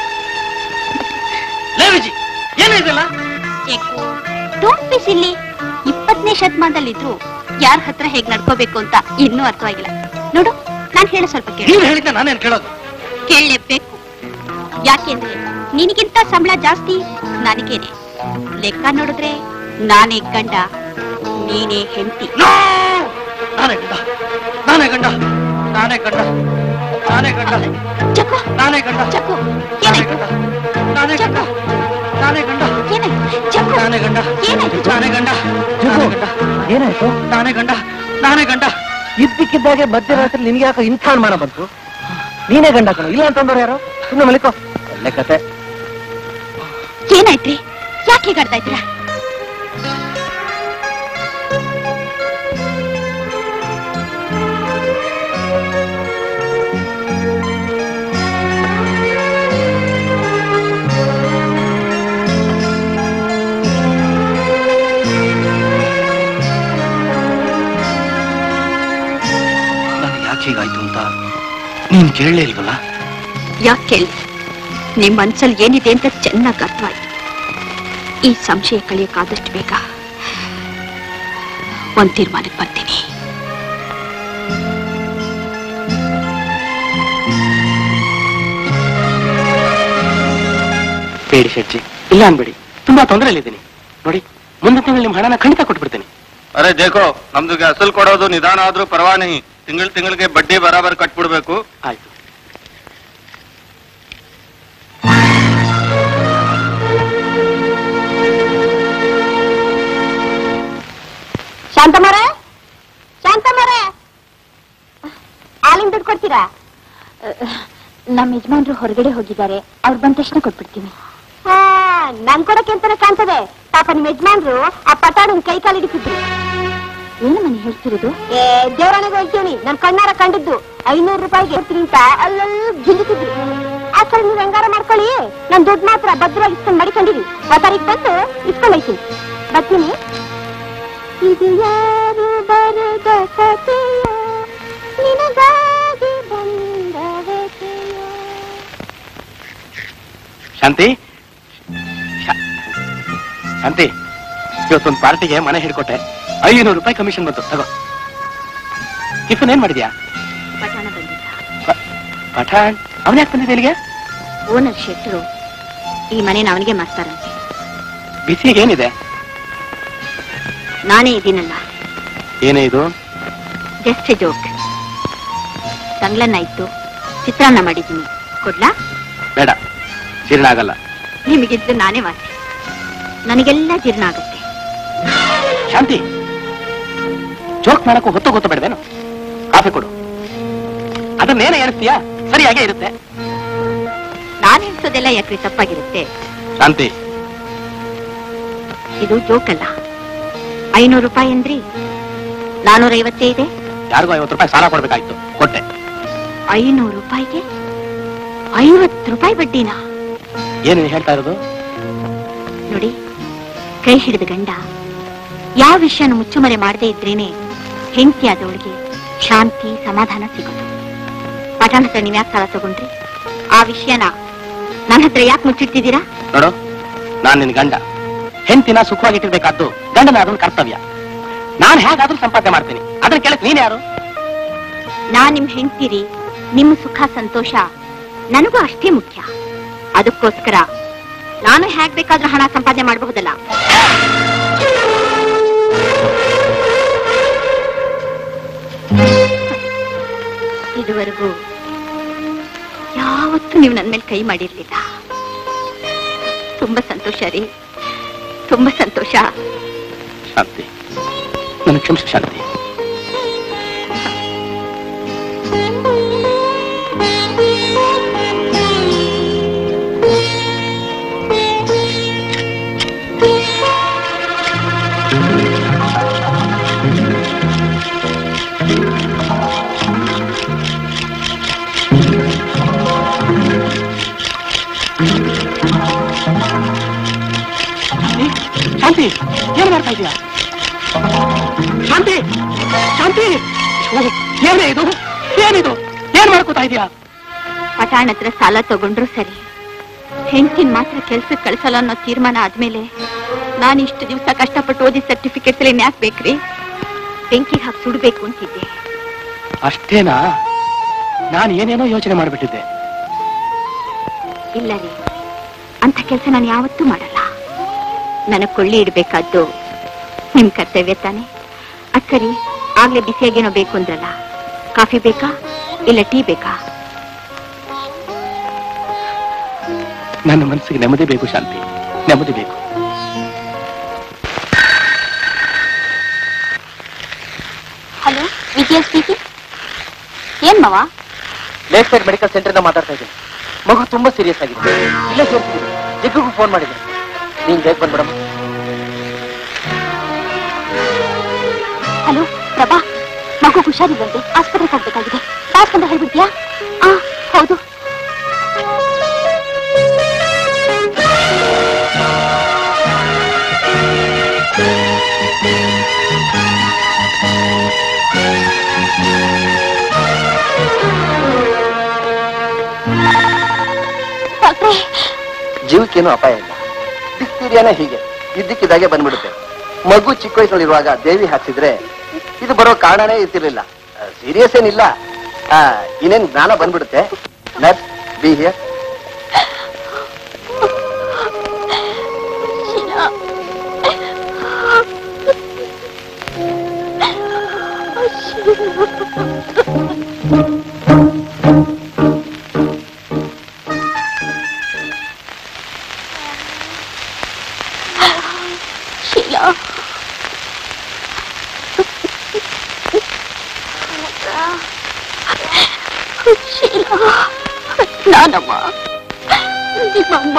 ಲೇ ವಿಜಿ ಏನು ಇದೆಲ್ಲ ಡೋಂಟ್ ಬಿ ಸಿಲ್ಲಿ ಇಪ್ಪತ್ತನೇ ಶತಮಾನದಲ್ಲಿದ್ರು ಯಾರ ಹತ್ರ ಹೇಗ್ ನಡ್ಕೋಬೇಕು ಅಂತ ಇನ್ನೂ ಅರ್ಥವಾಗಿಲ್ಲ ನೋಡು ನಾನ್ ಹೇಳೋ ಸ್ವಲ್ಪ ಕೇಳಿ ನೀವ್ ಹೇಳಿದ್ದ ನಾನೇನ್ ಕೇಳೋದು ಕೇಳಲೇಬೇಕು ಯಾಕೆಂದ್ರೆ ನಿನಗಿಂತ ಸಂಬಳ ಜಾಸ್ತಿ ನನಗೇನೆ ಲೆಕ್ಕ ನೋಡಿದ್ರೆ ನಾನೇ ಗಂಡ ನೀನೇ ಹೆಂಡತಿ No! ನಾನೇ ಗಂಡ ನಾನೇ ಗಂಡ ನಾನೇ ಗಂಡ ನಾನೇ ಗಂಡ ಚಕ್ಕು ನಾನೇ ಗಂಡ ಚಕ್ಕು ನಾನೇ ಏನಾಯ್ತು ಗಂಡ ನಾನೇ ಗಂಡ ನಾನೇ ಗಂಡ ಏನಾಯ್ತು ಚಕ್ಕು ನಾನೇ ಗಂಡ ಏನಾಯ್ತು ನಾನೇ ಗಂಡ ನಾನೇ ಗಂಡ ಏನಾಯ್ತು ನಾನೇ ಗಂಡ ನಾನೇ ಗಂಡ ಇದ್ದಕ್ಕಿದ್ದಾಗೆ ಮಧ್ಯರಾತ್ರಿ ನಿನ್ಗೆ ಯಾಕೋ ಇಂಥ ಅನುಮಾನ ಬಂತು ನೀನೇ ಗಂಡ ಕಣೋ ಇಲ್ಲ ಅಂತಂದವ್ರು ಯಾರು ಸುಮ್ಮನೆ ಮಲಿಕೋ ಒಳ್ಳೆ ಕತೆ ಏನಾಯ್ತ್ರಿ ಯಾಕೆ ಹೀಗಾಡ್ತಾ ಇದ್ದೀರಾ ಯಾಕೀಗಾಯ್ತು ಅಂತ ನೀನ್ ಕೇಳಲೇ ಇಲ್ವಲ್ಲ ಯಾಕೆ ಕೇಳಿ ನಿಮ್ ಮನ್ಸಲ್ಲಿ ಏನಿದೆ ಅಂತ ಚೆನ್ನಾಗಿ ಅರ್ಥವಾಯ್ತು ಈ ಸಂಶಯ ಕಳಿಯಕ್ಕಾದಷ್ಟು ಬೇಗ ಒಂದ್ ತೀರ್ಮಾನಕ್ಕೆ ಬರ್ತೀನಿ ಬೇಡಿ ಶೆಟ್ಜಿ ಇಲ್ಲ ಅನ್ಬೇಡಿ ತುಂಬಾ ತೊಂದರೆಯಲ್ಲಿದ್ದೀನಿ ನೋಡಿ ಮುಂದಿನ ತಿಂಗಳು ನಿಮ್ಮ ಹಣನ ಖಂಡಿತ ಕೊಟ್ಬಿಡ್ತೀನಿ ಅರೆ ದೇಖೋ ನಮ್ದುಗೆ ಅಸಲ್ ಕೊಡೋದು ನಿಧಾನ ಆದ್ರೂ ಪರವಾನಿ ತಿಂಗಳ ತಿಂಗಳಿಗೆ ಬಡ್ಡಿ ಬರಾಬರ್ ಕಟ್ಬಿಡ್ಬೇಕು ಆಯ್ತು ಶಾಂತಮ್ಮರೇ ಶಾಂತಮ್ಮರೇ ಹಾಲಿನ ದುಡ್ಡು ಕೊಡ್ತೀರಾ ನಮ್ಮ ಯಜಮಾನ್ರು ಹೊರಗಡೆ ಹೋಗಿದ್ದಾರೆ ಅವ್ರು ಬಂದ ತಕ್ಷಣ ಕೊಟ್ಬಿಡ್ತೀನಿ ಹಾ ನನ್ ಕೊಡಕ್ಕೆ ಅಂತಾನೆ ಕಾಣ್ತದೆ ಪಾಪ ನಿಮ್ ಯಜಮಾನ್ರು ಆ ಪಟಾಡನ್ ಕೈ ಕಾಲು ಹಿಡಿತಿದ್ರು ಏನು ಮನೆ ಹೇಳ್ತಿರೋದು ಏ ದೇವರಾಣಿಗೆ ಹೋಗ್ತೀವಿ ನನ್ ಕಣ್ಣಾರ ಕಂಡಿದ್ದು ಐನೂರು ರೂಪಾಯಿಗೆ ಕೊಡ್ತೀನಿ ಅಂತ ಅಲ್ಲಲ್ಲಿ ಗಿಂಜಿತಿದ್ರು ಆ ಕಡೆ ನೀವು ಹೆಂಗಾರ ಮಾಡ್ಕೊಳ್ಳಿ ನನ್ ದುಡ್ಡು ಮಾತ್ರ ಭದ್ರವಾಗಿ ಇಸ್ಕೊಂಡ್ ಮಡಿಕೊಂಡಿರಿ ಆ ತಾರೀಕು ಬಂದು ಇಸ್ಕೊಂಡ್ ಹೋಯ್ತೀನಿ ಬರ್ತೀನಿ ಇದು ಯಾರು ಬರದ ಕಥೆಯೋ ನಿನಗಾಗಿ ಬಂದ ವ್ಯಥೆಯೋ. ಶಾಂತಿ ಶಾ- ಶಾಂತಿ ಇವತ್ತೊಂದು ಪಾರ್ಟಿಗೆ ಮನೆ ಹಿಡ್ಕೊಟ್ಟೆ ಐನೂರು ರೂಪಾಯಿ ಕಮಿಷನ್ ಬಂತು ತಗೋ ಟಿಫನ್ ಏನ್ ಮಾಡಿದ್ಯಾ ಪಟಾಣ ಬಂದಿದ್ದ ಪಠಾಣ್ ಅವನ್ ಯಾಕೆ ಬಂದಿದ್ದೆ ಇಲ್ಲಿಗೆ ಓನರ್ ಶೆಟ್ರು ಈ ಮನೇನ ಅವನಿಗೆ ಮಾರ್ತಾರಂತೆ ಬಿಸಿಗೆ ಏನಿದೆ ನಾನೇ ಇದೀನಲ್ಲ ಏನೇ ಇದು ಜಸ್ಟ್ ಜೋಕ್ ತಂಗ್ಳನ್ನ ಇತ್ತು ಚಿತ್ರಾನ್ನ ಮಾಡಿದ್ದೀನಿ ಕೊಡ್ಲಾ ಬೇಡ ಜೀರ್ಣ ಆಗಲ್ಲ ನಿಮಗಿದ್ದು ನಾನೇ ವಾಸಿ ನನಗೆಲ್ಲ ಜೀರ್ಣ ಆಗುತ್ತೆ ಶಾಂತಿ ಜೋಕ್ ಮಾಡಕ್ಕೂ ಹೊತ್ತು ಗೊತ್ತು ಬೇಡವೇನು ಕಾಫಿ ಕೊಡು ಅದನ್ನೇನೇ ಹೇಳ್ತೀಯಾ ಸರಿಯಾಗೇ ಇರುತ್ತೆ ನಾನು ಎಣಿಸೋದೆಲ್ಲ ಯಾಕ್ರಿ ತಪ್ಪಾಗಿರುತ್ತೆ ಶಾಂತಿ ಇದು ಜೋಕ್ ಅಲ್ಲ ಐನೂರು ರೂಪಾಯಿ ಅಂದ್ರಿ ನಾನೂರೈವತ್ತೇ ಇದೆ ಯಾರಿಗೂ ಐವತ್ತು ರೂಪಾಯಿ ಸಾಲ ಕೊಡ್ಬೇಕಾಯ್ತು ಕೊಟ್ಟೆ ಐನೂರು ರೂಪಾಯಿಗೆ ಐವತ್ತು ರೂಪಾಯಿ ಬಡ್ಡಿನಾ ಏನು ನೀನ್ ಹೇಳ್ತಾ ಇರೋದು ನೋಡಿ ಕೈ ಹಿಡಿದ ಗಂಡ ಯಾವ ವಿಷಯನ ಮುಚ್ಚುಮರೆ ಮಾಡದೇ ಇದ್ರೇನೆ ಹೆಂಡತಿಯಾದವಳಿಗೆ ಶಾಂತಿ ಸಮಾಧಾನ ಸಿಗೋದು ಪಠಾಣ ಹತ್ರ ನೀವ್ ಯಾಕೆ ಸಾಲ ತಗೊಂಡ್ರಿ ಆ ವಿಷಯನ ನನ್ನ ಹತ್ರ ಯಾಕೆ ಮುಚ್ಚಿಡ್ತಿದ್ದೀರಾ ನೋಡು ನಾನ್ ನಿನ್ ಗಂಡ ಹೆಂಡತಿನ ಸುಖವಾಗಿಟ್ಟಿರ್ಬೇಕಾದ್ದು ಗಂಡನ ಅದನ್ನ ಕರ್ತವ್ಯ ನಾನ್ ಹೇಗಾದ್ರೂ ಸಂಪಾದನೆ ಮಾಡ್ತೀನಿ ಅದನ್ನ ಕೇಳಕ್ ನೀನ್ ಯಾರು ನಾನ್ ನಿಮ್ ಹೆಂಡ್ತೀರಿ ನಿಮ್ಮ ಸುಖ ಸಂತೋಷ ನನಗೂ ಅಷ್ಟೇ ಮುಖ್ಯ ಅದಕ್ಕೋಸ್ಕರ ನಾನು ಹೇಗ್ ಬೇಕಾದ್ರೂ ಹಣ ಸಂಪಾದನೆ ಮಾಡಬಹುದಲ್ಲ ಇದುವರೆಗೂ ಯಾವತ್ತೂ ನೀವು ನನ್ನ ಮೇಲೆ ಕೈ ಮಾಡಿರ್ಲಿಲ್ಲ ತುಂಬಾ ಸಂತೋಷ ರೀ ತುಂಬಾ ಸಂತೋಷ ಶಾಂತಿ ನನ್ನ ಕ್ಷಮಿಸು ಶಾಂತಿ ಶಾಂತಿ ಏನ್ ಮಾಡ್ತಾ ಇದೀಯಾ ಶಾಂತಿ ಶಾಂತಿ ಓ, ಏನೇ ಇದು ಏನಿದು ಏನ್ ಮಾಡ್ಕೋತಾ ಇದೀಯಾ ಪಠಾಣ ಹತ್ರ ಸಾಲ ತಗೊಂಡ್ರು ಸರಿ ಹೆಂಡತಿನ ಮಾತ್ರ ಕೆಲ್ಸಕ್ಕೆ ಕಳ್ಸಲ್ಲ ಅನ್ನೋ ತೀರ್ಮಾನ ಆದ್ಮೇಲೆ ನಾನು ಇಷ್ಟು ದಿವಸ ಕಷ್ಟಪಟ್ಟು ಓದಿ ಸರ್ಟಿಫಿಕೇಟ್ಸ್ ಎಲ್ಲ ಯಾಕೆ ಬೇಕ್ರಿ ಬೆಂಕಿ ಹಾಕಿ ಸುಡ್ಬೇಕು ಅಂತಿದ್ದೆ ಅಷ್ಟೇನಾ ನಾನು ಏನೇನೋ ಯೋಚನೆ ಮಾಡ್ಬಿಟ್ಟಿದ್ದೆ ಇಲ್ಲ ರೀ ಅಂತ ಕೆಲಸ ನಾನು ಯಾವತ್ತೂ ಮಾಡಲ್ಲ ನನಗ್ ಕೊಳ್ಳಿ ಇಡ್ಬೇಕಾದ್ದು ನಿಮ್ ಕರ್ತವ್ಯ ತಾನೆ ಅದ್ ಸರಿ ಆಗ್ಲೇ ಬಿಸಿಯಾಗೇನೋ ಬೇಕು ಅಂದ್ರಲ್ಲ ಕಾಫಿ ಬೇಕಾ ಇಲ್ಲ ಟೀ ಬೇಕಾ ನನ್ನ ಮನಸ್ಸಿಗೆ ನೆಮ್ಮದಿ ಬೇಕು ಶಾಂತಿ ನೆಮ್ಮದಿ ಬೇಕು ಹಲೋ ವಿಜಯ ಸ್ಪೀಕಿಂಗ್ ಏನ್ ಮಾವ ಲೇಟ್ ಸೈಡ್ ಮೆಡಿಕಲ್ ಸೆಂಟರ್ ಇಂದ ಮಾತಾಡ್ತಾ ಇದ್ದೀನಿ ಮಗು ತುಂಬಾ ಸೀರಿಯಸ್ ಆಗಿದೆ ಇಲ್ಲೇ ಸೇರ್ತಿದ್ದೀನಿ ಜಗ್ಗಿಗೂ ಫೋನ್ ಮಾಡಿದೆ ನೀನ್ ಬೇಗ ಬಂದ್ಬಿಡಮ್ಮ ಹಲೋ ಪ್ರಭಾ ಮಗು ಹುಷಾರಿಲ್ಲಂತೆ ಆಸ್ಪತ್ರೆಗೆ ಹೋಗ್ಬೇಕಾಗಿದೆ ಕಾಸ್ ಅಂತ ಹೇಳ್ಬಿಡ್ತೀಯಾ ಆ ಹೌದು ಜೀವಕ್ಕೇನು ಅಪಾಯ ಇಲ್ಲ ಡಿಸ್ತೀರಿಯಾನ ಹೀಗೆ ಇದ್ದಕ್ಕಿದ್ದಾಗೆ ಬಂದ್ಬಿಡುತ್ತೆ ಮಗು ಚಿಕ್ಕ ವಯಸ್ಸಲ್ಲಿರುವಾಗ ದೇವಿ ಹಾಕ್ಸಿದ್ರೆ ಇದು ಬರೋ ಕಾರಣನೇ ಇರ್ತಿರ್ಲಿಲ್ಲ ಸೀರಿಯಸ್ ಏನಿಲ್ಲ ಆ, ಇನ್ನೇನ್ ಜ್ಞಾನ ಬಂದ್ಬಿಡುತ್ತೆ nurse be here Sheela Sheela ನಾನಮ್ಮ ನಿಮ್ಮಮ್ಮ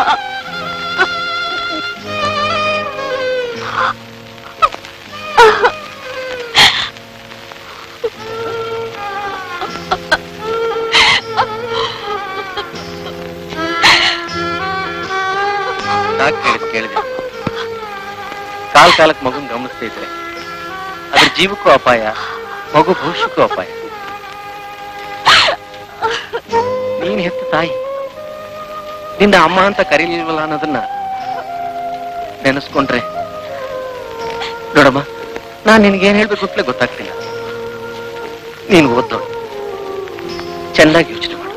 ನಾಕ್ ಕೇಳಿದ್ ಕೇಳಿದೆ ಕಾಲ್ ಕಾಲಕ್ಕೆ ಮಗುನ್ ಗಮನಿಸ್ತಾ ಇದ್ರೆ ಅದ್ರ ಜೀವಕ್ಕೂ ಅಪಾಯ ಮಗು ಭವಿಷ್ಯಕ್ಕೂ ಅಪಾಯ ನೀನ್ ಹೆತ್ತ ತಾಯಿ ನಿನ್ನ ಅಮ್ಮ ಅಂತ ಕರೀಲಿಲ್ವಲ್ಲ ಅನ್ನೋದನ್ನ ನೆನೆಸ್ಕೊಂಡ್ರೆ ನೋಡಮ್ಮ ನಾನ್ ನಿನ್ಗೇನ್ ಹೇಳ್ಬೇಕು ಅಂತಲೇ ಗೊತ್ತಾಗ್ತಿಲ್ಲ ನೀನು ಓದ್ದೋಳು ಚೆನ್ನಾಗಿ ಯೋಚನೆ ಮಾಡು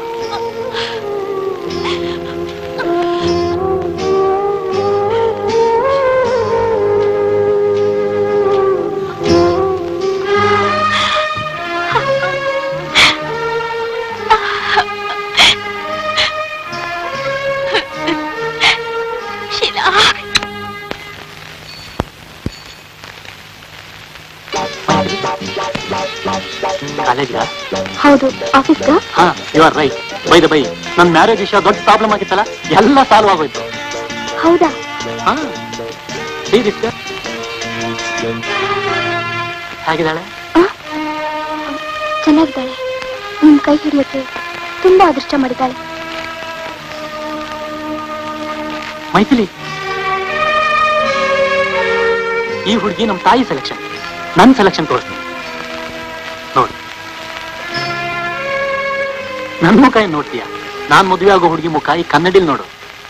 ಶೀಲಾ ಕಾಲೇಜ್ಗ ಹೌದು ಆಫೀಸ್ಗ ಹಾ you are right by the by ನನ್ ಮ್ಯಾರೇಜ್ ವಿಷಯ ದೊಡ್ಡ ಪ್ರಾಬ್ಲಮ್ ಆಗಿತ್ತಲ್ಲ ಎಲ್ಲ ಸಾಲ್ವ್ ಆಗೋಯ್ತು ಹೌದಾ ಹಾ ಸೀರಿಯಸ್ ಹೇಗಿದ್ದಾಳೆ ಚೆನ್ನಾಗಿದ್ದಾಳೆ ನಿಮ್ ಕೈ ಹಿಡಿಯೋಕೆ ತುಂಬಾ ಅದೃಷ್ಟ ಮಾಡಿದ್ದಾಳೆ ಮೈಥಿಲಿ ಈ ಹುಡುಗಿ ನಮ್ಮ ತಾಯಿ ಸೆಲೆಕ್ಷನ್ ನನ್ ಸೆಲೆಕ್ಷನ್ ತೋರಿಸ್ತೀನಿ ನೋಡಿ ನನ್ ಮುಖ ಏನ್ ನೋಡ್ತೀಯ ನಾನ್ ಮದುವೆ ಆಗೋ ಹುಡುಗಿ ಮುಖ ಈ ಕನ್ನಡಿಲ್ ನೋಡು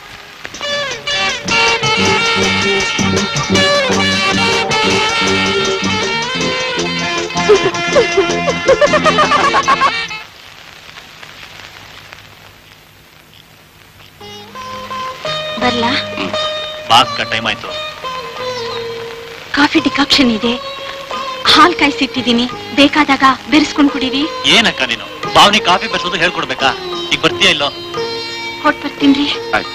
ಬರ್ಲಾ ಬಾಸ್ಕ ಟೈಮ್ ಆಯ್ತು ಕಾಫಿ ಡಿಕಾಕ್ಷನ್ ಇದೆ ಹಾಲ್ ಕಾಯಿಸಿಟ್ಟಿದ್ದೀನಿ ಬೇಕಾದಾಗ ಬೆರೆಸ್ಕೊಂಡ್ ಕುಡೀರಿ ಏನಕ್ಕ ನೀನು ಬಾವ್ನಿ ಕಾಫಿ ಬರ್ಸೋದು ಹೇಳ್ಕೊಡ್ಬೇಕಾ ಈಗ ಬರ್ತೀಯ ಇಲ್ಲೋ ಹೊಟ್ ಬರ್ತೀನ್ರಿ ಆಯ್ತು.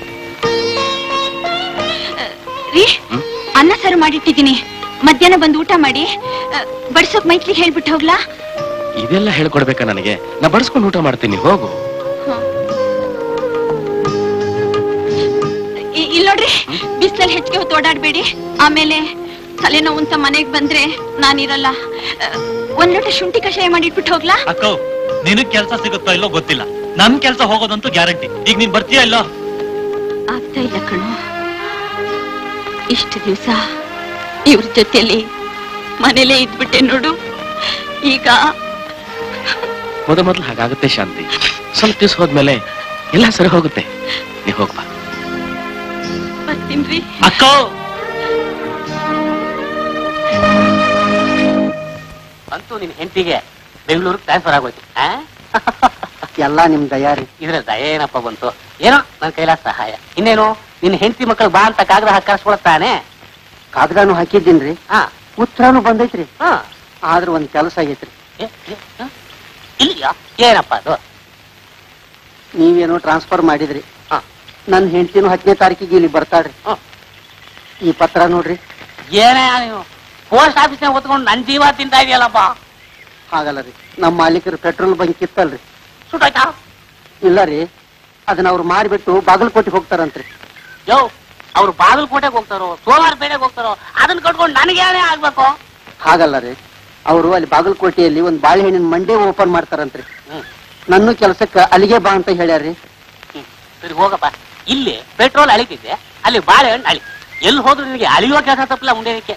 ರೀ ಅನ್ನ ಸಾರು ಮಾಡಿಟ್ಟಿದ್ದೀನಿ ಮಧ್ಯಾಹ್ನ ಬಂದು ಊಟ ಮಾಡಿ ಅ, ಬಡ್ಸೋಕ್ ಮೈತ್ರಿ ಹೇಳ್ಬಿಟ್ಟು ಹೋಗ್ಲಾ ಇದೆಲ್ಲ ಹೇಳ್ಕೊಡ್ಬೇಕಾ ನನಗೆ ನಾ ಬಡಿಸ್ಕೊಂಡು ಊಟ ಮಾಡ್ತೀನಿ ಹೋಗು ಇ- ಇಲ್ ನೋಡ್ರಿ ಬಿಸ್ಲಲ್ಲಿ ಹೆಚ್ಚಿಗೆ ಹೊತ್ತು ಓಡಾಡ್ಬೇಡಿ ಆಮೇಲೆ ತಲೆನೋವು ಅಂತ ಮನೆಗ್ ಬಂದ್ರೆ ನಾನಿರಲ್ಲ ಅ, ಒಂದ್ ಲೋಟ ಶುಂಠಿ ಕಷಾಯ ಮಾಡಿಟ್ಬಿಟ್ಟು ಹೋಗ್ಲಾ ಅಕ್ಕೋ ನಿನಗ್ ಕೆಲ್ಸ ಸಿಗುತ್ತೋ ಇಲ್ಲೋ ಗೊತ್ತಿಲ್ಲ ನನ್ ಕೆಲ್ಸ ಹೋಗೋದಂತೂ ಗ್ಯಾರಂಟಿ ಈಗ ನೀನ್ ಬರ್ತೀಯ ಇಲ್ಲೋ ಆಗ್ತಾ ಇಲ್ಲ ಕಣು ಇಷ್ಟು ದಿವಸ ಇವ್ರ ಜೊತೆಲಿ ಮನೇಲೇ ಇದ್ಬಿಟ್ಟೆ ನೋಡು ಈಗ ಮೊದ ಮೊದಲು ಹಾಗಾಗುತ್ತೆ ಶಾಂತಿ ಸ್ವಲ್ಪ ದಿವಸ ಹೋದ್ಮೇಲೆ ಎಲ್ಲ ಸರಿ ಹೋಗುತ್ತೆ ನೀ ಹೋಗ್ಬಾ ಬರ್ತೀನ್ರಿ ಅಕ್ಕೋ ಅಂತೂ ನಿನ್ ಹೆಂಡತಿಗೆ ಬೆಂಗಳೂರಿಗೆ ಟ್ರಾನ್ಸ್ಫರ್ ಆಗೋಯ್ತು ಆ? ಎಲ್ಲ ನಿಮ್ ದಯಾರಿ ಇದ್ರ ದಯ ಏನಪ್ಪ ಬಂತು ಏನೋ ನನ್ ಕೈಲಾಸ ಸಹಾಯ ಇನ್ನೇನು ನಿನ್ ಹೆಂಡತಿ ಮಕ್ಕಳು ಬಾ ಅಂತ ಕಾಗದ ಹಾಕಿ ಕರ್ಸ್ಕೊಳತ್ತಾನೆ ಕಾಗದಾನು ಹಾಕಿದ್ದೀನ್ರಿ ಹಾ ಉತ್ತರನು ಬಂದೈತ್ರಿ ಹಾ ಆದ್ರ ಒಂದ್ ಕೆಲಸ ಆಗೈತ್ರಿ ಏ, ಏ, ಹ? ಇಲ್ಲಿಯಾ ಏನಪ್ಪ ಅದು ನೀವೇನೋ ಟ್ರಾನ್ಸ್ಫರ್ ಮಾಡಿದ್ರಿ ಹಾ. ನನ್ ಹೆಂಡತಿನೂ ಹತ್ತನೇ ತಾರೀಕಿಗೆ ಇಲ್ಲಿ ಬರ್ತಾಳ್ರಿ ಹಾ. ಈ ಪತ್ರ ನೋಡ್ರಿ ಏನೇ ನೀವು ಪೋಸ್ಟ್ ಆಫೀಸ್ನಾಗ ಹೊತ್ಕೊಂಡು ನನ್ ಜೀವ ತಿಂತಾ ಇದೆಯಲ್ಲಪ್ಪ ಹಾಗಲ್ಲ ರೀ ನಮ್ಮ ಮಾಲೀಕರು ಪೆಟ್ರೋಲ್ ಬಂಕ್ ಇತ್ತಲ್ರಿ ಸುಟ್ಟಾಯ್ತಾ ಇಲ್ಲ ರೀ ಅದನ್ನ ಅವ್ರು ಮಾರಿಬಿಟ್ಟು ಬಾಗಲಕೋಟೆಗೆ ಹೋಗ್ತಾರಂತ್ರಿ ಯೋ ಅವ್ರು ಬಾಗಲಕೋಟೆಗೆ ಹೋಗ್ತಾರೋ ಸೋಲಾರ್ ಪೇಟೆಗೆ ಹೋಗ್ತಾರೋ ಅದನ್ನ ಕಟ್ಕೊಂಡು ನನಗೆ ಏನೇ ಆಗ್ಬೇಕು ಹಾಗಲ್ಲ ರೀ ಅವರು ಅಲ್ಲಿ ಬಾಗಲಕೋಟೆಯಲ್ಲಿ ಒಂದ್ ಬಾಳೆಹಣ್ಣಿನ ಮಂಡಿ ಓಪನ್ ಮಾಡ್ತಾರಂತ್ರಿ ಹ್ಮ್. ನನ್ನ ಕೆಲ್ಸಕ್ಕ ಅಲ್ಲಿಗೆ ಬಾ ಅಂತ ಹೇಳ್ಯಾರ್ರಿ ಹ್ಮ್. ಸರಿ ಹೋಗಪ್ಪ ಇಲ್ಲಿ ಪೆಟ್ರೋಲ್ ಅಳಿತಿದ್ದೆ ಅಲ್ಲಿ ಬಾಳೆಹಣ್ಣು ಅಳಿ ಎಲ್ಲಿ ಹೋದ್ರು ನಿನಗೆ ಅಳಿಯೋ ಕೆಲಸ ತಪ್ಪಲ್ಲ ಮುಂದೇನಕ್ಕೆ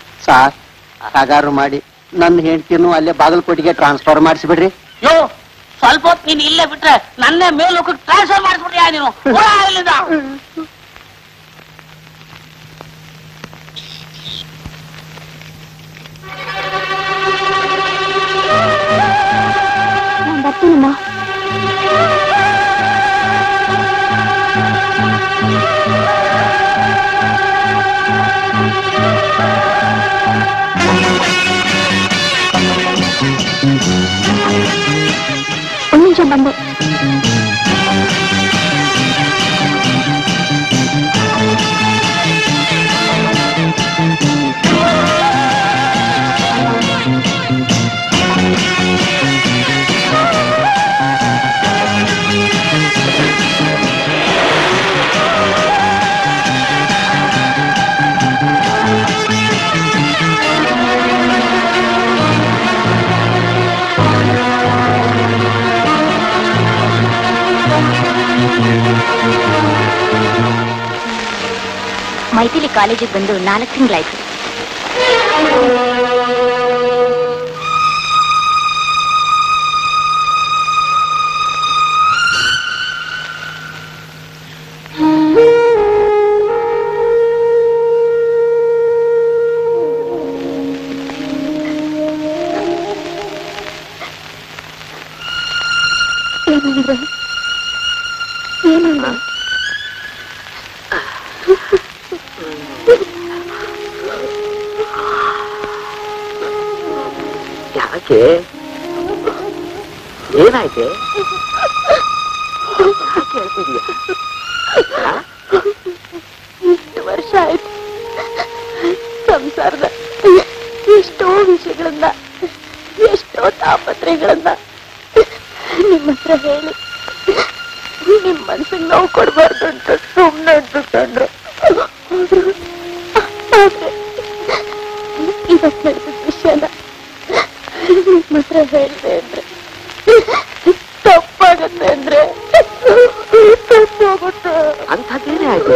ಸಾರ್ ಹಾಗಾರು ಮಾಡಿ ನನ್ನ ಹೆಂಡತಿನೂ ಅಲ್ಲೇ ಬಾಗಲಕೋಟೆಗೆ ಟ್ರಾನ್ಸ್ಫರ್ ಮಾಡಿಸ್ಬಿಡ್ರಿ ಯೋ ಸ್ವಲ್ಪ ಹೊತ್ತು ನೀನ್ ಇಲ್ಲೇ ಬಿಟ್ರೆ ನನ್ನೇ ಮೇಲೋಕಕ್ಕೆ ಟ್ರಾನ್ಸ್ಫರ್ ಮಾಡಿಸ್ಬಿಟ್ಯಾ ನೀನು ಹೋಗ್ಯಾ ಇಲ್ಲಿಂದ ನಾನು ಬರ್ತೀನಮ್ಮ ಒಂದು ನಿಮಿಷ ಬಂದೆ ಮೈಥಿಲಿ ಕಾಲೇಜಿಗೆ ಬಂದು ನಾಲ್ಕು ತಿಂಗಳಾಯ್ತು ಏನಂದ್ರೆ ಏನಂದ್ರೆ ಯಾಕೆ ಏನಾಯ್ತೆ ಯಾಕೆ ಹೇಳ್ತಿದೀಯ ಇಷ್ಟು ವರ್ಷ ಆಯ್ತು ಸಂಸಾರದ ಎಷ್ಟೋ ವಿಷಯಗಳನ್ನ ಎಷ್ಟೋ ತಾಪತ್ರೆಗಳನ್ನ ನಿಮ್ಮ ಹತ್ರ ಹೇಳಿ ನಿಮ್ ಮನ್ಸಿಗೆ ನೋವು ಕೊಡ್ಬಾರ್ದು ಅಂತ ಸುಮ್ಮನೆ ಅಂದ್ಬಿಟ್ಟಂದ್ರು ಆದ್ರೆ ಇವತ್ತು ನಡೆದ ವಿಷಯನ ನಿಮ್ಮ ಹತ್ರ ಹೇಳ್ದೆ ಅಂದ್ರೆ ತಪ್ಪಾಗತ್ತೆ ಅಂದ್ರೆ ತಪ್ಪಾಗುತ್ತೆ ಅಂಥದ್ದೇನೇ ಆಯ್ತು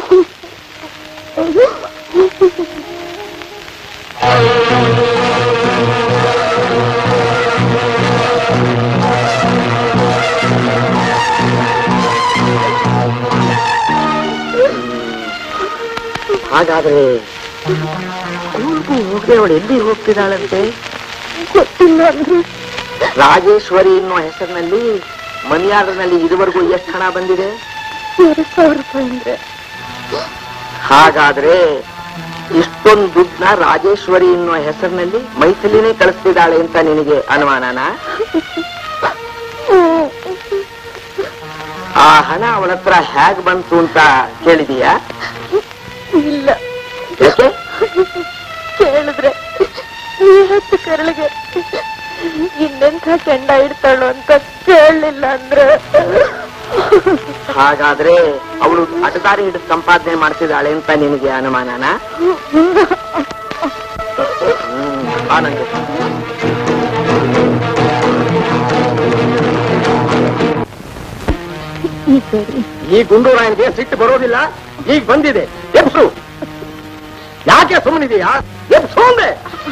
ಹಾಗಾದ್ರೆ ಸ್ಕೂಲ್ಗೂ ಹೋಗದೆ ಅವಳು ಎಲ್ಲಿ ಹೋಗ್ತಿದ್ದಾಳಂತೆ ಗೊತ್ತಿಲ್ಲ ಅಂದ್ರೆ ರಾಜೇಶ್ವರಿ ಎನ್ನುವ ಹೆಸರಿನಲ್ಲಿ ಮನಿ ಆರ್ಡರ್ನಲ್ಲಿ ಇದುವರೆಗೂ ಎಷ್ಟು ಹಣ ಬಂದಿದೆ ಎರಡು ಸಾವಿರ ರೂಪಾಯಿ ಅಂದ್ರೆ ಹಾಗಾದ್ರೆ ಇಷ್ಟೊಂದು ದುಡ್ಡನ್ನ ರಾಜೇಶ್ವರಿ ಎನ್ನುವ ಹೆಸರಿನಲ್ಲಿ ಮೈಥಿಲಿನೇ ಕಳಿಸ್ತಿದ್ದಾಳೆ ಅಂತ ನಿನಗೆ ಅನುಮಾನನ ಆ ಹಣ ಅವಳ ಹತ್ರ ಹೇಗ್ ಬಂತು ಅಂತ ಕೇಳಿದೀಯಾ ಇಲ್ಲ ಯಾಕೆ ಕೇಳಿದ್ರೆ ಈ ಹತ್ತು ಕರಳಿಗೆ ಇನ್ನೆಂಥ ಕೆಂಡ ಇಡ್ತಾಳು ಅಂತ ಕೇಳಲಿಲ್ಲ ಅಂದ್ರೆ ಹಾಗಾದ್ರೆ ಅವಳು ಅಟದಾರಿ ಹಿಡಿದು ಸಂಪಾದನೆ ಮಾಡ್ತಿದ್ದಾಳೆ ಅಂತ ನಿನಗೆ ಅನುಮಾನನ ಹ್ಮ್ ಆನಂದ ಈಗ ಬೇಡ್ರಿ ಈ ಗುಂಡೂರಾಯನಿಗೆ ಸಿಟ್ಟು ಬರೋದಿಲ್ಲ ಈಗ ಬಂದಿದೆ ಎಪ್ಸು ಯಾಕೆ ಸುಮ್ಮನಿದೆಯಾ ಎಪ್ಸು ಅಂದೆ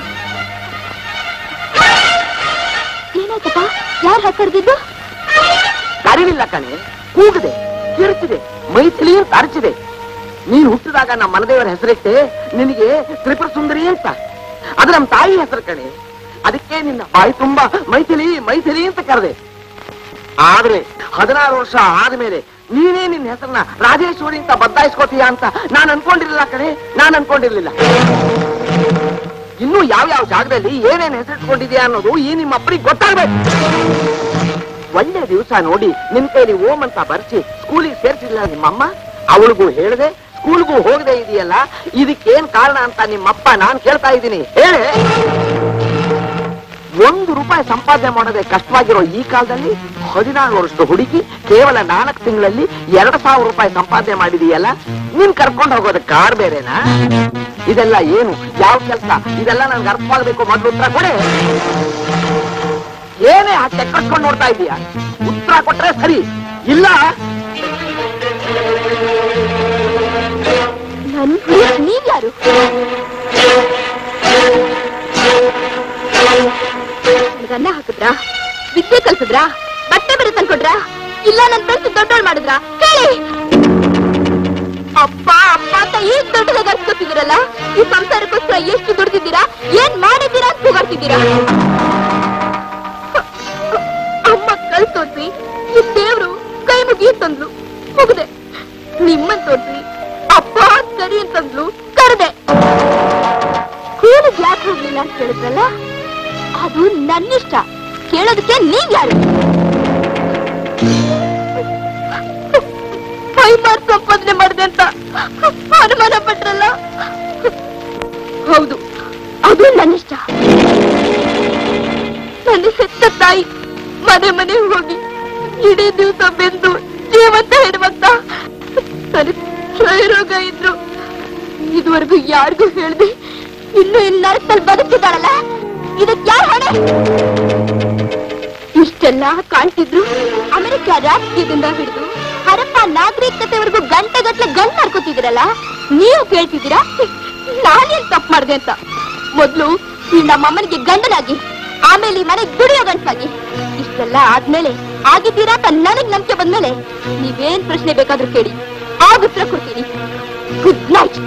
ಏನಾಯ್ತಪ್ಪ ಯಾರು ಹಾಕರ್ದಿದ್ದು ಕರಿಲಿಲ್ಲ ಕಣೆ ಕೂಗಿದೆ ಕಿರುಚಿದೆ ಮೈಥಿಲಿ ಅಂತ ಅರಚಿದೆ ನೀನು ಹುಟ್ಟಿದಾಗ ನಮ್ಮ ಮನದೇವರ ಹೆಸರಿಟ್ಟೆ ನಿನಗೆ ತ್ರಿಪುರ ಸುಂದರಿ ಅಂತ ಅದು ನಮ್ಮ ತಾಯಿ ಹೆಸರು ಕಣೆ ಅದಕ್ಕೆ ನಿನ್ನ ಬಾಯಿ ತುಂಬಾ ಮೈಥಿಲಿ ಮೈಥಿಲಿ ಅಂತ ಕರೆದೆ ಆದ್ರೆ ಹದಿನಾರು ವರ್ಷ ಆದ್ಮೇಲೆ ನೀನೇ ನಿನ್ನ ಹೆಸರನ್ನ ರಾಜೇಶ್ವರಿ ಅಂತ ಬದಲಾಯಿಸ್ಕೋತೀಯ ಅಂತ ನಾನು ಅನ್ಕೊಂಡಿರ್ಲಿಲ್ಲ ಕಣೆ ನಾನು ಅನ್ಕೊಂಡಿರ್ಲಿಲ್ಲ ಇನ್ನು ಯಾವ ಯಾವ ಜಾಗದಲ್ಲಿ ಏನೇನ್ ಹೆಸರಿಟ್ಕೊಂಡಿದ್ಯಾ ಅನ್ನೋದು ಈ ನಿಮ್ಮ ಅಪ್ಪನಿಗೆ ಗೊತ್ತಾಗ್ಬೇಕು ಒಳ್ಳೆ ದಿವಸ ನೋಡಿ ನಿನ್ ಕೈಲಿ ಓಂ ಅಂತ ಬರ್ಸಿ ಸ್ಕೂಲಿಗೆ ಸೇರ್ಸಿಲ್ಲ ನಿಮ್ಮಮ್ಮ ಅವಳಿಗೂ ಹೇಳ್ದೆ ಸ್ಕೂಲ್ಗೂ ಹೋಗದೆ ಇದೆಯಲ್ಲ ಇದಕ್ಕೇನ್ ಕಾರಣ ಅಂತ ನಿಮ್ಮಪ್ಪ ನಾನ್ ಕೇಳ್ತಾ ಇದ್ದೀನಿ ಹೇಳೆ ಒಂದು ರೂಪಾಯಿ ಸಂಪಾದನೆ ಮಾಡೋದೇ ಕಷ್ಟವಾಗಿರೋ ಈ ಕಾಲದಲ್ಲಿ ಹದಿನಾರು ವರ್ಷದ ಹುಡುಗಿ ಕೇವಲ ನಾಲ್ಕು ತಿಂಗಳಲ್ಲಿ ಎರಡು ಸಾವಿರ ರೂಪಾಯಿ ಸಂಪಾದನೆ ಮಾಡಿದೀಯಲ್ಲ ನೀನ್ ಕರ್ಕೊಂಡು ಹೋಗೋದ ಕಾರ್ ಬೇರೆನಾ ಇದೆಲ್ಲ ಏನು ಯಾವ ಕೆಲಸ ಇದೆಲ್ಲ ನನ್ಗೆ ಅರ್ಥವಾಗಬೇಕು ಮೊದಲು ಉತ್ತರ ಕೊಡೆ ಏನೇ ಆ ಕಟ್ಕೊಂಡು ನೋಡ್ತಾ ಇದೀಯಾ ಉತ್ತರ ಕೊಟ್ರೆ ಸರಿ ಇಲ್ಲ ನನ್ ನೀವ್ಯಾರು ಗನ್ನ ಹಾಕಿದ್ರಾ ವಿದ್ಯೆ ಕಲ್ಸಿದ್ರಾ ಬಟ್ಟೆ ಬೇರೆ ತಂದ್ಕೊಟ್ರ ಇಲ್ಲ ನನ್ ಫ್ರೆಂಡ್ಸ್ ದೊಡ್ಡೋಳ್ ಮಾಡಿದ್ರ ಹೇಳಿ ಅಪ್ಪ ಅಪ್ಪ ಅಂತ ಈಗ ದೊಡ್ಡದಾಗ ಅನ್ಸ್ಕೊತಿದ್ದೀರಲ್ಲ ಈ ಸಂಸಾರಕ್ಕೋಸ್ಕರ ಎಷ್ಟು ದುಡ್ದಿದ್ದೀರಾ ಏನ್ ಮಾಡಿದ್ದೀರಾ ಅಂತ ಕೂಗಾಡ್ತಿದ್ದೀರಾ ಅಮ್ಮ ಕಲ್ ತೋರ್ಸಿ ಈ ದೇವ್ರು ಕೈ ಮುಗಿ ತಂದ್ಲು ಮುಗ್ದೆ ನಿಮ್ಮನ್ ತೋರ್ಸಿ ಅಪ್ಪ ಸರಿ ಅಂತಂದ್ಲು ಕರೆದೆ ಸ್ಕೂಲಿಗೆ ಯಾಕೆ ಹೋಗ್ಲಿಲ್ಲ ಅಂತ ಕೇಳಿದ್ರಲ್ಲ ಅದು ನನ್ನಿಷ್ಟ ಕೇಳೋದಕ್ಕೆ ನೀವ್ ಯಾರು ಕೈ ಮಾರ್ ಸಂಪಾದನೆ ಮಾಡಿದೆ ಅಂತ ಅನುಮಾನ ಪಟ್ರಲ್ಲ ಹೌದು ಅದು ನನ್ನಿಷ್ಟ ನನ್ನ ಹೆತ್ತ ತಾಯಿ ಮನೆ ಮನೆ ಹೋಗಿ ಇಡೀ ದಿವಸ ಬೆಂದು ಜೀವಂತ ಹೆಣ್ಮಕ್ತ ನನಗೆ ಕ್ಷಯರೋಗ ಇದ್ರು ಇದುವರೆಗೂ ಯಾರಿಗೂ ಹೇಳ್ದೆ ಇನ್ನು ಇನ್ನು ನರಕದಲ್ಲಿ ಬದುಕಿದ್ದಾಳಲ್ಲ ಇದಕ್ಕೆ ಯಾರು ಹೊಣೆ ಇಷ್ಟೆಲ್ಲ ಕಾಣ್ತಿದ್ರು ಅಮೆರಿಕ ರಾಜಕೀಯದಿಂದ ಹಿಡಿದು ಹರಪ್ಪ ನಾಗರಿಕತೆವರೆಗೂ ಗಂಟೆಗಟ್ಲೆ ಗಂಟ್ ಮಾಡ್ಕೋತಿದ್ದೀರಲ್ಲ ನೀವು ಕೇಳ್ತಿದ್ದೀರಾ ನಾನೇನ್ ತಪ್ಪು ಮಾಡ್ದೆ ಅಂತ ಮೊದ್ಲು ಈ ನಮ್ಮಮ್ಮನಿಗೆ ಗಂಡನಾಗಿ ಆಮೇಲೆ ಈ ಮನೆಗೆ ದುಡಿಯೋ ಗಂಟಾಗಿ ಇಷ್ಟೆಲ್ಲ ಆದ್ಮೇಲೆ ಆಗಿದ್ದೀರಾ ಅಂತ ನನಗ್ ನಂಬಿಕೆ ಬಂದ್ಮೇಲೆ ನೀವೇನ್ ಪ್ರಶ್ನೆ ಬೇಕಾದ್ರೂ ಕೇಳಿ ಆಗ ಉತ್ತರ ಕೊಡ್ತೀನಿ ಗುಡ್ ನೈಟ್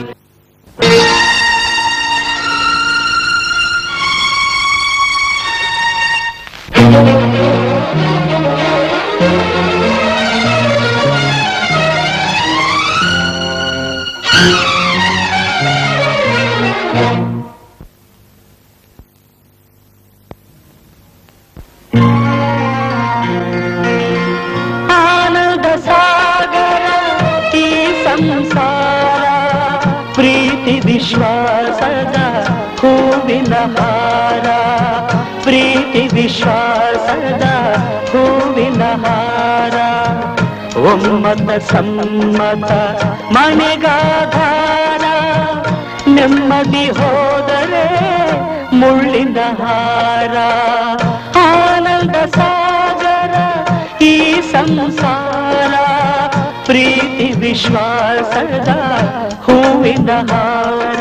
ಆನಂದ ಸಾಗರ ಈ ಸಂಸಾರ ಪ್ರೀತಿ ವಿಶ್ವಾಸದ ಹೂವಿನ ಹಾರ ಪ್ರೀತಿ ವಿಶ್ವಾಸದ ಹೂವಿನ ಹಾರ ಒಮ್ಮತ ಸಮ್ಮತ ಮನೆಗಾಧಾರ ನೆಮ್ಮದಿ ಹೋದರೆ ಮುಳ್ಳಿನ ಹಾರ ಆನಂದ ಸಾಗರ ಈ ಸಂಸಾರ ಪ್ರೀತಿ ವಿಶ್ವಾಸದ ಹೂವಿನ ಹಾರ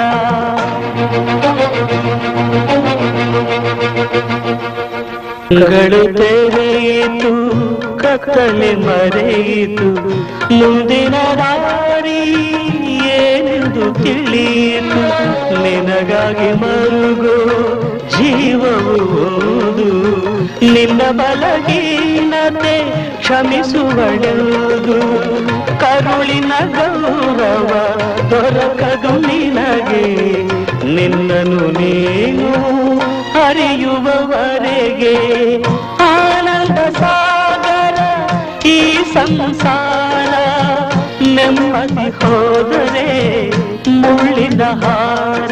ಗಳು ತೆರೆಯಿತು ಕತ್ತಲೆ ಮರೆಯಿತು ಮುಂದಿನ ದಾರಿ ಏನೆಂದು ತಿಳಿಯಿತು ನಿನಗಾಗಿ ಮರುಗು ಜೀವವು ಓದು ನಿನ್ನ ಬಲಹೀನತೆ ಕ್ಷಮಿಸುವಳೆಂದು ಕರುಳಿನ ಗೌರವ ದೊರಕದು ನಿನಗೆ ನಿನ್ನನು ನೀನು ಅರಿಯುವವರೆಗೆ ಆನಂದ ಸಾಗರ ಈ ಸಂಸಾರ ನೆಮ್ಮದಿ ಹೋದರೆ ಮುಳ್ಳಿನ ಹಾರ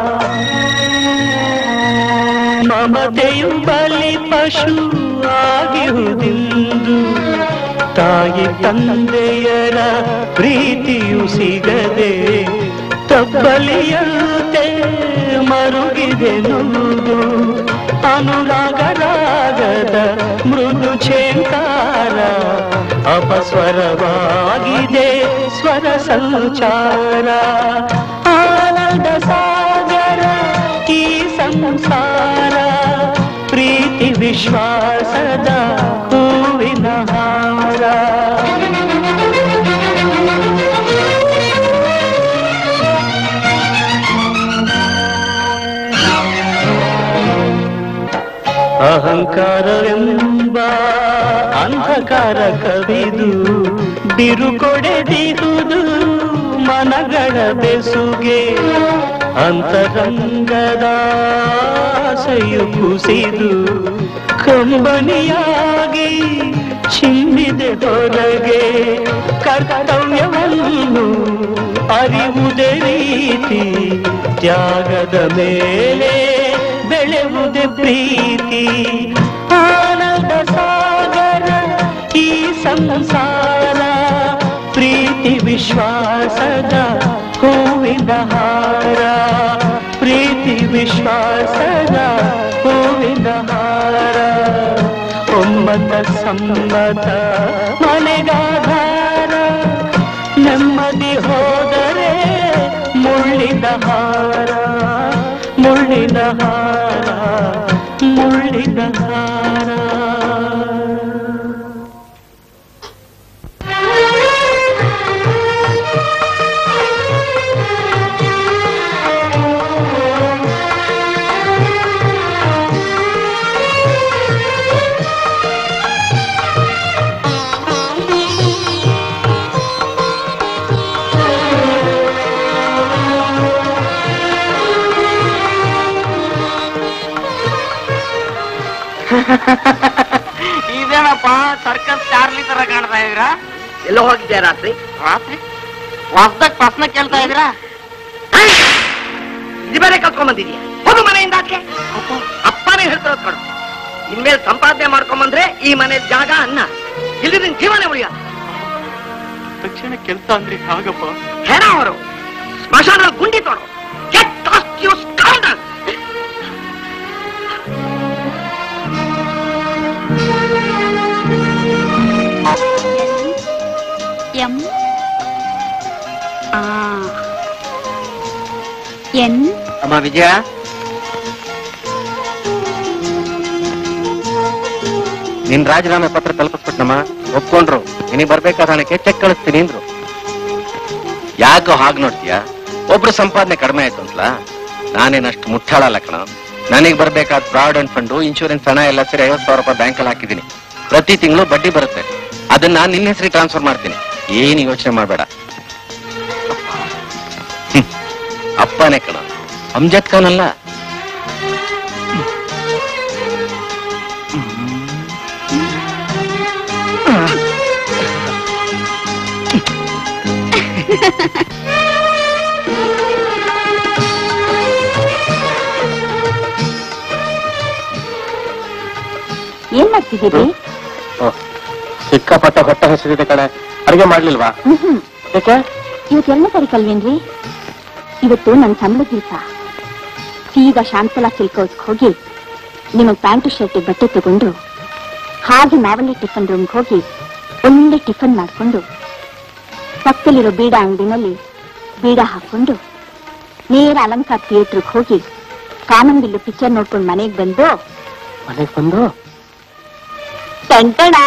ಮಮತೆಯು ಬಲಿ ಪಶು ಆಗಿರುವುದಿಂದು ತಾಯಿ ತಂದೆಯರ ಪ್ರೀತಿಯು ಸಿಗದೆ ತಬ್ಬಲಿಯಂತೆ ಮರುಗಿದೆ ನುಡಿದು ಅನುರಾಗರಾಗದ ಮೃದು ಛೇಂಕಾರ ಅಪಸ್ವರವಾಗಿದೆ ಸ್ವರ ಸಂಚಾರ ಆನಂದ ಸಾಗರ ಈ ಸಂಸಾರ ಪ್ರೀತಿ ವಿಶ್ವಾಸದ ಹೂವಿನ ಹಾರ ಅಹಂಕಾರವೆಂಬ ಅಂಧಕಾರ ಕವಿದು ಬಿರುಕೊಡೆದಿಹುದು ಮನಗಳ ಬೆಸುಗೆ ಅಂತರಂಗದ ಆಸೆಯು ಕುಸಿದು ಕಂಬನಿಯಾಗಿ ಚಿಮ್ಮಿದೆ ಹೊರಗೆ ಕರ್ತವ್ಯವನ್ನು ಅರಿವುದೇ ರೀತಿ ತ್ಯಾಗದ ಮೇಲೆ ಬೆಳೆವುದೇ ಪ್ರೀತಿ ಆನಂದ ಸಾಗರ ಈ ಸಂಸಾರ ಪ್ರೀತಿ ವಿಶ್ವಾಸದ ಹೂವಿನ ಹಾರ ಪ್ರೀತಿ ವಿಶ್ವಾಸದ ಹೂವಿನ ಹಾರ ಒಮ್ಮತ ಸಮ್ಮತ ಮನೆಗಾಧಾರ ನೆಮ್ಮದಿ ಹೋದರೆ ಮುಳ್ಳಿನ ಹಾರ ಮುಳ್ಳಿನ ಹಾರ ಮುಳ್ಳಿನ ಹಾರ ಇದೇನಪ್ಪ ಸರ್ಕಸ್ ಚಾರ್ಲಿ ತರ ಕಾಣ್ತಾ ಇದೀರಾ ಎಲ್ಲೋ ಹೋಗಿದ್ದೆ ರಾತ್ರಿ ರಾತ್ರಿ ಹೊಸ್ದಾಗ ಪ್ರಶ್ನೆ ಕೇಳ್ತಾ ಇದೀರಾ ಇದು ಬೇರೆ ಕಲ್ತ್ಕೊಂಡ್ ಬಂದಿದ್ಯಾ ಹೋಗು ಮನೆಯಿಂದ ಆಚೆ ಅಪ್ಪನೇ ಹೇಳ್ತಿರೋದ್ ಕಡು ಇನ್ಮೇಲೆ ಸಂಪಾದನೆ ಮಾಡ್ಕೊಂಬಂದ್ರೆ ಈ ಮನೆ ಜಾಗ ಅನ್ನ ಇಲ್ಲಿ ನಿನ್ ಜೀವನ ಉಳಿಯ ತಕ್ಷಣ ಕೆಲಸ ಅಂದ್ರೆ ಹಾಗಪ್ಪ ಹೆಣ ಅವರು ಸ್ಮಶಾನ ಗುಂಡಿ ತೊಡು Get lost, you scoundrel! ಎಂ ಆ ಎನ್ ಅಮ್ಮ ವಿಜಯ ನಿನ್ ರಾಜೀನಾಮೆ ಪತ್ರ ತಲುಪಿಸ್ಬಿಟ್ನಮ್ಮ ಒಪ್ಕೊಂಡ್ರು ನಿನಗೆ ಬರ್ಬೇಕಾದ ಹಣಕ್ಕೆ ಚೆಕ್ ಕಳಿಸ್ತೀನಿ ಅಂದ್ರು ಯಾಕೋ ಹಾಗೆ ನೋಡ್ತೀಯಾ ಒಬ್ರು ಸಂಪಾದನೆ ಕಡಿಮೆ ಆಯ್ತು ಅಂತಲ ನಾನೇನಷ್ಟು ಮುಟ್ಟಾಳಲ್ಲ ಕಣ ನನಗೆ ಬರ್ಬೇಕಾದ ಪ್ರಾವಿಡೆಂಟ್ ಫಂಡು ಇನ್ಶೂರೆನ್ಸ್ ಹಣ ಎಲ್ಲ ಸೇರಿ ಐವತ್ತು ಸಾವಿರ ರೂಪಾಯಿ ಬ್ಯಾಂಕಲ್ಲಿ ಹಾಕಿದ್ದೀನಿ ಪ್ರತಿ ತಿಂಗಳು ಬಡ್ಡಿ ಬರುತ್ತೆ ಅದನ್ನ ನಿನ್ನ ಹೆಸರಿಗೆ ಟ್ರಾನ್ಸ್ಫರ್ ಮಾಡ್ತೀನಿ ಏನು ಯೋಚನೆ ಮಾಡಬೇಡ ಅಪ್ಪನೇ ಕಣ ಅಮ್ಜದ್ ಖಾನ್ ಅಲ್ಲ ಏನ್ ಮಾಡ್ತಿದ್ದೀರಿ ಸಿಕ್ಕಾಪಟ್ಟೆ ಹೊಟ್ಟೆ ಹೆಸರಿದೆ ಕಡೆ ಅಡಿಗೆ ಮಾಡ್ಲಿಲ್ವಾ ಹ್ಮ್ ಯಾಕೆ ಇವತ್ತು ಎರಡನೇ ತಾರೀಕಲ್ವೇನ್ರಿ ಇವತ್ತು ನನ್ನ ಸಂಬಳದ ದಿವಸ ಸೀದಾ ಶಾಂತಲಾ ಸಿಲ್ಕ್ ಹೌಸ್ಗೆ ಹೋಗಿ ನಿಮಗೆ ಪ್ಯಾಂಟು ಶರ್ಟ್ ಬಟ್ಟೆ ತಗೊಂಡು ಹಾಗೆ ಮಾವಳ್ಳಿ ಟಿಫನ್ ರೂಮ್ಗೆ ಹೋಗಿ ಒಳ್ಳೆ ಟಿಫನ್ ಮಾಡ್ಕೊಂಡು ಪಕ್ಕದಲ್ಲಿರೋ ಬೀಡ ಅಂಗಡಿನಲ್ಲಿ ಬೀಡ ಹಾಕೊಂಡು ನೇರ ಅಲಂಕಾರ ಥಿಯೇಟ್ರಿಗೆ ಹೋಗಿ ಕಾಮನ್ಬಿಲ್ಲು ಪಿಕ್ಚರ್ ನೋಡ್ಕೊಂಡು ಮನೆಗೆ ಬಂದು ಮನೆಗೆ ಬಂದು ಟಂಟಣ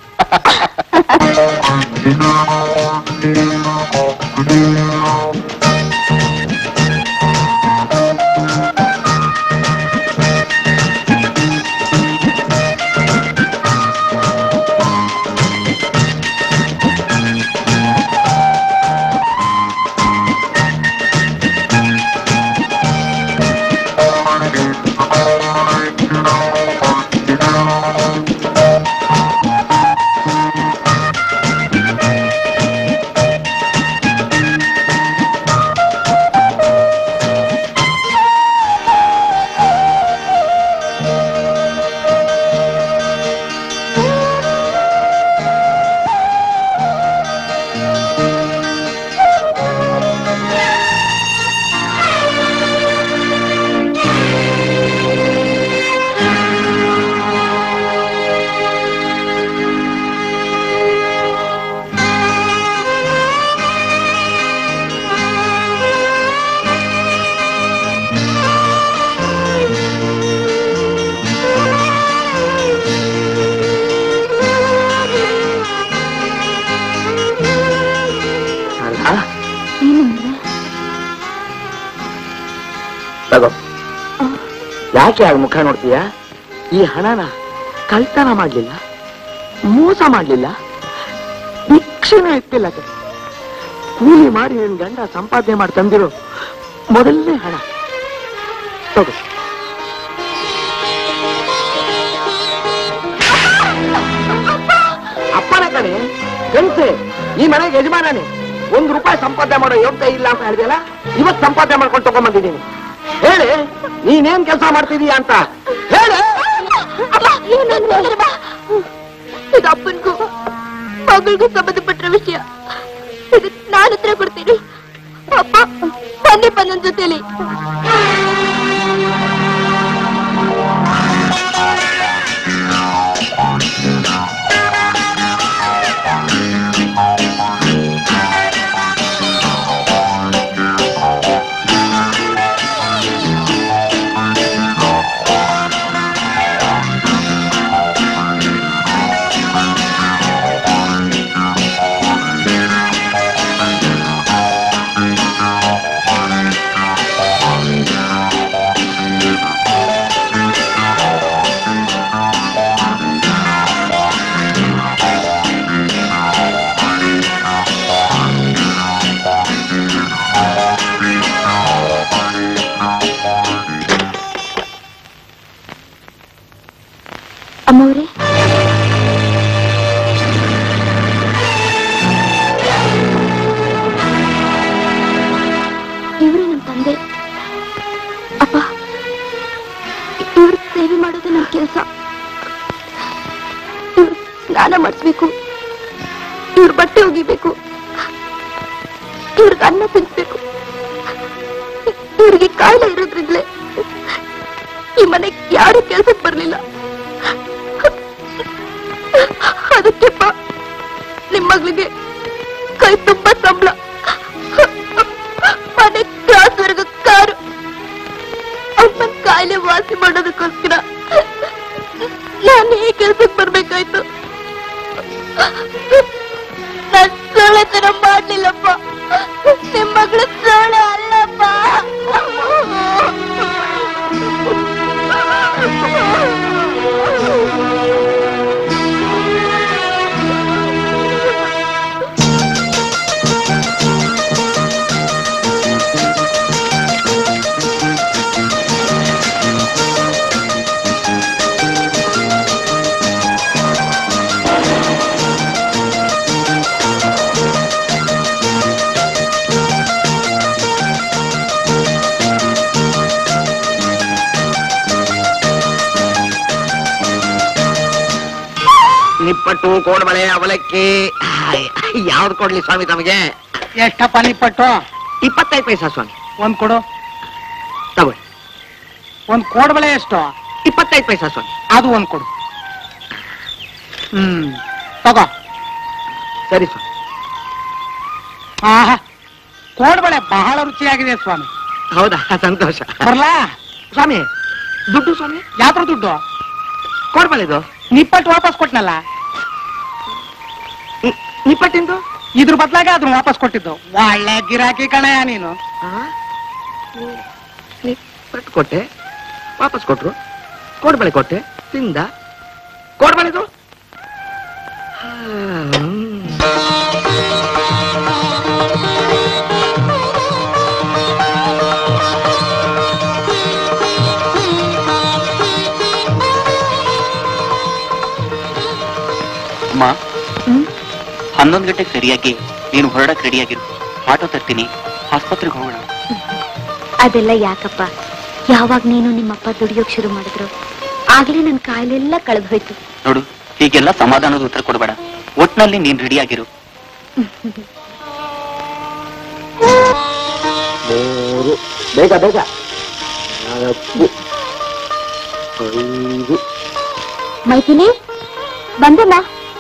ಅಲ್ಲ ಏನಂದ್ರೆ ತಗೋ ಯಾಕೆ ಆಗ ಮುಖ ನೋಡ್ತೀಯ ಈ ಹಣನ ಕಳ್ತನ ಮಾಡ್ಲಿಲ್ಲ ಮೋಸ ಮಾಡ್ಲಿಲ್ಲ ಭಿಕ್ಷೆನೂ ಎತ್ತಿಲ್ಲ ಕಣೆ. ಕೂಲಿ ಮಾಡಿ ನಿನ್ ಗಂಡ ಸಂಪಾದನೆ ಮಾಡಿ ತಂದಿರೋ ಮೊದಲನೇ ಹಣ ತಗೋ ಅಪ್ಪನ ಕಣೆ ಗಂಟೆ ಈ ಮನೆಗೆ ಯಜಮಾನನೇ ಒಂದ್ ರೂಪಾಯಿ ಸಂಪಾದನೆ ಮಾಡೋ ಯೋಗ್ಯ ಇಲ್ಲ ಅಂತ ಹೇಳಿದೆಯಲ್ಲ ಇವತ್ ಸಂಪಾದನೆ ಮಾಡ್ಕೊಂಡು ತಗೊಂಡ್ಬಂದಿದ್ದೀನಿ ಹೇಳಿ ನೀನೇನ್ ಕೆಲಸ ಮಾಡ್ತಿದೀಯ ಅಂತ ಹೇಳಿ ಇದು ಅಪ್ಪನ್ಗೂ ಮಗಳಿಗೂ ಸಂಬಂಧಪಟ್ಟ ವಿಷಯ ಇದಕ್ಕೆ ನಾನು ಉತ್ತರ ಕೊಡ್ತೀನಿ ಅಪ್ಪ ಬನ್ನಿಪ್ಪ ನನ್ನ ಜೊತೆಲಿ Thank you. ಅಮ್ಮವ್ರೆ ಇವರು ನಮ್ಮ ತಂದೆ ಅಪ್ಪ ಇವ್ರ ಸೇವೆ ಮಾಡೋದು ನಮ್ಮ ಕೆಲಸ ಇವ್ರು ಸ್ನಾನ ಮಾಡಿಸ್ಬೇಕು ಇವ್ರ ಬಟ್ಟೆ ಒಗಿಬೇಕು ಇವ್ರಿಗೆ ಅನ್ನ ತಿನ್ಸ್ಬೇಕು ಇವ್ರಿಗೆ ಕಾಯಿಲೆ ಇರೋದ್ರಿಂದಲೇ ಈ ಮನೆಗೆ ಯಾರು ಕೆಲ್ಸಕ್ಕೆ ಬರ್ಲಿಲ್ಲ ಅದಕ್ಕೆಪ್ಪ ನಿಮ್ ಮಗಳಿಗೆ ಕೈ ತುಂಬಾ ಸಂಬಳ ಮನೆ ಕ್ರಾಸ್ ವರ್ಗ ಕಾರು ಅಮ್ಮನ ಕಾಯಿಲೆ ವಾಸಿ ಮಾಡೋದಕ್ಕೋಸ್ಕರ ನಾನು ಈ ಕೆಲ್ಸಕ್ಕೆ ಬರ್ಬೇಕಾಯ್ತು ನಾನ್ ಸೊಳ್ಳೆತನ ಮಾಡ್ಲಿಲ್ಲಪ್ಪ ನಿಮ್ ಮಗಳ ಸೊಳ್ಳೆ ಅಲ್ಲಪ್ಪ ನಿಪ್ಪಟ್ಟು ಕೋಡ್ಬಳೆ ಅವಲಕ್ಕಿ ಯಾವ್ದು ಕೊಡ್ಲಿ ಸ್ವಾಮಿ ತಮಗೆ ಎಷ್ಟಪ್ಪ ನಿಪ್ಪಟ್ಟು ಇಪ್ಪತ್ತೈದು ಪೈಸಾ ಸ್ವಾಮಿ ಒಂದ್ ಕೊಡು ತಗೊಳ್ಳಿ ಒಂದ್ ಕೋಡ್ಬಳೆ ಎಷ್ಟು ಇಪ್ಪತ್ತೈದು ಪೈಸಾ ಸ್ವಾಮಿ ಅದು ಒಂದ್ ಕೊಡು ಹ್ಮ್ ತಗೋ ಸರಿ ಸ್ವಾಮಿ ಆಹಾ ಕೋಡ್ಬಳೆ ಬಹಳ ರುಚಿಯಾಗಿದೆ ಸ್ವಾಮಿ ಹೌದಾ ಸಂತೋಷ ಬರ್ಲಾ ಸ್ವಾಮಿ ದುಡ್ಡು ಸ್ವಾಮಿ ಯಾತ್ರ ದುಡ್ಡು ಕೋಡ್ಬಳೆದು ನಿಪ್ಪಟ್ಟು ವಾಪಸ್ ಕೊಟ್ನಲ್ಲ ನಿಪ್ಪಟ್ಟಿಂದು ಇದ್ರ ಬದ್ಲಾಗ ಅದನ್ನ ವಾಪಸ್ ಕೊಟ್ಟಿದ್ದು ಒಳ್ಳೆ ಗಿರಾಕಿ ಕಣಯ್ಯ ನೀನು ನಿಪ್ಪಟ್ಟು ಕೊಟ್ಟೆ ವಾಪಸ್ ಕೊಟ್ರು ಕೋಡ್ಬಳೆ ಕೊಟ್ಟೆ ತಿಂದ ಕೋಡ್ಬಳೆದು ಅಮ್ಮ ಹನ್ನೊಂದು ಗಂಟೆಗೆ ಸರಿಯಾಗಿ ನೀನು ಹೊರಡಕ್ ರೆಡಿಯಾಗಿರು ಆಟೋ ತರ್ತೀನಿ ಆಸ್ಪತ್ರೆಗೆ ಹೋಗೋಣ ಅದೆಲ್ಲ ಯಾಕಪ್ಪ ಯಾವಾಗ ನೀನು ನಿಮ್ಮಪ್ಪ ದುಡಿಯೋಕ್ ಶುರು ಮಾಡಿದ್ರು ಆಗ್ಲೇ ನನ್ ಕಾಯಿಲೆಲ್ಲ ಕಳೆದು ಹೋಯ್ತು ನೋಡು ಹೀಗೆಲ್ಲ ಸಮಾಧಾನದ ಉತ್ತರ ಕೊಡಬೇಡ ಒಟ್ನಲ್ಲಿ ನೀನ್ ರೆಡಿಯಾಗಿರು ಮೂರು ಬೇಗ ಬೇಗ ನಾಲ್ಕು ಐದು ಮೈಥಿಲಿ ಬಂದಮ್ಮ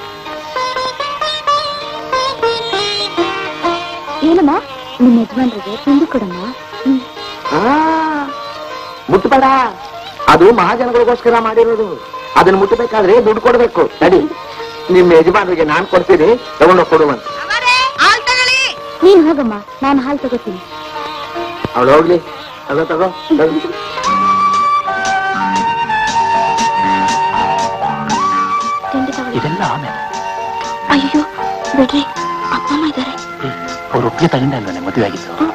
ಏನಮ್ಮ ನಿನ್ನ ಯಜಮಾನ್ರಿಗೆ ತಿಂಡಿ ಕೊಡಮ್ಮ ಹ್ಮ್. ಆ, ಮುಟ್ಬೇಡ ಅದು ಮಹಾಜನಗಳಿಗೋಸ್ಕರ ಮಾಡಿರೋದು ಅದನ್ನ ಮುಟ್ಟಬೇಕಾದ್ರೆ ದುಡ್ಡು ಕೊಡ್ಬೇಕು ನಡಿ ನಿಮ್ ಯಜಮಾನರಿಗೆ ನಾನ್ ಕೊಡ್ತೀನಿ ತಗೊಂಡೋಗಿ ಕೊಡುವಂತ ನೀನ್ ಹೋಗಮ್ಮ ನಾನು ಹಾಲು ತಗೋತೀನಿ ಅವಳು ಹೋಗ್ಲಿ ತಗೋ ತಗೋ ತಗೋ. ತಿಂಡಿ ತಗೊಳ್ಳಿ ಇದೆಲ್ಲ ಆಮೇಲೆ ಅಯ್ಯೋ ಬಿಡ್ರಿ ಅಪ್ಪ ಅಮ್ಮ ಇದ್ದಾರೆ ಅವ್ರ ಒಪ್ಪಿಗೆ ತಗೊಂಡೆ ಅಲ್ವೇ ಮದುವೆ ಆಗಿದ್ದು